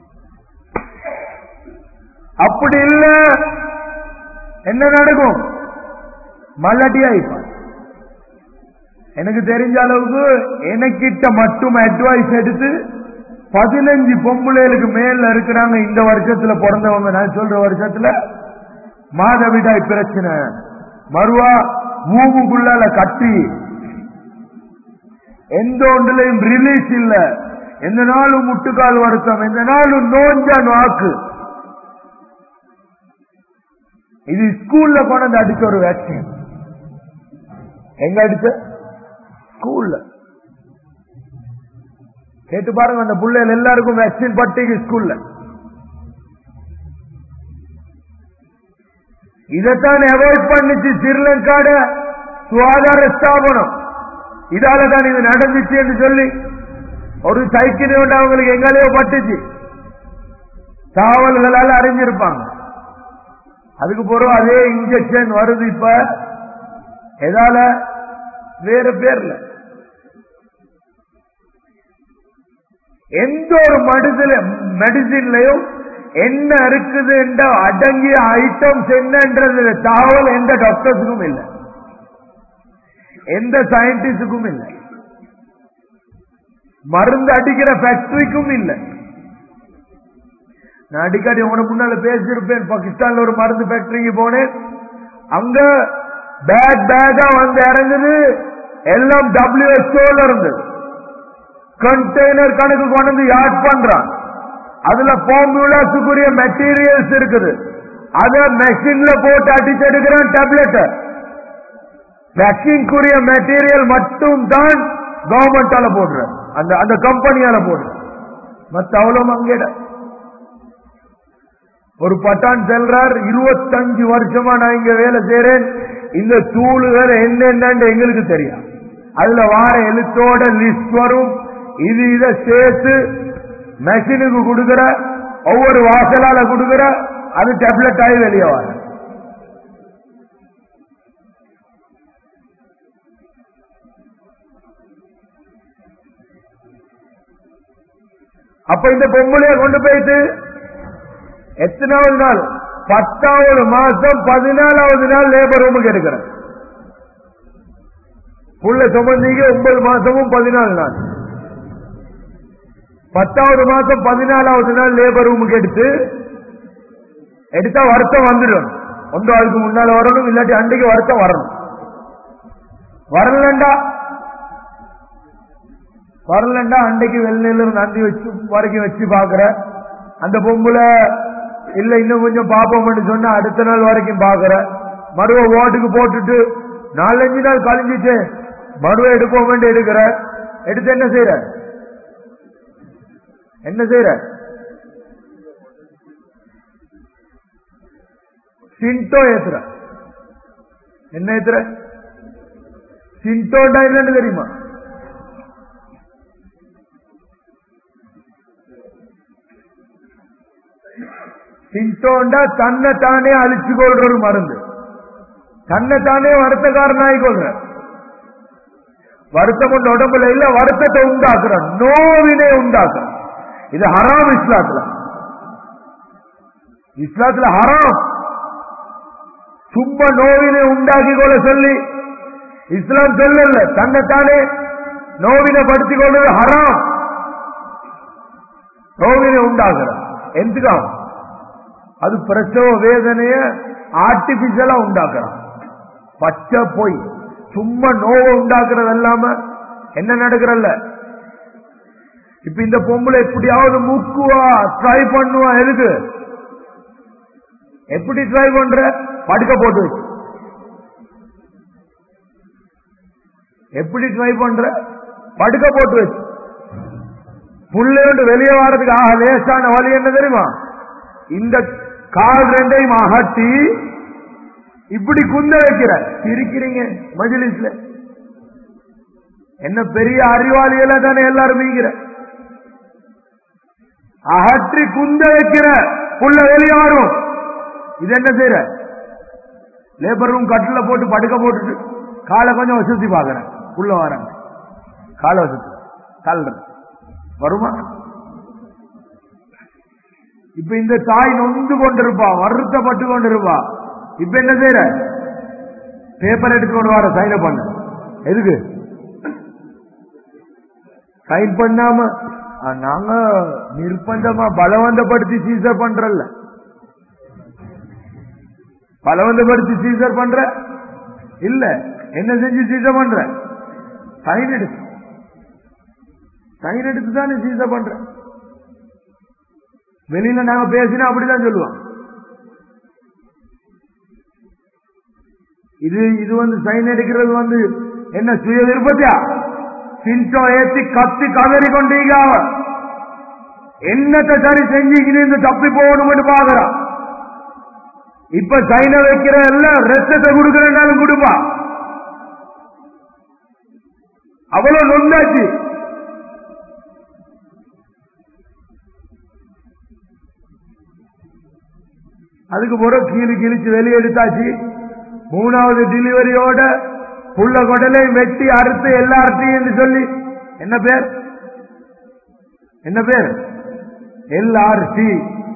அப்படி இல்ல என்ன நடக்கும் மல்லாட்டி ஆயிப்பான் எனக்கு தெரிஞ்ச அளவுக்கு எனக்கிட்ட மட்டும் அட்வைஸ் எடுத்து பதினஞ்சு பொம்பளைகளுக்கு மேல இருக்கிறாங்க இந்த வருஷத்துல பிறந்தவங்க நான் சொல்ற வருஷத்துல மாதவிடாய் பிரச்சனை மறுவா மூவுக்குள்ளால கட்டி எந்த ஒன்றிலையும் ரிலீஸ் இல்ல எந்த நாளும் முட்டுக்கால் வருத்தம் எந்த நாளும் நோஞ்சா வாக்கு இது ஸ்கூல்ல கொண்டு அடிச்ச ஒரு வேக்சின் எங்க அடிச்ச ஸ்கூல்ல கேட்டு பாருங்க அந்த பிள்ளைகள் எல்லாருக்கும் வேக்சின் பட்டிக்கு ஸ்கூல்ல இதைத்தான் அவாய்ட் பண்ணிச்சு ஸ்ரீலங்காட சுகாதார ஸ்தாபனம் இதால தான் இது நடந்துச்சு என்று சொல்லி ஒரு சைக்கிள் ஒன்று அவங்களுக்கு எங்களையோ பட்டுச்சு தாவல்களால அறிஞ்சிருப்பாங்க அதுக்கு பிறகு அதே இன்ஜெக்ஷன் வருது இப்ப எதால வேற பேர்ல எந்த ஒரு மடுதல மெடிசின்லயும் என்ன இருக்குது என்ற அடங்கிய ஐட்டம்ஸ் என்னன்றது தகவல் எந்த டாக்டர்ஸுக்கும் இல்லை எந்த சயின்டிஸ்டுக்கும் இல்லை மருந்து அடிக்கிற ஃபேக்டரிக்கும் இல்லை நான் அடிக்கடி உன முன்னால பேசியிருப்பேன் பாகிஸ்தான்ல ஒரு மருந்து ஃபேக்டரிக்கு போனேன் அங்க பேக் பேக்கா வந்து இறங்குது எல்லாம் டபிள்யூஎஸ்ஓல இருந்தது கண்டெய்னர் கணக்கு கொண்டு வந்து யாட் பண்றான் அதுல ஃபார்முலாஸுக்குரிய மெட்டீரியல்ஸ் இருக்குது அத மெஷின்ல போட்டு அடிச்சு எடுக்கிறான் டேப்லெட் வேக்சின்குரிய மெட்டீரியல் மட்டும் தான் கவர்மெண்டால போடுற அந்த அந்த கம்பெனியால போடுற மத்த அவ்வளவு அங்கேட ஒரு பட்டான் செல்றார் இருபத்தஞ்சு வருஷமா நான் இங்க வேலை செய்யறேன் இந்த தூளுகள் என்னென்னு எங்களுக்கு தெரியும் அதுல வார எழுத்தோட லிஸ்ட் வரும் இது இதை சேர்த்து மெஷினுக்கு கொடுக்கிற ஒவ்வொரு வாசலால கொடுக்கிற அது டேப்லெட் ஆகி வெளியே வர அப்ப இந்த பொம்பளைய கொண்டு போயிட்டு எத்தனாவது நாள் பத்தாவது மாசம் பதினாலாவது நாள் லேபர் ரூமுக்கு எடுக்கிறேன் புள்ள சுமந்திக்கு ஒன்பது மாசமும் பதினாலு நாள் பத்தாவது மாசம் பதினாலாவது நாள் லேபர் ரூமுக்கு எடுத்து எடுத்தா வருத்தம் வந்துடும் ஒன்று அதுக்கு முன்னால வரணும் இல்லாட்டி அன்றைக்கு வருத்தம் வரணும் வரலண்டா வரலண்டா அன்றைக்கு வெள்ளையில நந்தி வச்சு வரைக்கும் வச்சு பாக்குற அந்த பொம்பளை இல்ல இன்னும் கொஞ்சம் பாப்போம்னு சொன்னா அடுத்த நாள் வரைக்கும் பாக்குற மறுவ ஓட்டுக்கு போட்டுட்டு நாலஞ்சு நாள் கழிஞ்சிட்டு மறுவ எடுப்போம் எடுக்கிற எடுத்து என்ன செய்யற என்ன செய்யற சிண்டோ ஏத்துற என்ன ஏத்துற சிண்டோண்டா என்னன்னு தெரியுமா சிண்டோண்டா தன்னை தானே அழிச்சு கொள்ற ஒரு மருந்து தன்னை தானே வருத்தக்காரனாகி கொள்ற வருத்தம் கொண்ட உடம்புல இல்ல வருத்தத்தை உண்டாக்குறான் நோவினை உண்டாக்குறான் இது ஹராம் இஸ்லாத்துல இஸ்லாத்துல ஹராம் சும்மா நோவினை உண்டாக்கி கொள்ள சொல்லி இஸ்லாம் சொல்லல தன்னைத்தானே நோவினை படுத்திக் கொள்வது ஹராம் நோவினை உண்டாக்குறான் எதுக்காக அது பிரசவ வேதனைய ஆர்டிபிஷியலா உண்டாக்குறான் பச்சை பொய் சும்மா நோவை உண்டாக்குறது இல்லாம என்ன நடக்கிறல்ல இப்ப இந்த பொம்பளை எப்படியாவது மூக்குவா ட்ரை பண்ணுவா எதுக்கு எப்படி ட்ரை பண்ற படுக்க போட்டு வச்சு. எப்படி ட்ரை பண்ற படுக்க போட்டு வச்சு புள்ளையோண்டு வெளியே வர்றதுக்கு ஆக லேசான வழி என்ன தெரியுமா இந்த கால் ரெண்டையும் அகட்டி இப்படி குந்த வைக்கிற இருக்கிறீங்க மஜிலிஸ்ல என்ன பெரிய அறிவாளிகள தானே எல்லாரும் மீங்கிற அகற்றி குந்த வைக்கிற புள்ள வெளியே வரும் இது என்ன செய்யற லேபர் ரூம் கட்டில போட்டு படுக்க போட்டுட்டு காலை கொஞ்சம் வசதி பாக்குறேன் உள்ள வரேன் காலை வசதி தள்ளுறேன் வருமா இப்ப இந்த தாய் நொந்து கொண்டிருப்பா வருத்தப்பட்டு கொண்டிருப்பா இப்ப என்ன செய்யற பேப்பர் எடுத்துக்கொண்டு வர சைன் பண்ண எதுக்கு சைன் பண்ணாம ஆ, நாங்க நிர்பந்தமா பலவந்தப்படுத்தி சீசர் பண்றல்ல பலவந்தப்படுத்தி சீசர் பண்ற இல்ல என்ன செஞ்சு சீசர் பண்ற சைன் எடுத்து சைன் எடுத்து தானே சீசர் பண்ற வெளியில நாங்க பேசினா அப்படிதான் சொல்லுவோம் இது இது வந்து சைன் எடுக்கிறது வந்து என்ன சுய விருப்பத்தியா பின்டோ ஏத்தி கத்தி கதறி கொண்டீங்க அவன் என்னத்தை சரி செஞ்சீங்கன்னு இந்த தப்பி போகணும்னு பாக்குறான் இப்ப சைன வைக்கிற எல்லாம் ரத்தத்தை கொடுக்கிறனாலும் கொடுப்பா அவ்வளவு நொந்தாச்சு அதுக்கு பிறகு கீழு கிழிச்சு வெளியே எடுத்தாச்சு மூணாவது டெலிவரியோட புள்ள கொடலை வெட்டி அறுத்து எல்லார்ட்டையும் என்று சொல்லி என்ன பேர் என்ன பேர் எல்ஆர்சி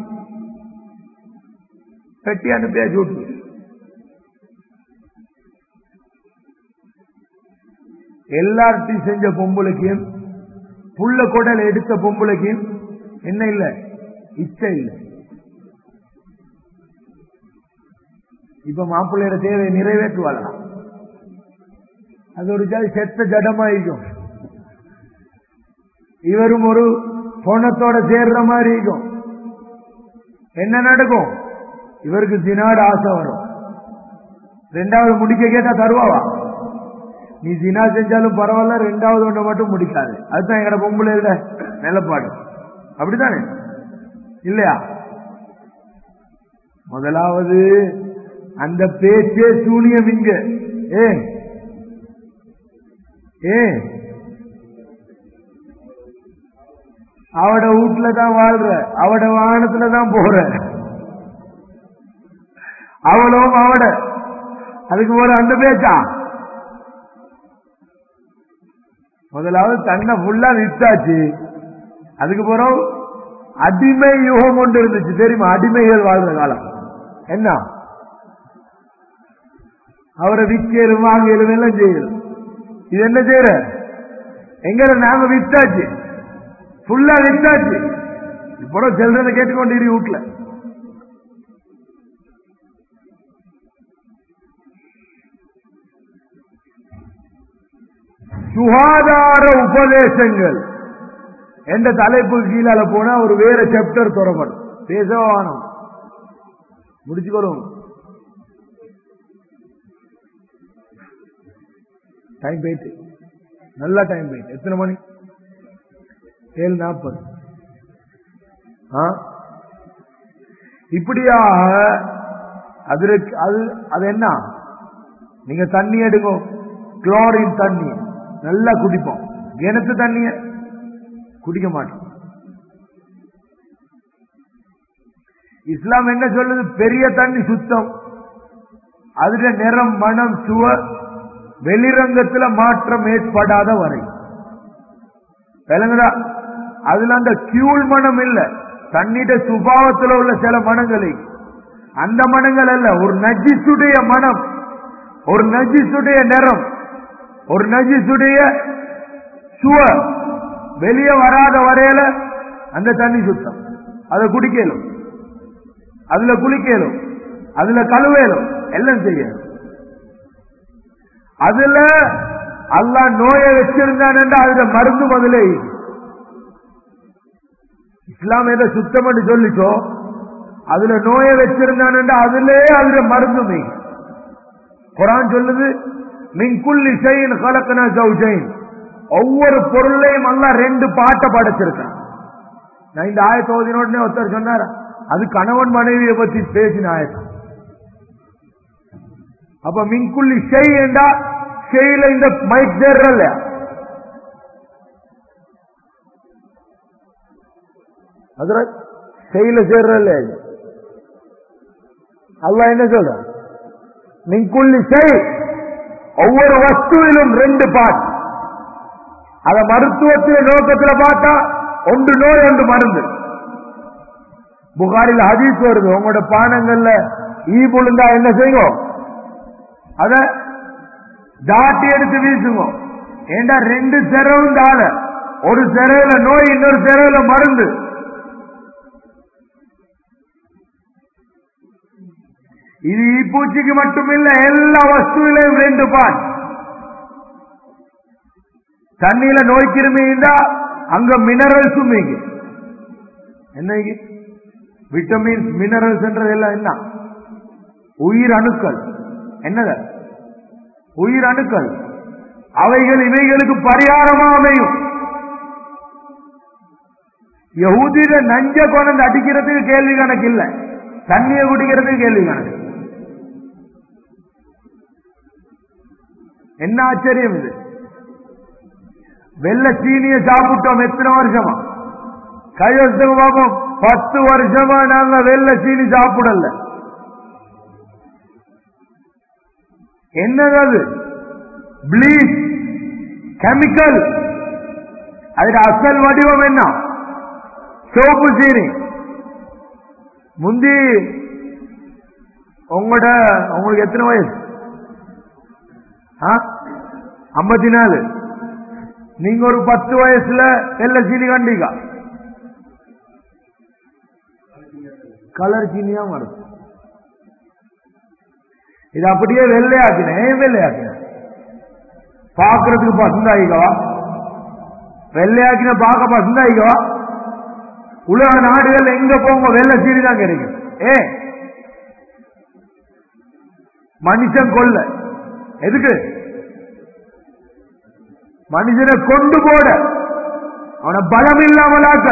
வெட்டி அனுப்பியாச்சு விட்டு எல்ஆர்டி செஞ்ச பொம்பளைக்கும் புள்ள குடல் எடுத்த பொம்பளைக்கும் என்ன இல்ல இச்சை இல்லை இப்ப மாப்பிள்ளையோட தேவையை நிறைவேற்றுவாளா அது ஒரு ஜாதி செத்த ஜடமாயிருக்கும் இவரும் ஒரு பொணத்தோட சேர்ற மாதிரி இருக்கும் என்ன நடக்கும் இவருக்கு தினாடு ஆசை வரும் ரெண்டாவது முடிக்க கேட்டா தருவாவா நீ தினா செஞ்சாலும் பரவாயில்ல ரெண்டாவது ஒண்ணை மட்டும் முடிக்காது அதுதான் எங்கட பொம்பளை இல்ல நிலப்பாடு அப்படித்தானே இல்லையா முதலாவது அந்த பேச்சே சூனியம் இங்க ஏ ஏ அவட வீட்டுல தான் வாழ்ற அவட வாகனத்துல தான் போற அவளும் அவட அதுக்கு போற அந்த பேச்சா முதலாவது தன்னை ஃபுல்லா வித்தாச்சு அதுக்கு பிறகு அடிமை யுகம் கொண்டு இருந்துச்சு தெரியுமா அடிமைகள் வாழ்ற காலம் என்ன அவரை விற்கலும் வாங்கலும் எல்லாம் செய்யலும் இது என்ன செய்யற எங்க நாங்க வித்தாச்சு ஃபுல்லா வித்தாச்சு இப்போ செல்றதை கேட்டுக்கொண்டு இரு வீட்டுல சுகாதார உபதேசங்கள் என்ற தலைப்பு கீழால போனா ஒரு வேற சாப்டர் தொடரப்படும் பேசவானம் முடிச்சுக்கொள்ளும் டைம் போயிட்டு நல்ல டைம் போயிட்டு எத்தனை மணி ஏழு நாற்பது இப்படியாக அதுல அது அது என்ன நீங்க தண்ணி எடுங்க குளோரின் தண்ணி நல்லா குடிப்போம் கிணத்து தண்ணிய குடிக்க மாட்டோம் இஸ்லாம் என்ன சொல்லுது பெரிய தண்ணி சுத்தம் அதுல நிறம் மனம் சுவர் வெளிரங்கத்துல மாற்றம் ஏற்படாத வரை விளங்குதா அதுல அந்த கியூல் மனம் இல்ல தண்ணிட சுபாவத்துல உள்ள சில மனங்களை அந்த மனங்கள் அல்ல ஒரு நஜிசுடைய மனம் ஒரு நஜிசுடைய நிறம் ஒரு நஜிசுடைய சுவ வெளியே வராத வரையில அந்த தண்ணி சுத்தம் அதை குடிக்கலும் அதுல குளிக்கலும் அதுல கழுவேலும் எல்லாம் செய்யணும் அதுல அல்லாஹ் நோயை வச்சிருந்தான் அதுல மருந்து முதலே இஸ்லாம் எதை சுத்தம் பண்ணி சொல்லிச்சோ அதுல நோயை வச்சிருந்தான் அதுலே அதுல மருந்துமே குரான் சொல்லுது மின்குல் இசையின் கலக்கன ஜவுஜைன் ஒவ்வொரு பொருளையும் அல்ல ரெண்டு பாட்டை படைச்சிருக்கான் நான் இந்த ஆயத்த ஓதினோடனே ஒருத்தர் சொன்னார் அது கணவன் மனைவியை பத்தி பேசின ஆயத்தம் அப்ப மின்குள்ளி செய் என்றா செய்யல இந்த மைக் தேர்றல்ல அதுல செய்யல சேர்றல்ல அல்ல என்ன சொல்ற மின்குள்ளி செய் ஒவ்வொரு வஸ்துவிலும் ரெண்டு பாட் அத மருத்துவத்தில நோக்கத்துல பார்த்தா ஒன்று நோய் ஒன்று மருந்து புகாரில் ஹதீஸ் வருது உங்களோட பானங்கள்ல ஈ புழுந்தா என்ன செய்யும் அத தாட்டி எடுத்து வீசுங்க ஏண்டா ரெண்டு செரவும் தாழ ஒரு செரவுல நோய் இன்னொரு செரவுல மருந்து இது ஈப்பூச்சிக்கு மட்டுமில்ல எல்லா வஸ்துவிலையும் ரெண்டு பாட் தண்ணியில நோய் கிருமி இருந்தா அங்க மினரல்ஸும் இங்க என்ன இங்க விட்டமின்ஸ் மினரல்ஸ் எல்லாம் என்ன உயிர் அணுக்கள் என்னது உயிர் அணுக்கள் அவைகள் இவைகளுக்கு பரிகாரமா அமையும் யகுதியில நஞ்ச கொண்டு அடிக்கிறதுக்கு கேள்வி கணக்கு இல்ல தண்ணியை குடிக்கிறதுக்கு கேள்வி கணக்கு என்ன ஆச்சரியம் இது வெள்ள சீனிய சாப்பிட்டோம் எத்தனை வருஷமா கையெழுத்து பார்ப்போம் பத்து வருஷமா நாங்க வெள்ள சீனி சாப்பிடல என்னது ப்ளீச் கெமிக்கல் அதுல அசல் வடிவம் என்ன சோப்பு சீனி முந்தி உங்களோட உங்களுக்கு எத்தனை வயசு ஐம்பத்தி நாலு நீங்க ஒரு பத்து வயசுல வெள்ள சீனி கண்டீங்க கலர் சீனியா வரும் இது அப்படியே வெள்ளையாக்கினேன் ஏன் வெள்ளையாக்கின பாக்குறதுக்கு பசந்தாயிக்கவா வெள்ளையாக்கின பார்க்க பசந்தாயிக்கவா உலக நாடுகள் எங்க போங்க வெள்ளை சீனி தான் கிடைக்கும் ஏ மனுஷன் கொல்ல எதுக்கு மனுஷனை கொண்டு போட அவனை பலம் இல்லாமலாக்க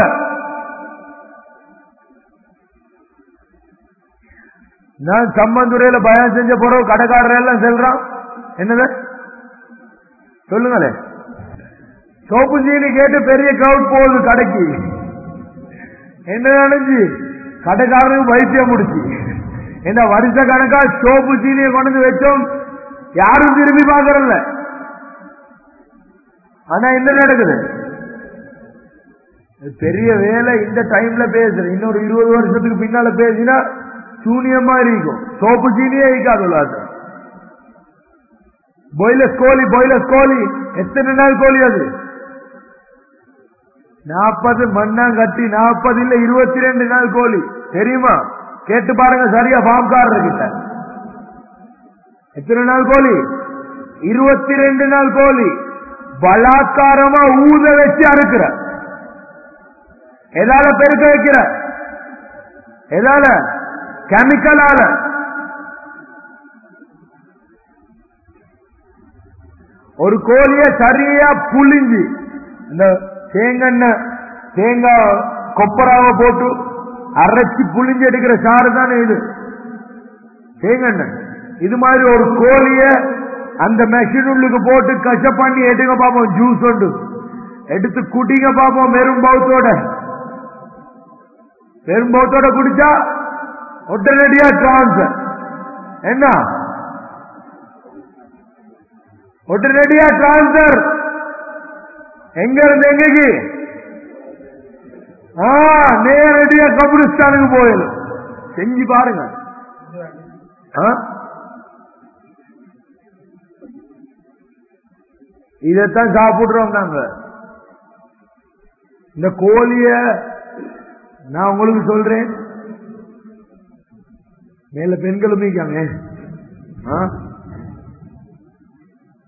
நான் சம்பந்துரையில பயம் செஞ்ச பிறகு கடைக்காரர் எல்லாம் செல்றான் என்னது சொல்லுங்களே சோப்பு சீனி கேட்டு பெரிய கிரௌட் போகுது கடைக்கு என்ன நினைச்சு கடைக்காரனுக்கு வைத்தியம் முடிச்சு என்ன வருஷ கணக்கா சோப்பு சீனியை கொண்டு வந்து வச்சோம் யாரும் திரும்பி பாக்குறல்ல ஆனா என்ன நடக்குது பெரிய வேலை இந்த டைம்ல பேசுறேன் இன்னொரு இருபது வருஷத்துக்கு பின்னால பேசினா சூனியமா இருக்கும் சோப்பு சீனியே இருக்காது பாய்லஸ் கோழி பாய்லஸ் கோழி எத்தனை நாள் கோழி அது நாற்பது மண்ணாம் கட்டி நாற்பது இல்ல இருபத்தி ரெண்டு நாள் கோழி தெரியுமா கேட்டு பாருங்க சரியா பாம்காரர் கிட்ட எத்தனை நாள் கோழி இருபத்தி ரெண்டு நாள் கோழி பலாத்காரமா ஊத வச்சு அறுக்கிற எதால பெருக்க வைக்கிற எதால கெமிக்கலால ஒரு கோழிய சரியா புளிஞ்சு இந்த தேங்கெண்ணெய் தேங்காய் கொப்பராவை போட்டு அரைச்சி புளிஞ்சு எடுக்கிற சாறு தானே இது தேங்கெண்ணெய் இது மாதிரி ஒரு கோழிய அந்த மெஷின் உள்ளுக்கு போட்டு கஷ பண்ணி எடுங்க பாப்போம் ஜூஸ் உண்டு எடுத்து குடிங்க பாப்போம் வெறும்பவுத்தோட வெறும்பவுத்தோட குடிச்சா உடனடியா டிரான்ஸ்பர் என்ன உடனடியா டிரான்ஸ்பர் எங்க இருந்து எங்கக்கு ஆ நேரடியா கபிரிஸ்தானுக்கு போயிடும் செஞ்சு பாருங்க ஆ? இதைத்தான் சாப்பிடுறோம் நாங்க இந்த கோழிய நான் உங்களுக்கு சொல்றேன் மேல பெண்களும் இருக்காங்க ஆ?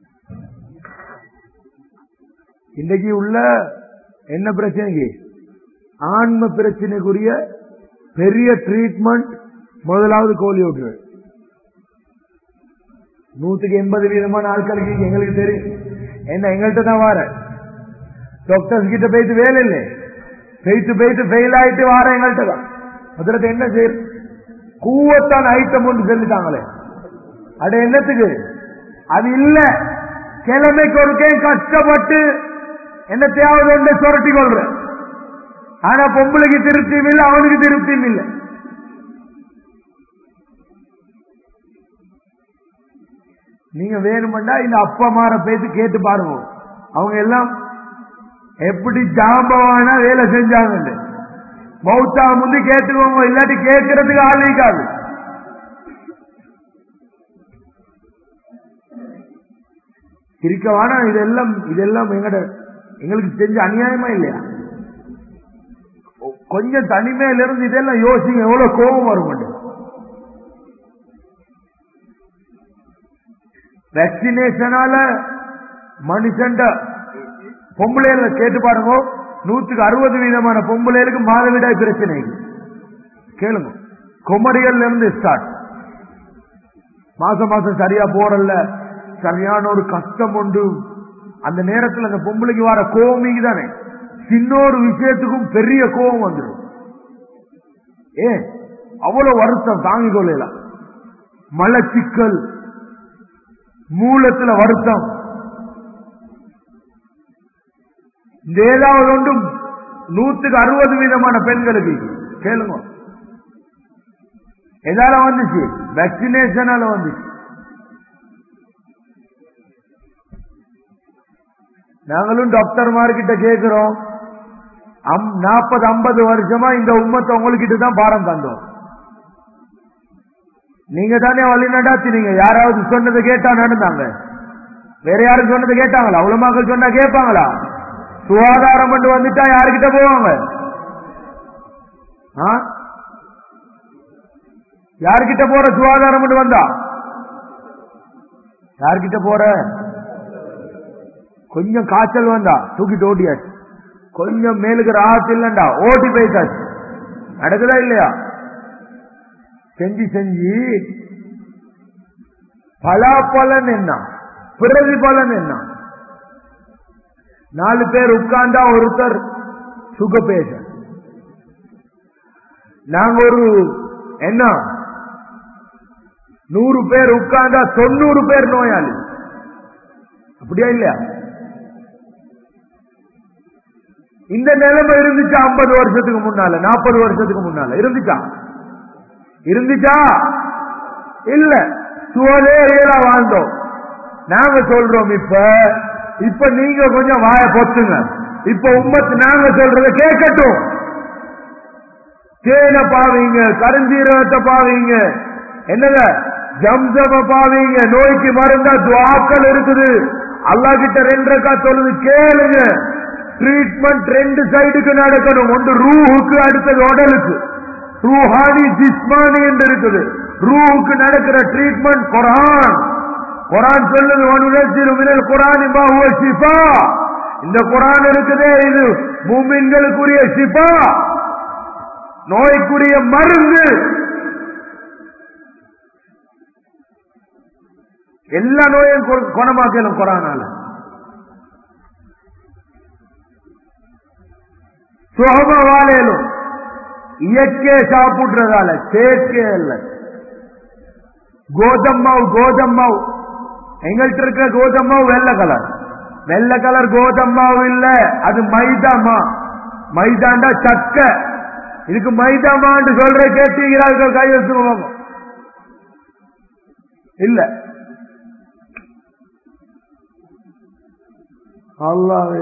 இன்றைக்கு உள்ள என்ன பிரச்சனைக்கு ஆன்ம பிரச்சனைக்குரிய பெரிய ட்ரீட்மெண்ட் முதலாவது கோழி விட்டுரு நூத்துக்கு எண்பது வீதமான ஆட்களுக்கு எங்களுக்கு தெரியும் என்ன எங்கள்கிட்ட தான் வார டாக்டர்ஸ் கிட்ட போயிட்டு வேலை இல்லை போயிட்டு போயிட்டு ஃபெயில் ஆயிட்டு வார எங்கள்கிட்ட தான் அதுல என்ன செய்ய கூவத்தான் ஐட்டம் ஒன்று சொல்லிட்டாங்களே அட என்னத்துக்கு அது இல்ல கிழமைக்கு ஒரு கஷ்டப்பட்டு என்ன தேவை ஒன்றை சுரட்டி கொள்ற ஆனா பொம்பளைக்கு திருப்தியும் இல்லை அவனுக்கு திருப்தியும் இல்லை நீங்க வேணுமெண்டா இந்த அப்பா மாற பேசி கேட்டு பாருங்க அவங்க எல்லாம் எப்படி ஜாம்பவானா வேலை செஞ்சாங்க மௌத்தா முந்தி கேட்டுக்கோங்க இல்லாட்டி கேட்கறதுக்கு ஆள் இருக்காது இருக்கவானா இதெல்லாம் இதெல்லாம் எங்கட எங்களுக்கு செஞ்ச அநியாயமா இல்லையா கொஞ்சம் தனிமையில இருந்து இதெல்லாம் யோசிங்க எவ்வளவு கோபம் வரும் வேக்சினேஷனால மனுஷன் பொம்பளைல கேட்டு பாருங்க நூற்றுக்கு அறுபது வீதமான பொம்பளைகளுக்கு மாதவிடாய் பிரச்சனை கேளுங்க குமரிகள்ல இருந்து ஸ்டார்ட் மாசம் மாசம் சரியா போறல்ல சரியான ஒரு கஷ்டம் உண்டு அந்த நேரத்தில் அந்த பொம்பளைக்கு வர கோமிக்கு தானே சின்ன ஒரு விஷயத்துக்கும் பெரிய கோபம் வந்துடும் ஏ அவ்வளவு வருத்தம் தாங்கிக் கொள்ளலாம் மலச்சிக்கல் மூலத்துல வருத்தம் இந்த ஏதாவது ஒன்றும் நூத்துக்கு அறுபது வீதமான பெண்களுக்கு கேளுங்க எதால வந்துச்சு வேக்சினேஷனால வந்துச்சு நாங்களும் டாக்டர்மார்கிட்ட கேட்கிறோம் நாற்பது ஐம்பது வருஷமா இந்த உம்மத்தை உங்ககிட்ட தான் பாரம் தந்தோம் நீங்க தானே வழி நடாத்தினீங்க யாராவது சொன்னதை கேட்டா நடந்தாங்க வேற யாரும் சொன்னதை கேட்டாங்களா அவ்வளவு மக்கள் சொன்னா கேட்பாங்களா சுகாதாரம் பண்ணி வந்துட்டா யாருக்கிட்ட போவாங்க யாருக்கிட்ட போற சுகாதாரம் பண்ணி வந்தா யாருக்கிட்ட போற கொஞ்சம் காய்ச்சல் வந்தா தூக்கிட்டு ஓட்டியாச்சு கொஞ்சம் மேலுக்கு ராத்து இல்லண்டா ஓட்டி போயிட்டாச்சு நடக்குதா இல்லையா செஞ்சு செஞ்சு பலாப்பலன் என்ன பிரதிபலன் என்ன நாலு பேர் உட்கார்ந்தா ஒருத்தர் சுக பேச நாங்க ஒரு என்ன நூறு பேர் உட்கார்ந்தா தொண்ணூறு பேர் நோயாளி அப்படியா இல்லையா இந்த நிலைமை இருந்துச்சா ஐம்பது வருஷத்துக்கு முன்னால நாற்பது வருஷத்துக்கு முன்னால இருந்துச்சா இருந்துச்சா இல்ல சுவலேறியலா வாழ்ந்தோம் நாங்க சொல்றோம் இப்ப இப்ப நீங்க கொஞ்சம் வாய பொத்துங்க இப்ப உம்மத்து நாங்க சொல்றத கேட்கட்டும் தேனை பாவீங்க கருஞ்சீரகத்தை பாவீங்க என்னங்க ஜம்சம பாவீங்க நோய்க்கு மருந்தா துவாக்கள் இருக்குது அல்லா கிட்ட ரெண்டு ரக்கா சொல்லுது கேளுங்க ட்ரீட்மெண்ட் ரெண்டு சைடுக்கு நடக்கணும் ஒன்று ரூஹுக்கு அடுத்தது உடலுக்கு ரூஹானி ஜிஸ்மானி என்று இருக்குது ரூஹுக்கு நடக்கிற ட்ரீட்மெண்ட் குரான் குரான் சொல்லுது ஒன்று மினல் குரான் ஷிஃபா இந்த குரான் இருக்குதே இது மூமின்களுக்குரிய ஷிஃபா நோய்க்குரிய மருந்து எல்லா நோயும் குணமாக்கலும் குரானால சுகம வாழையிலும் இயற்கை சாப்பிடுறதால செயற்கை இல்ல கோதம்மாவு கோதம்மாவு எங்கள்கிட்ட இருக்கிற கோதம்மாவு வெள்ளை கலர் வெள்ளை கலர் கோதம்மாவு இல்ல அது மைதாமா மைதாண்டா சக்க இதுக்கு மைதாமான்னு சொல்ற கேட்டீங்கிறார்கள் கை வச்சுக்கோங்க இல்ல அல்லாவே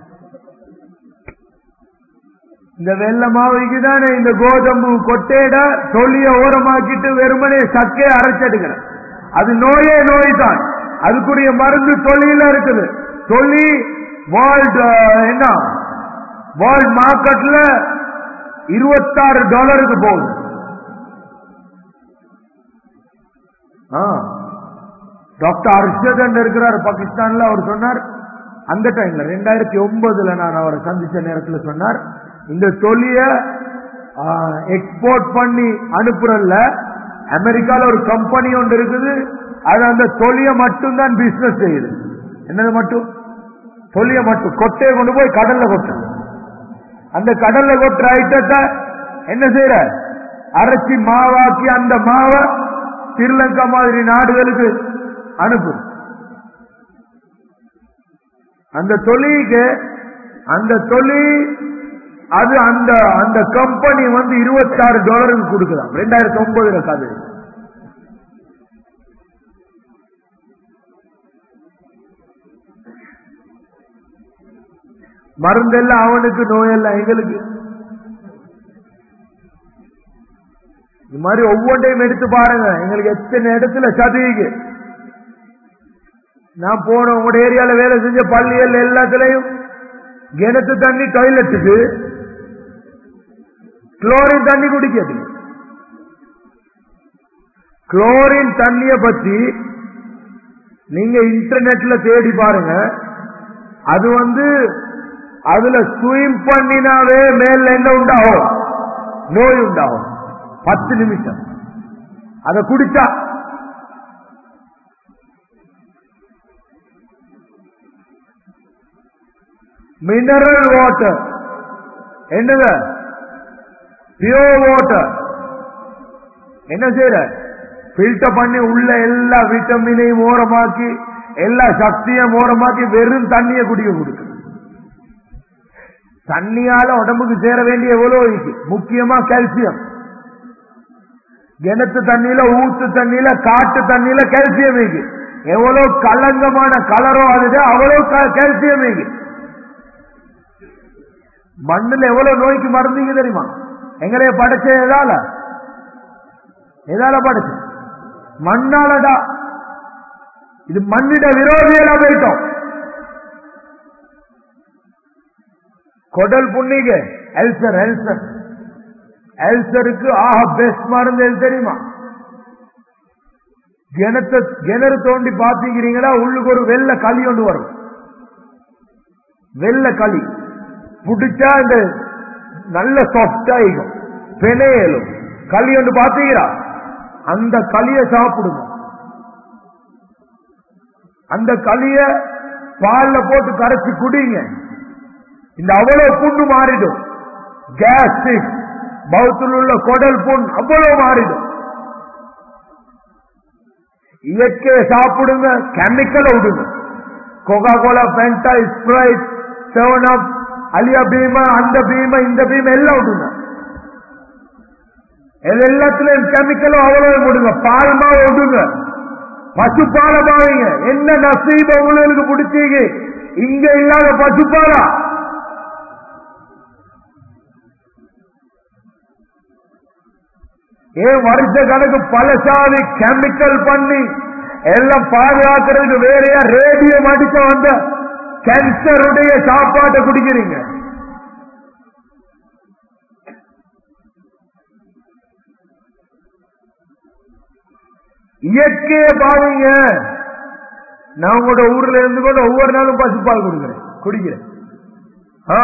இந்த வெள்ள மாவுக்கு தானே இந்த கோதம்பு கொட்டையிட தொழிய ஓரமாக்கிட்டு வெறுமனே சக்கையை அரைச்செடுக்கிற அது நோயே நோய் தான் அதுக்குரிய மருந்து தொழில இருக்குது தொழி வேர்ல்டு என்ன வேர்ல்ட் மார்க்கெட்ல இருபத்தாறு டாலருக்கு போகுது டாக்டர் அர்ஷத் இருக்கிறார் பாகிஸ்தான்ல அவர் சொன்னார் அந்த டைம்ல ரெண்டாயிரத்தி ஒன்பதுல நான் அவரை சந்திச்ச நேரத்துல சொன்னார் இந்த தொழிய எக்ஸ்போர்ட் பண்ணி அனுப்புறதுல அமெரிக்கால ஒரு கம்பெனி ஒன்று இருக்குது அது அந்த தொழிய மட்டும்தான் பிசினஸ் செய்யுது என்னது மட்டும் தொழிய மட்டும் கொட்டையை கொண்டு போய் கடல்ல கொட்டுறது அந்த கடல்ல கொட்டுற ஐட்டத்தை என்ன செய்யற அரைச்சி மாவாக்கி அந்த மாவை ஸ்ரீலங்கா மாதிரி நாடுகளுக்கு அனுப்பு அந்த தொழிலுக்கு அந்த தொழில் அது அந்த அந்த கம்பெனி வந்து இருபத்தாறு டாலருக்கு கொடுக்கலாம் ரெண்டாயிரத்தி ஒன்பதுல கதை மருந்தெல்லாம் அவனுக்கு நோயெல்லாம் எங்களுக்கு இது மாதிரி ஒவ்வொன்றையும் எடுத்து பாருங்க எங்களுக்கு எத்தனை இடத்துல சதிக்கு நான் போன உங்களோட ஏரியால வேலை செஞ்ச பள்ளிகள் எல்லாத்துலயும் கிணத்து தண்ணி டாய்லெட்டுக்கு குளோரின் தண்ணி குடிக்கிறது குளோரின் தண்ணிய பத்தி நீங்க இன்டர்நெட்ல தேடி பாருங்க அது வந்து அதுல ஸ்விம் பண்ணினாவே மேல என்ன உண்டாகும் நோய் உண்டாகும் பத்து நிமிஷம் அதை குடிச்சா மினரல் வாட்டர் என்னங்க பியோர் வாட்டர் என்ன செய்யற ஃபில்டர் பண்ணி உள்ள எல்லா விட்டமினையும் ஓரமாக்கி எல்லா சக்தியும் ஓரமாக்கி வெறும் தண்ணியை குடிக்க கொடுக்கு தண்ணியால உடம்புக்கு சேர வேண்டிய எவ்வளவு இருக்கு முக்கியமா கால்சியம் கிணத்து தண்ணியில ஊத்து தண்ணியில காட்டு தண்ணியில கால்சியம் இருக்கு எவ்வளவு கலங்கமான கலரோ அதுக்கு அவ்வளவு கால்சியம் இருக்கு மண்ணுல எவ்வளவு நோய்க்கு மருந்தீங்க தெரியுமா எங்களைய படைச்ச எதால எதால படைச்சு மண்ணாலடா இது மண்ணிட விரோதிகளா போயிட்டோம் கொடல் புண்ணிக எல்சர் எல்சர் எல்சருக்கு ஆஹா பெஸ்ட் மருந்து எது தெரியுமா கிணத்த கிணறு தோண்டி பாத்தீங்கிறீங்களா உள்ளுக்கு ஒரு வெள்ள களி ஒன்று வரும் வெள்ள களி புடிச்சா இந்த நல்ல சாஃப்டா இருக்கும் பெனையலும் களி ஒன்று பாத்தீங்களா அந்த களிய சாப்பிடுங்க அந்த களிய பால்ல போட்டு கரைச்சு குடிங்க இந்த அவ்வளவு புண்ணு மாறிடும் கேஸ்ட்ரிக் பௌத்தில் உள்ள குடல் புண் அவ்வளவு மாறிடும் இயற்கையை சாப்பிடுங்க கெமிக்கலை விடுங்க Coca Cola Fanta Sprite seven up அலியா பீமா அந்த பீமா இந்த பீமா எல்லாம் விடுங்க இது எல்லாத்துலயும் கெமிக்கலும் அவ்வளவு விடுங்க பால்மாவை விடுங்க பசுப்பால பாவீங்க என்ன நசீப உங்களுக்கு பிடிச்சீங்க இங்க இல்லாத பசுப்பாலா ஏன் வருஷ கணக்கு பலசாலி கெமிக்கல் பண்ணி எல்லாம் பாதுகாக்கிறதுக்கு வேறையா ரேடியம் அடிச்ச வந்த கேன்சருடைய சாப்பாட்டை குடிக்கிறீங்க இயற்கையை பாருங்க நான் உங்களோட ஊர்ல இருந்து கூட ஒவ்வொரு நாளும் பசுப்பால் கொடுக்கிறேன் குடிக்கிறேன் ஆ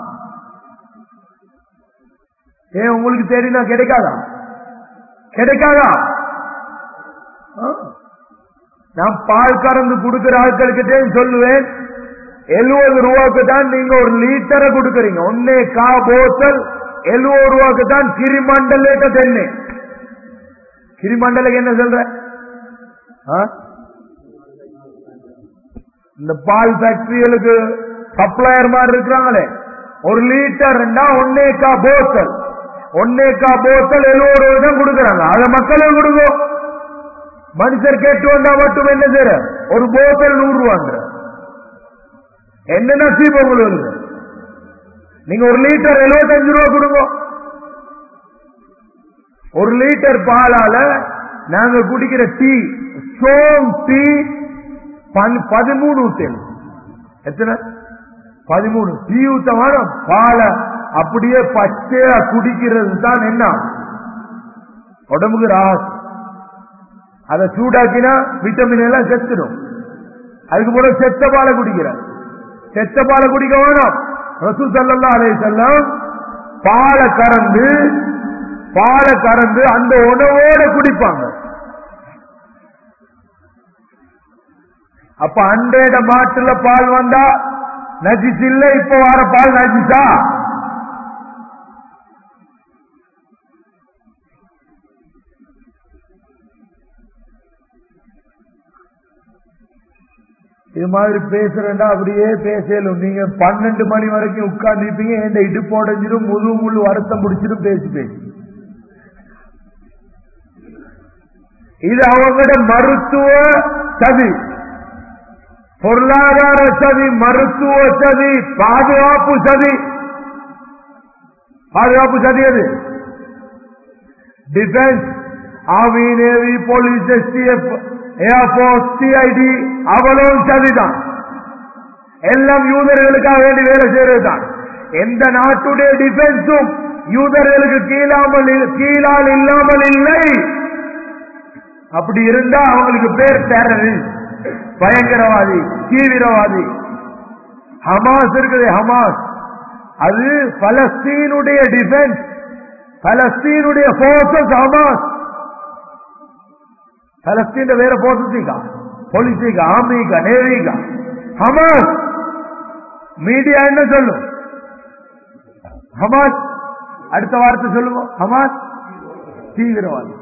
ஏன் உங்களுக்கு தெரியுமா கிடைக்காதா கிடைக்காதா நான் பால் கறந்து கொடுக்கிற ஆட்களுக்கிட்டே சொல்லுவேன் எழுபது ரூபாய்க்கு தான் நீங்க ஒரு லீட்டரை கொடுக்கறீங்க ஒன்னே கா போத்தல் எழுபது ரூபாய்க்கு தான் கிரிமண்டலேட்ட தென்னை கிரிமண்டலுக்கு என்ன சொல்ற இந்த பால் ஃபேக்டரிகளுக்கு சப்ளையர் மாதிரி இருக்கிறாங்களே ஒரு லிட்டர் ஒன்னேக்கா போத்தல் ஒன்னேக்கா போத்தல் எழுபது ரூபாய் தான் கொடுக்கறாங்க அதை மக்களும் கொடுக்கும் மனுஷர் கேட்டு வந்தா மட்டும் என்ன செய்யற ஒரு போத்தல் நூறு ரூபான்ற என்ன நசீப் உங்களுக்கு நீங்க ஒரு லிட்டர் எழுபத்தஞ்சு ரூபா கொடுங்க ஒரு லிட்டர் பாலால நாங்க குடிக்கிற டீ ஸ்ட்ராங் டீ பதிமூணு ஊத்தல் எத்தனை பதிமூணு டீ ஊத்தமான பாலை அப்படியே பச்சையா குடிக்கிறது தான் என்ன உடம்புக்கு ராஸ் அதை சூடாக்கினா விட்டமின் எல்லாம் செத்துடும் அதுக்கு போல செத்த பாலை குடிக்கிற செத்த பாலை குடிக்க வேணும் ரசூ சல்லா அலே செல்லம் பாலை கறந்து பாலை கறந்து அந்த உணவோட குடிப்பாங்க அப்ப அண்டையிட மாட்டுல பால் வந்தா நஜிஸ் இல்ல இப்ப வர பால் நஜிஸா இது மாதிரி பேசுறேன்டா அப்படியே பேசலும் நீங்க பன்னெண்டு மணி வரைக்கும் உட்கார்ந்துருப்பீங்க என் இடுப்பு உடஞ்சிரும் முழு முழு வருத்தம் முடிச்சிடும் பேசி பேசி இது அவங்களோட மருத்துவ சதி பொருளாதார சதி மருத்துவ சதி பாதுகாப்பு சதி பாதுகாப்பு சதி அது defence army navy police STF airport CID அவளும் சதிதான் எல்லாம் யூதர்களுக்காக வேண்டி வேலை செய்யறது தான் எந்த நாட்டுடைய டிஃபென்ஸும் யூதர்களுக்கு கீழாமல் கீழால் இல்லாமல் இல்லை அப்படி இருந்தா அவங்களுக்கு பேர் டெரரிஸ்ட் பயங்கரவாதி தீவிரவாதி ஹமாஸ் இருக்குது ஹமாஸ் அது பலஸ்தீனுடைய டிஃபென்ஸ் பலஸ்தீனுடைய போர்சஸ் ஹமாஸ் பலஸ்தீன் வேற போர்சஸிக்கா போலீஸிக்கா ஆர்மிக்கா நேவிக்கா ஹமாஸ் மீடியா என்ன சொல்லும் ஹமாஸ் அடுத்த வார்த்தை சொல்லுவோம் ஹமாஸ் தீவிரவாதி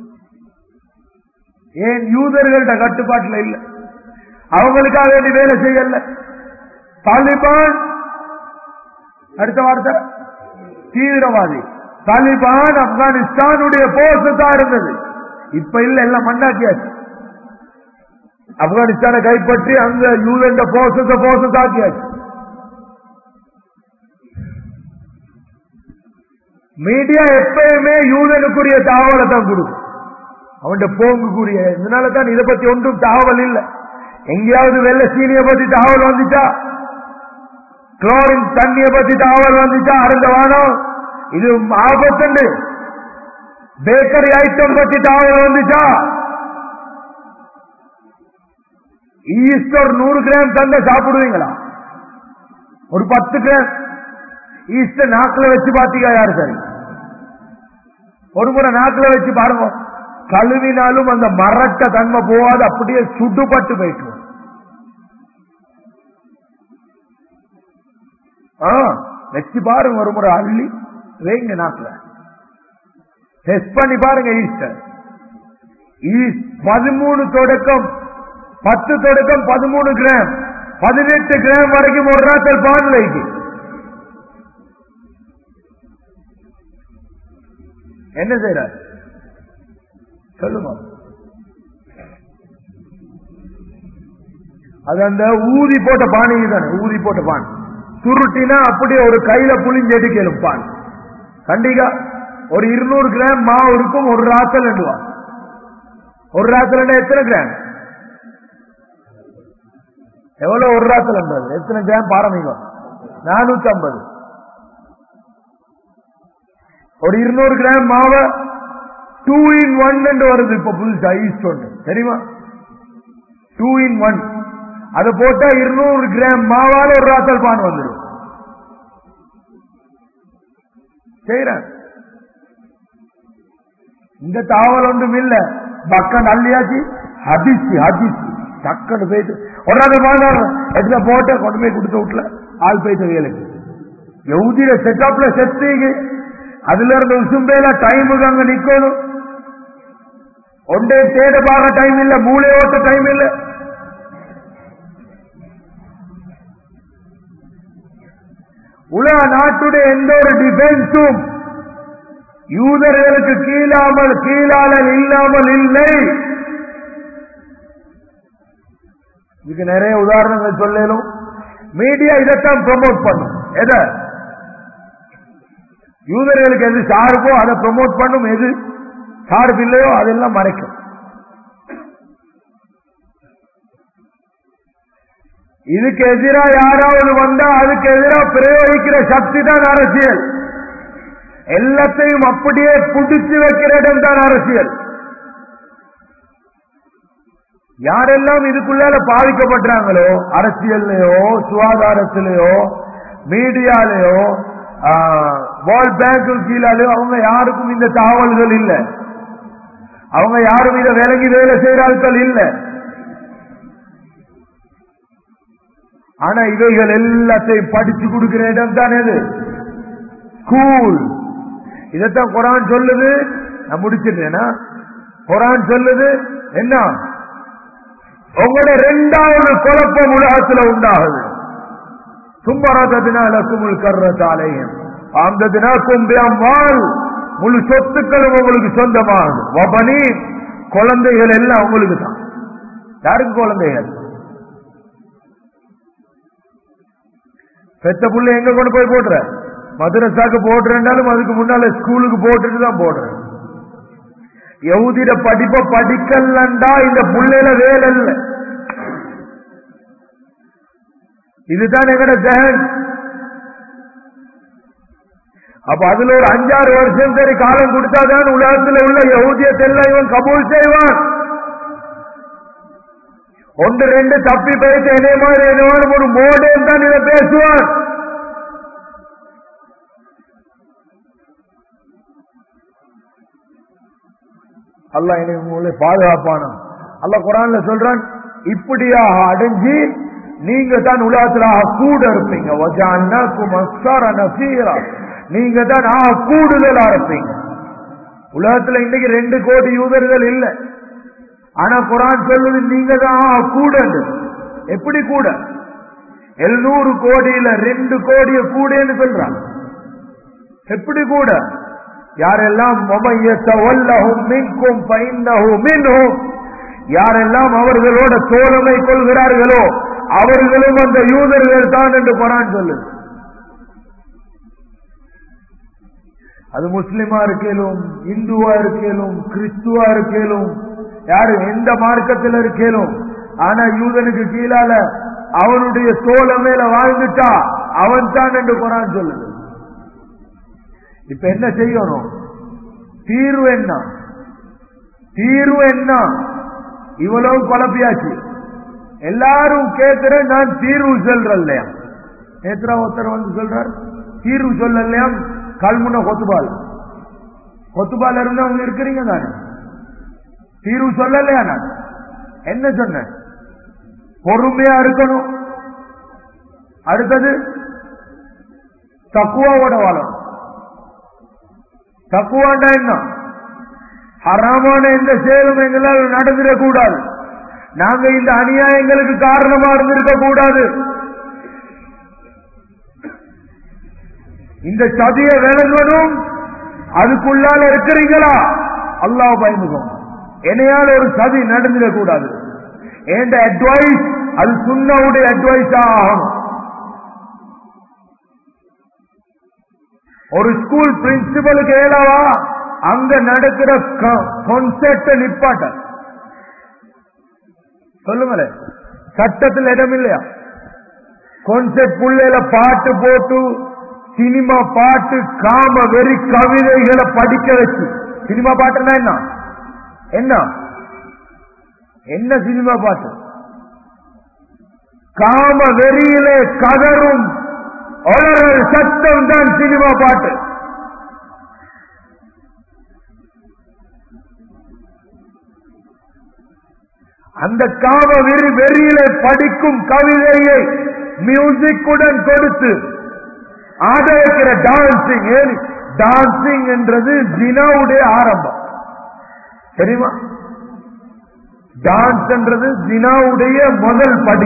ஏன் யூதர்கள்ட்ட கட்டுப்பாட்டுல இல்ல அவங்களுக்காக வேண்டி வேலை செய்யல தாலிபான் அடுத்த வார்த்தை தீவிரவாதி தாலிபான் ஆப்கானிஸ்தானுடைய போர்ஸா இருந்தது இப்ப இல்ல எல்லாம் மண்ணாக்கியாச்சு ஆப்கானிஸ்தானை கைப்பற்றி அங்க யூதண்ட போர்ஸஸ் போர்ஸஸ் ஆக்கியாச்சு மீடியா எப்பயுமே யூதனுக்குரிய தகவலை தான் கொடுக்கும் அவன் போங்குக்குரிய இதனால தான் இதை பத்தி ஒன்றும் தகவல் இல்லை எங்கேயாவது வெள்ள சீனிய பத்தி தகவல் வந்துச்சா குளோரின் தண்ணிய பத்தி தகவல் வந்துச்சா அருந்த வானம் இது ஆபத்துண்டு பேக்கரி ஐட்டம் பத்தி தகவல் வந்துச்சா ஈஸ்ட் ஒரு நூறு கிராம் தந்த சாப்பிடுவீங்களா ஒரு பத்து கிராம் ஈஸ்ட நாக்கில் வச்சு பாத்தீங்க யாரு சரி ஒரு முறை நாக்கில் வச்சு பாருங்க கழுவினாலும் அந்த மரட்ட தன்மை போகாது அப்படியே சுடுபட்டு போயிட்டு வச்சு பாருங்க ஒரு முறை அள்ளி வைங்க நாட்டில் டெஸ்ட் பண்ணி பாருங்க ஈஸ்டர் ஈஸ்ட் பதிமூணு தொடக்கம் பத்து தொடக்கம் பதிமூணு கிராம் பதினெட்டு கிராம் வரைக்கும் ஒரு நாட்கள் பான் வைக்கு என்ன செய்யற சொல்லுங்க அது அந்த ஊதி போட்ட பானை தானே ஊதி போட்ட பான் சுருட்டினா அப்படியே ஒரு கையில புளிஞ்சு எடுக்கலும் பான் கண்டிகா ஒரு இருநூறு கிராம் மாவு இருக்கும் ஒரு ராத்தல் ரெண்டுவா ஒரு ராத்தல் எத்தனை கிராம் எவ்வளவு ஒரு ராத்தல் எத்தனை கிராம் பாரம்பரியம் நானூத்தி ஐம்பது ஒரு இருநூறு கிராம் மாவை டூ இன் ஒன் வருது இப்ப புதுசா ஈஸ்ட் ஒன்று தெரியுமா டூ இன் ஒன் அதை போட்டா இருநூறு கிராம் மாவால ஒரு ராத்தல் பான் வந்துடும் செய்யறேன் இந்த தாவல் ஒன்றும் இல்ல பக்கம் அள்ளியாச்சு ஹதிச்சு ஹதிச்சு டக்குன்னு போயிட்டு ஒரு பாடம் எதுல போட்ட கொண்டு போய் கொடுத்த வீட்டுல ஆள் போயிட்ட வேலைக்கு எவுதியில செட்டப்ல செத்தீங்க அதுல இருந்து உசும்பேல டைமுக்கு அங்க நிக்கணும் ஒன்றே தேட பார்க்க டைம் இல்ல மூளை ஓட்ட டைம் இல்ல உலக நாட்டுடைய எந்த ஒரு டிஃபென்ஸும் யூதர்களுக்கு கீழாமல் கீழாளல் இல்லாமல் இல்லை இதுக்கு நிறைய உதாரணங்கள் சொல்லலும் மீடியா இதைத்தான் ப்ரமோட் பண்ணும் எதை யூதர்களுக்கு எது சார்போ அதை ப்ரமோட் பண்ணும் எது சார்பு இல்லையோ அதெல்லாம் மறைக்கும் இதுக்கு எதிராக யாராவது வந்தா அதுக்கு எதிராக பிரயோகிக்கிற சக்தி தான் அரசியல் எல்லாத்தையும் அப்படியே புடிச்சு வைக்கிற இடம் தான் அரசியல் யாரெல்லாம் இதுக்குள்ளால பாதிக்கப்படுறாங்களோ அரசியல்லையோ சுகாதாரத்திலேயோ மீடியாலேயோ வேர்ல்ட் பேங்க்கு கீழாலேயோ அவங்க யாருக்கும் இந்த தகவல்கள் இல்லை அவங்க யாரும் இதை விலகி வேலை செய்யறார்கள் இல்லை ஆனா இவைகள் எல்லாத்தையும் படிச்சு கொடுக்கிற இடம் தான் எது ஸ்கூல் இதத்தான் குரான் சொல்லுது நான் முடிச்சிட்டேனா குரான் சொல்லுது என்ன உங்களோட ரெண்டாவது குழப்பம் உலகத்துல உண்டாகுது சும்மரதத்தினால் குமுள் கர்றத்தாலேயும் ஆந்ததினாக்கும் வாழ் முழு சொத்துக்களும் உங்களுக்கு சொந்தமாகுது வபனி குழந்தைகள் எல்லாம் உங்களுக்கு தான் யாருக்கு குழந்தைகள் பெத்த புள்ள எங்க கொண்டு போய் போடுற மதுரசாக்கு போடுறேன்னாலும் அதுக்கு முன்னால ஸ்கூலுக்கு போட்டுட்டு தான் போடுறேன் யகுதிட படிப்ப படிக்கலண்டா இந்த புள்ளையில வேலை இல்லை இதுதான் எங்கட ஜெகன் அப்ப அதுல ஒரு அஞ்சாறு வருஷம் சரி காலம் கொடுத்தாதான் உலகத்தில் உள்ள யகுதியத்தை எல்லாம் இவன் கபூல் செய்வான் ஒன்று ரெண்டு தப்பி பேச என்னை மாதிரி என்னவான ஒரு மோடேன் தான் இதை பேசுவான் அல்ல எனக்கு உங்களை பாதுகாப்பானா அல்ல குரான்ல சொல்றான் இப்படியாக அடைஞ்சு நீங்க தான் உலகத்துல கூட இருப்பீங்க நீங்க தான் ஆ கூடுதலா இருப்பீங்க உலகத்துல இன்னைக்கு ரெண்டு கோடி யூதர்கள் இல்ல ஆனா குரான் சொல்லுது நீங்க தான் கூட எப்படி கூட எழுநூறு கோடியில ரெண்டு கோடிய கூடன்னு சொல்றாங்க எப்படி கூட யாரெல்லாம் யாரெல்லாம் அவர்களோட தோழமை கொள்கிறார்களோ அவர்களும் அந்த யூதர்கள் தான் என்று குரான் சொல்லுது அது முஸ்லிமா இருக்கேலும் இந்துவா இருக்கேலும் கிறிஸ்துவா இருக்கேலும் யாரு எந்த மார்க்கத்தில் இருக்கேலும் ஆனா யூதனுக்கு கீழால அவனுடைய தோழ மேல வாழ்ந்துட்டா அவன் தான் என்று குரான் சொல்லுது இப்ப என்ன செய்யணும் தீர்வு என்ன தீர்வு என்ன இவ்வளவு குழப்பியாச்சு எல்லாரும் கேட்கிற நான் தீர்வு சொல்றல்லையா நேத்ரா ஒருத்தர் வந்து சொல்றார் தீர்வு சொல்லலையா கல்முன கொத்துபால் கொத்துபால் இருந்தவங்க இருக்கிறீங்க தானே தீர்வு சொல்லலையா நான் என்ன சொன்ன பொறுமையா இருக்கணும் அடுத்தது தக்குவாவோட வாழணும் தக்குவாண்டா என்ன ஹராமான எந்த செயலும் எங்களால் நடந்துடக்கூடாது நாங்க இந்த அநியாயங்களுக்கு காரணமா இருந்திருக்க கூடாது இந்த சதியை விளங்கணும் அதுக்குள்ளால இருக்கிறீங்களா அல்லாஹ் பயமுகம் என்னையால் ஒரு சதி நடந்துடக்கூடாது என்ற அட்வைஸ் அது சுண்ணவுடைய அட்வைஸா ஆகணும் ஒரு ஸ்கூல் பிரின்சிபலுக்கு ஏலாவா அங்க நடக்கிற கான்செப்ட நிப்பாட்ட சொல்லுங்களேன் சட்டத்தில் இடம் இல்லையா கான்செப்ட் புள்ளையில பாட்டு போட்டு சினிமா பாட்டு காம வெறி கவிதைகளை படிக்க வச்சு சினிமா பாட்டுனா என்ன என்ன என்ன சினிமா பாட்டு காம வெறியிலே கதரும் ஒளரல் சத்தம் தான் சினிமா பாட்டு அந்த காம வெறி வெறியிலே படிக்கும் கவிதையை மியூசிக்குடன் கொடுத்து ஆதரிக்கிற டான்சிங் ஏன் டான்சிங் என்றது ஜினாவுடைய ஆரம்பம் தெரியுமா டான்ஸ் என்றது ஜினாவுடைய முதல் படி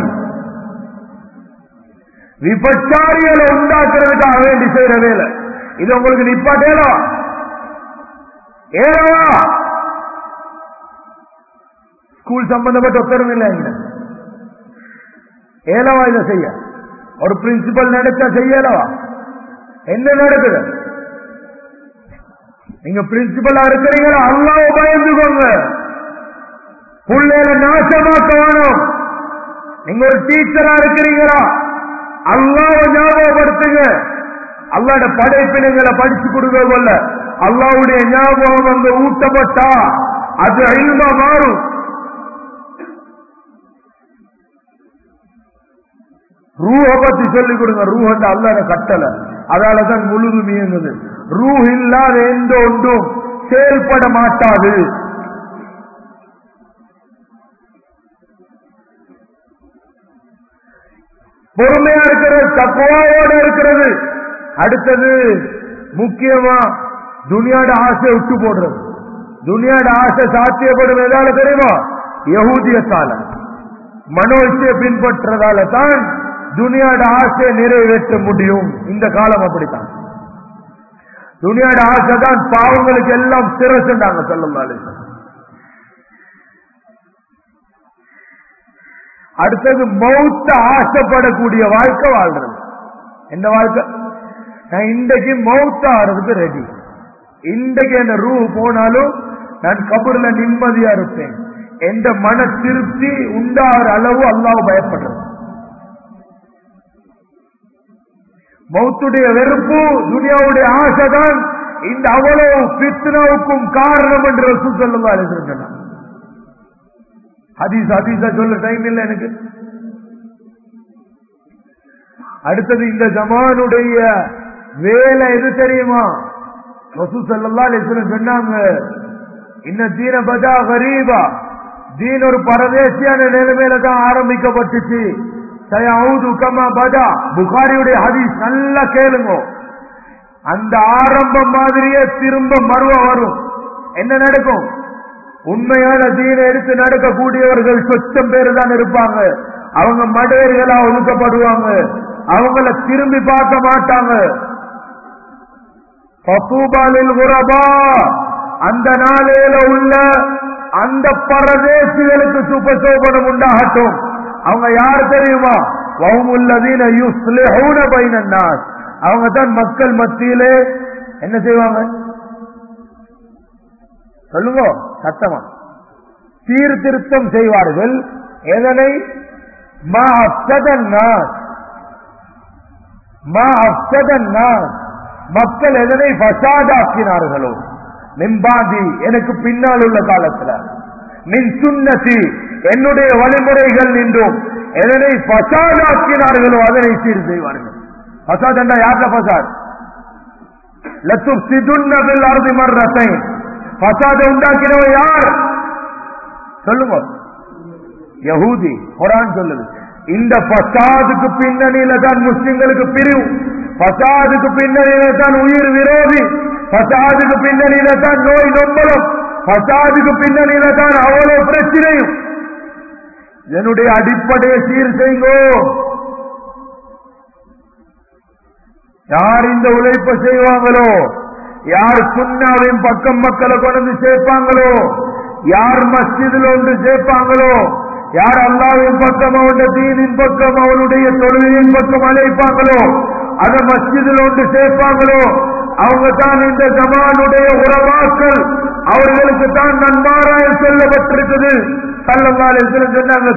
விபச்சாரிகளை உண்டாக்குறதுக்காக வேண்டி செய்யற வேலை இது உங்களுக்கு நிப்பாட்டேலா ஏறவா ஸ்கூல் சம்பந்தப்பட்ட ஒத்தரும் இல்லை இங்க ஏலவா இதை செய்ய ஒரு பிரின்சிபல் நடத்தா செய்யலவா என்ன நடக்குது நீங்க பிரின்சிபலா இருக்கிறீங்களா அல்லாவ பயந்துக்கோங்க பிள்ளைகளை நாசமாக்க வேணும் நீங்க ஒரு டீச்சரா இருக்கிறீங்களா அல்லாவை ஞாபகப்படுத்துங்க அல்லாட படைப்பினங்களை படிச்சு கொடுக்க கொள்ள அல்லாவுடைய ஞாபகம் அங்க ஊட்டப்பட்டா அது அழிமா மாறும் ரூஹ பத்தி சொல்லிக் கொடுங்க ரூஹ் அல்லாத கட்டளை அதாலதான் முழுதும் இயங்குது ரூஹ் இல்லாத எந்த ஒன்றும் செயல்பட மாட்டாது பொறுமையா இருக்கிறது தக்குவாவோட இருக்கிறது அடுத்தது முக்கியமா துனியாட ஆசை விட்டு போடுறது துனியாட ஆசை சாத்தியப்படும் எதால தெரியுமா யகூதியத்தால மனோ இச்சையை பின்பற்றதால தான் துனியாட ஆசையை நிறைவேற்ற முடியும் இந்த காலம் அப்படித்தான் துனியாட ஆசை தான் பாவங்களுக்கு எல்லாம் சிறசுண்டாங்க சொல்லுங்க அடுத்தது மௌத்த ஆசைப்படக்கூடிய வாழ்க்கை வாழ்றது என்ன வாழ்க்கை நான் இன்றைக்கு மௌத்த ஆறதுக்கு ரெடி இன்றைக்கு என்ன ரூ போனாலும் நான் கபூர்ல நிம்மதியா இருப்பேன் எந்த மன திருப்தி உண்டாகிற அளவு அல்லாஹ் பயப்படுறது மௌத்துடைய வெறுப்பு துனியாவுடைய ஆசைதான் இந்த அவ்வளவு பித்னாவுக்கும் காரணம் என்று ரசூல் சொல்லுவா சொன்னான் ஹதீஸ் ஹதீஸா சொல்ல டைம் இல்லை எனக்கு அடுத்தது இந்த ஜமானுடைய வேலை எது தெரியுமா ரசூ சல்லா சொன்னாங்க இன்ன தீன பஜா கரீபா தீன் ஒரு பரதேசியான நிலைமையில தான் ஆரம்பிக்கப்பட்டுச்சு சயவுது கமா பஜா புகாரியுடைய ஹதீஸ் நல்லா கேளுங்க அந்த ஆரம்பம் மாதிரியே திரும்ப மறுவ வரும் என்ன நடக்கும் உண்மையான தீனை எடுத்து நடக்கக்கூடியவர்கள் சொச்சம் பேரு தான் இருப்பாங்க அவங்க மடையர்களா ஒதுக்கப்படுவாங்க அவங்கள திரும்பி பார்க்க மாட்டாங்க பசூபாலில் உரபா அந்த நாளையில உள்ள அந்த பரதேசிகளுக்கு சுபசோபனம் உண்டாகட்டும் அவங்க யார் தெரியுமா வவுமுல்லதீன யுஸ்லிஹூன பைனன்னாஸ் அவங்க தான் மக்கள் மத்தியிலே என்ன செய்வாங்க சொல்லுங்க சத்தமா சீர்திருத்தம் செய்வார்கள் எதனை மா அப்சதன்னாஸ் மா அப்சதன்னாஸ் மக்கள் எதனை பசாதாக்கினார்களோ மின்பாதி எனக்கு பின்னால் உள்ள காலத்துல மின் சுண்ணதி என்னுடைய வழிமுறைகள் நின்றும் எதனை பசாதாக்கினார்களோ அதனை சீர் செய்வார்கள் பசாத் என்றா யார்ல பசாத் லத்துப் சிதுன்னபில் அறுதி மர்ரத்தை பசாத உண்டாக்கினவன் யார் சொல்லுங்க யகூதி குரான் சொல்லுது இந்த பசாதுக்கு பின்னணியில தான் முஸ்லிம்களுக்கு பிரிவு பசாதுக்கு பின்னணியில தான் உயிர் விரோதி பசாதுக்கு பின்னணியில தான் நோய் நொம்பலம் பசாதுக்கு பின்னணியில தான் அவ்வளவு பிரச்சனையும் என்னுடைய அடிப்படையை சீர் செய்யுங்கோ யார் இந்த உழைப்பை செய்வாங்களோ யார் சுண்ணாவின் பக்கம் மக்களை கொண்டு சேர்ப்பாங்களோ யார் மஸ்ஜிதில் ஒன்று சேர்ப்பாங்களோ யார் அல்லாவின் பக்கம் அவனுடைய தீனின் பக்கம் அவனுடைய தொழுகையின் பக்கம் அழைப்பாங்களோ அதை மஸ்ஜிதில் ஒன்று சேர்ப்பாங்களோ அவங்க தான் இந்த ஜமானுடைய உறவாக்கள் அவர்களுக்கு தான் நன்மாராய சொல்லப்பட்டிருக்குது சொன்னாங்க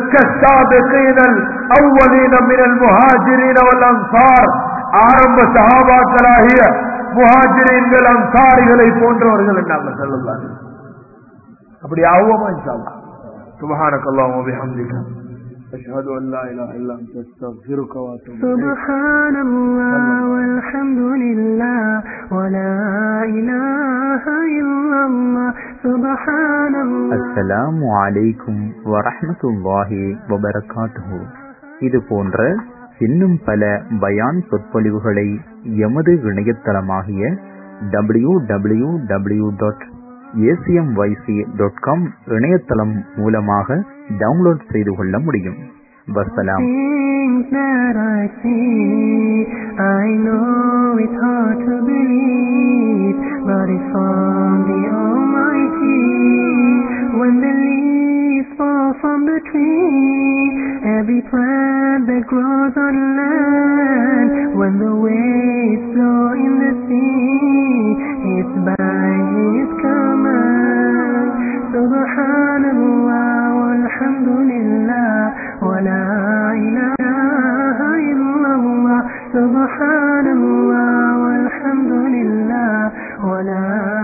ஆரம்ப சகாபாக்களாகிய முஹாஜிரீன்கள் அன்சாரிகளை போன்றவர்கள் நாங்கள் சொல்லலாம் அப்படி ஆவோமா இன்ஷால்லா سبحانك اللهم وبحمدك أشهد أن لا إله إلا أنت أستغفرك وأتوب إليك سبحان الله والحمد لله ولا إله إلا الله سبحان الله அஸ்ஸலாமு அலைக்கும் வரஹ்மத்துல்லாஹி வபரகாத்துஹு இது போன்ற இன்னும் பல பயான் சொற்பொழிவுகளை எமது இணையதளமாகிய W W W dot ACMYC dot com இணையதளம் மூலமாக டவுன்லோட் செய்து கொள்ள முடியும் வசலாம் Things that I see, I know it's hard to believe, but it's from the Almighty. When the leaves fall from the tree, every plant that grows on land, when the waves flow in the sea, it's by His command. Subhanallah, walhamdulillah, wa la ilaha illallah. Subhanallah, walhamdulillah, wa la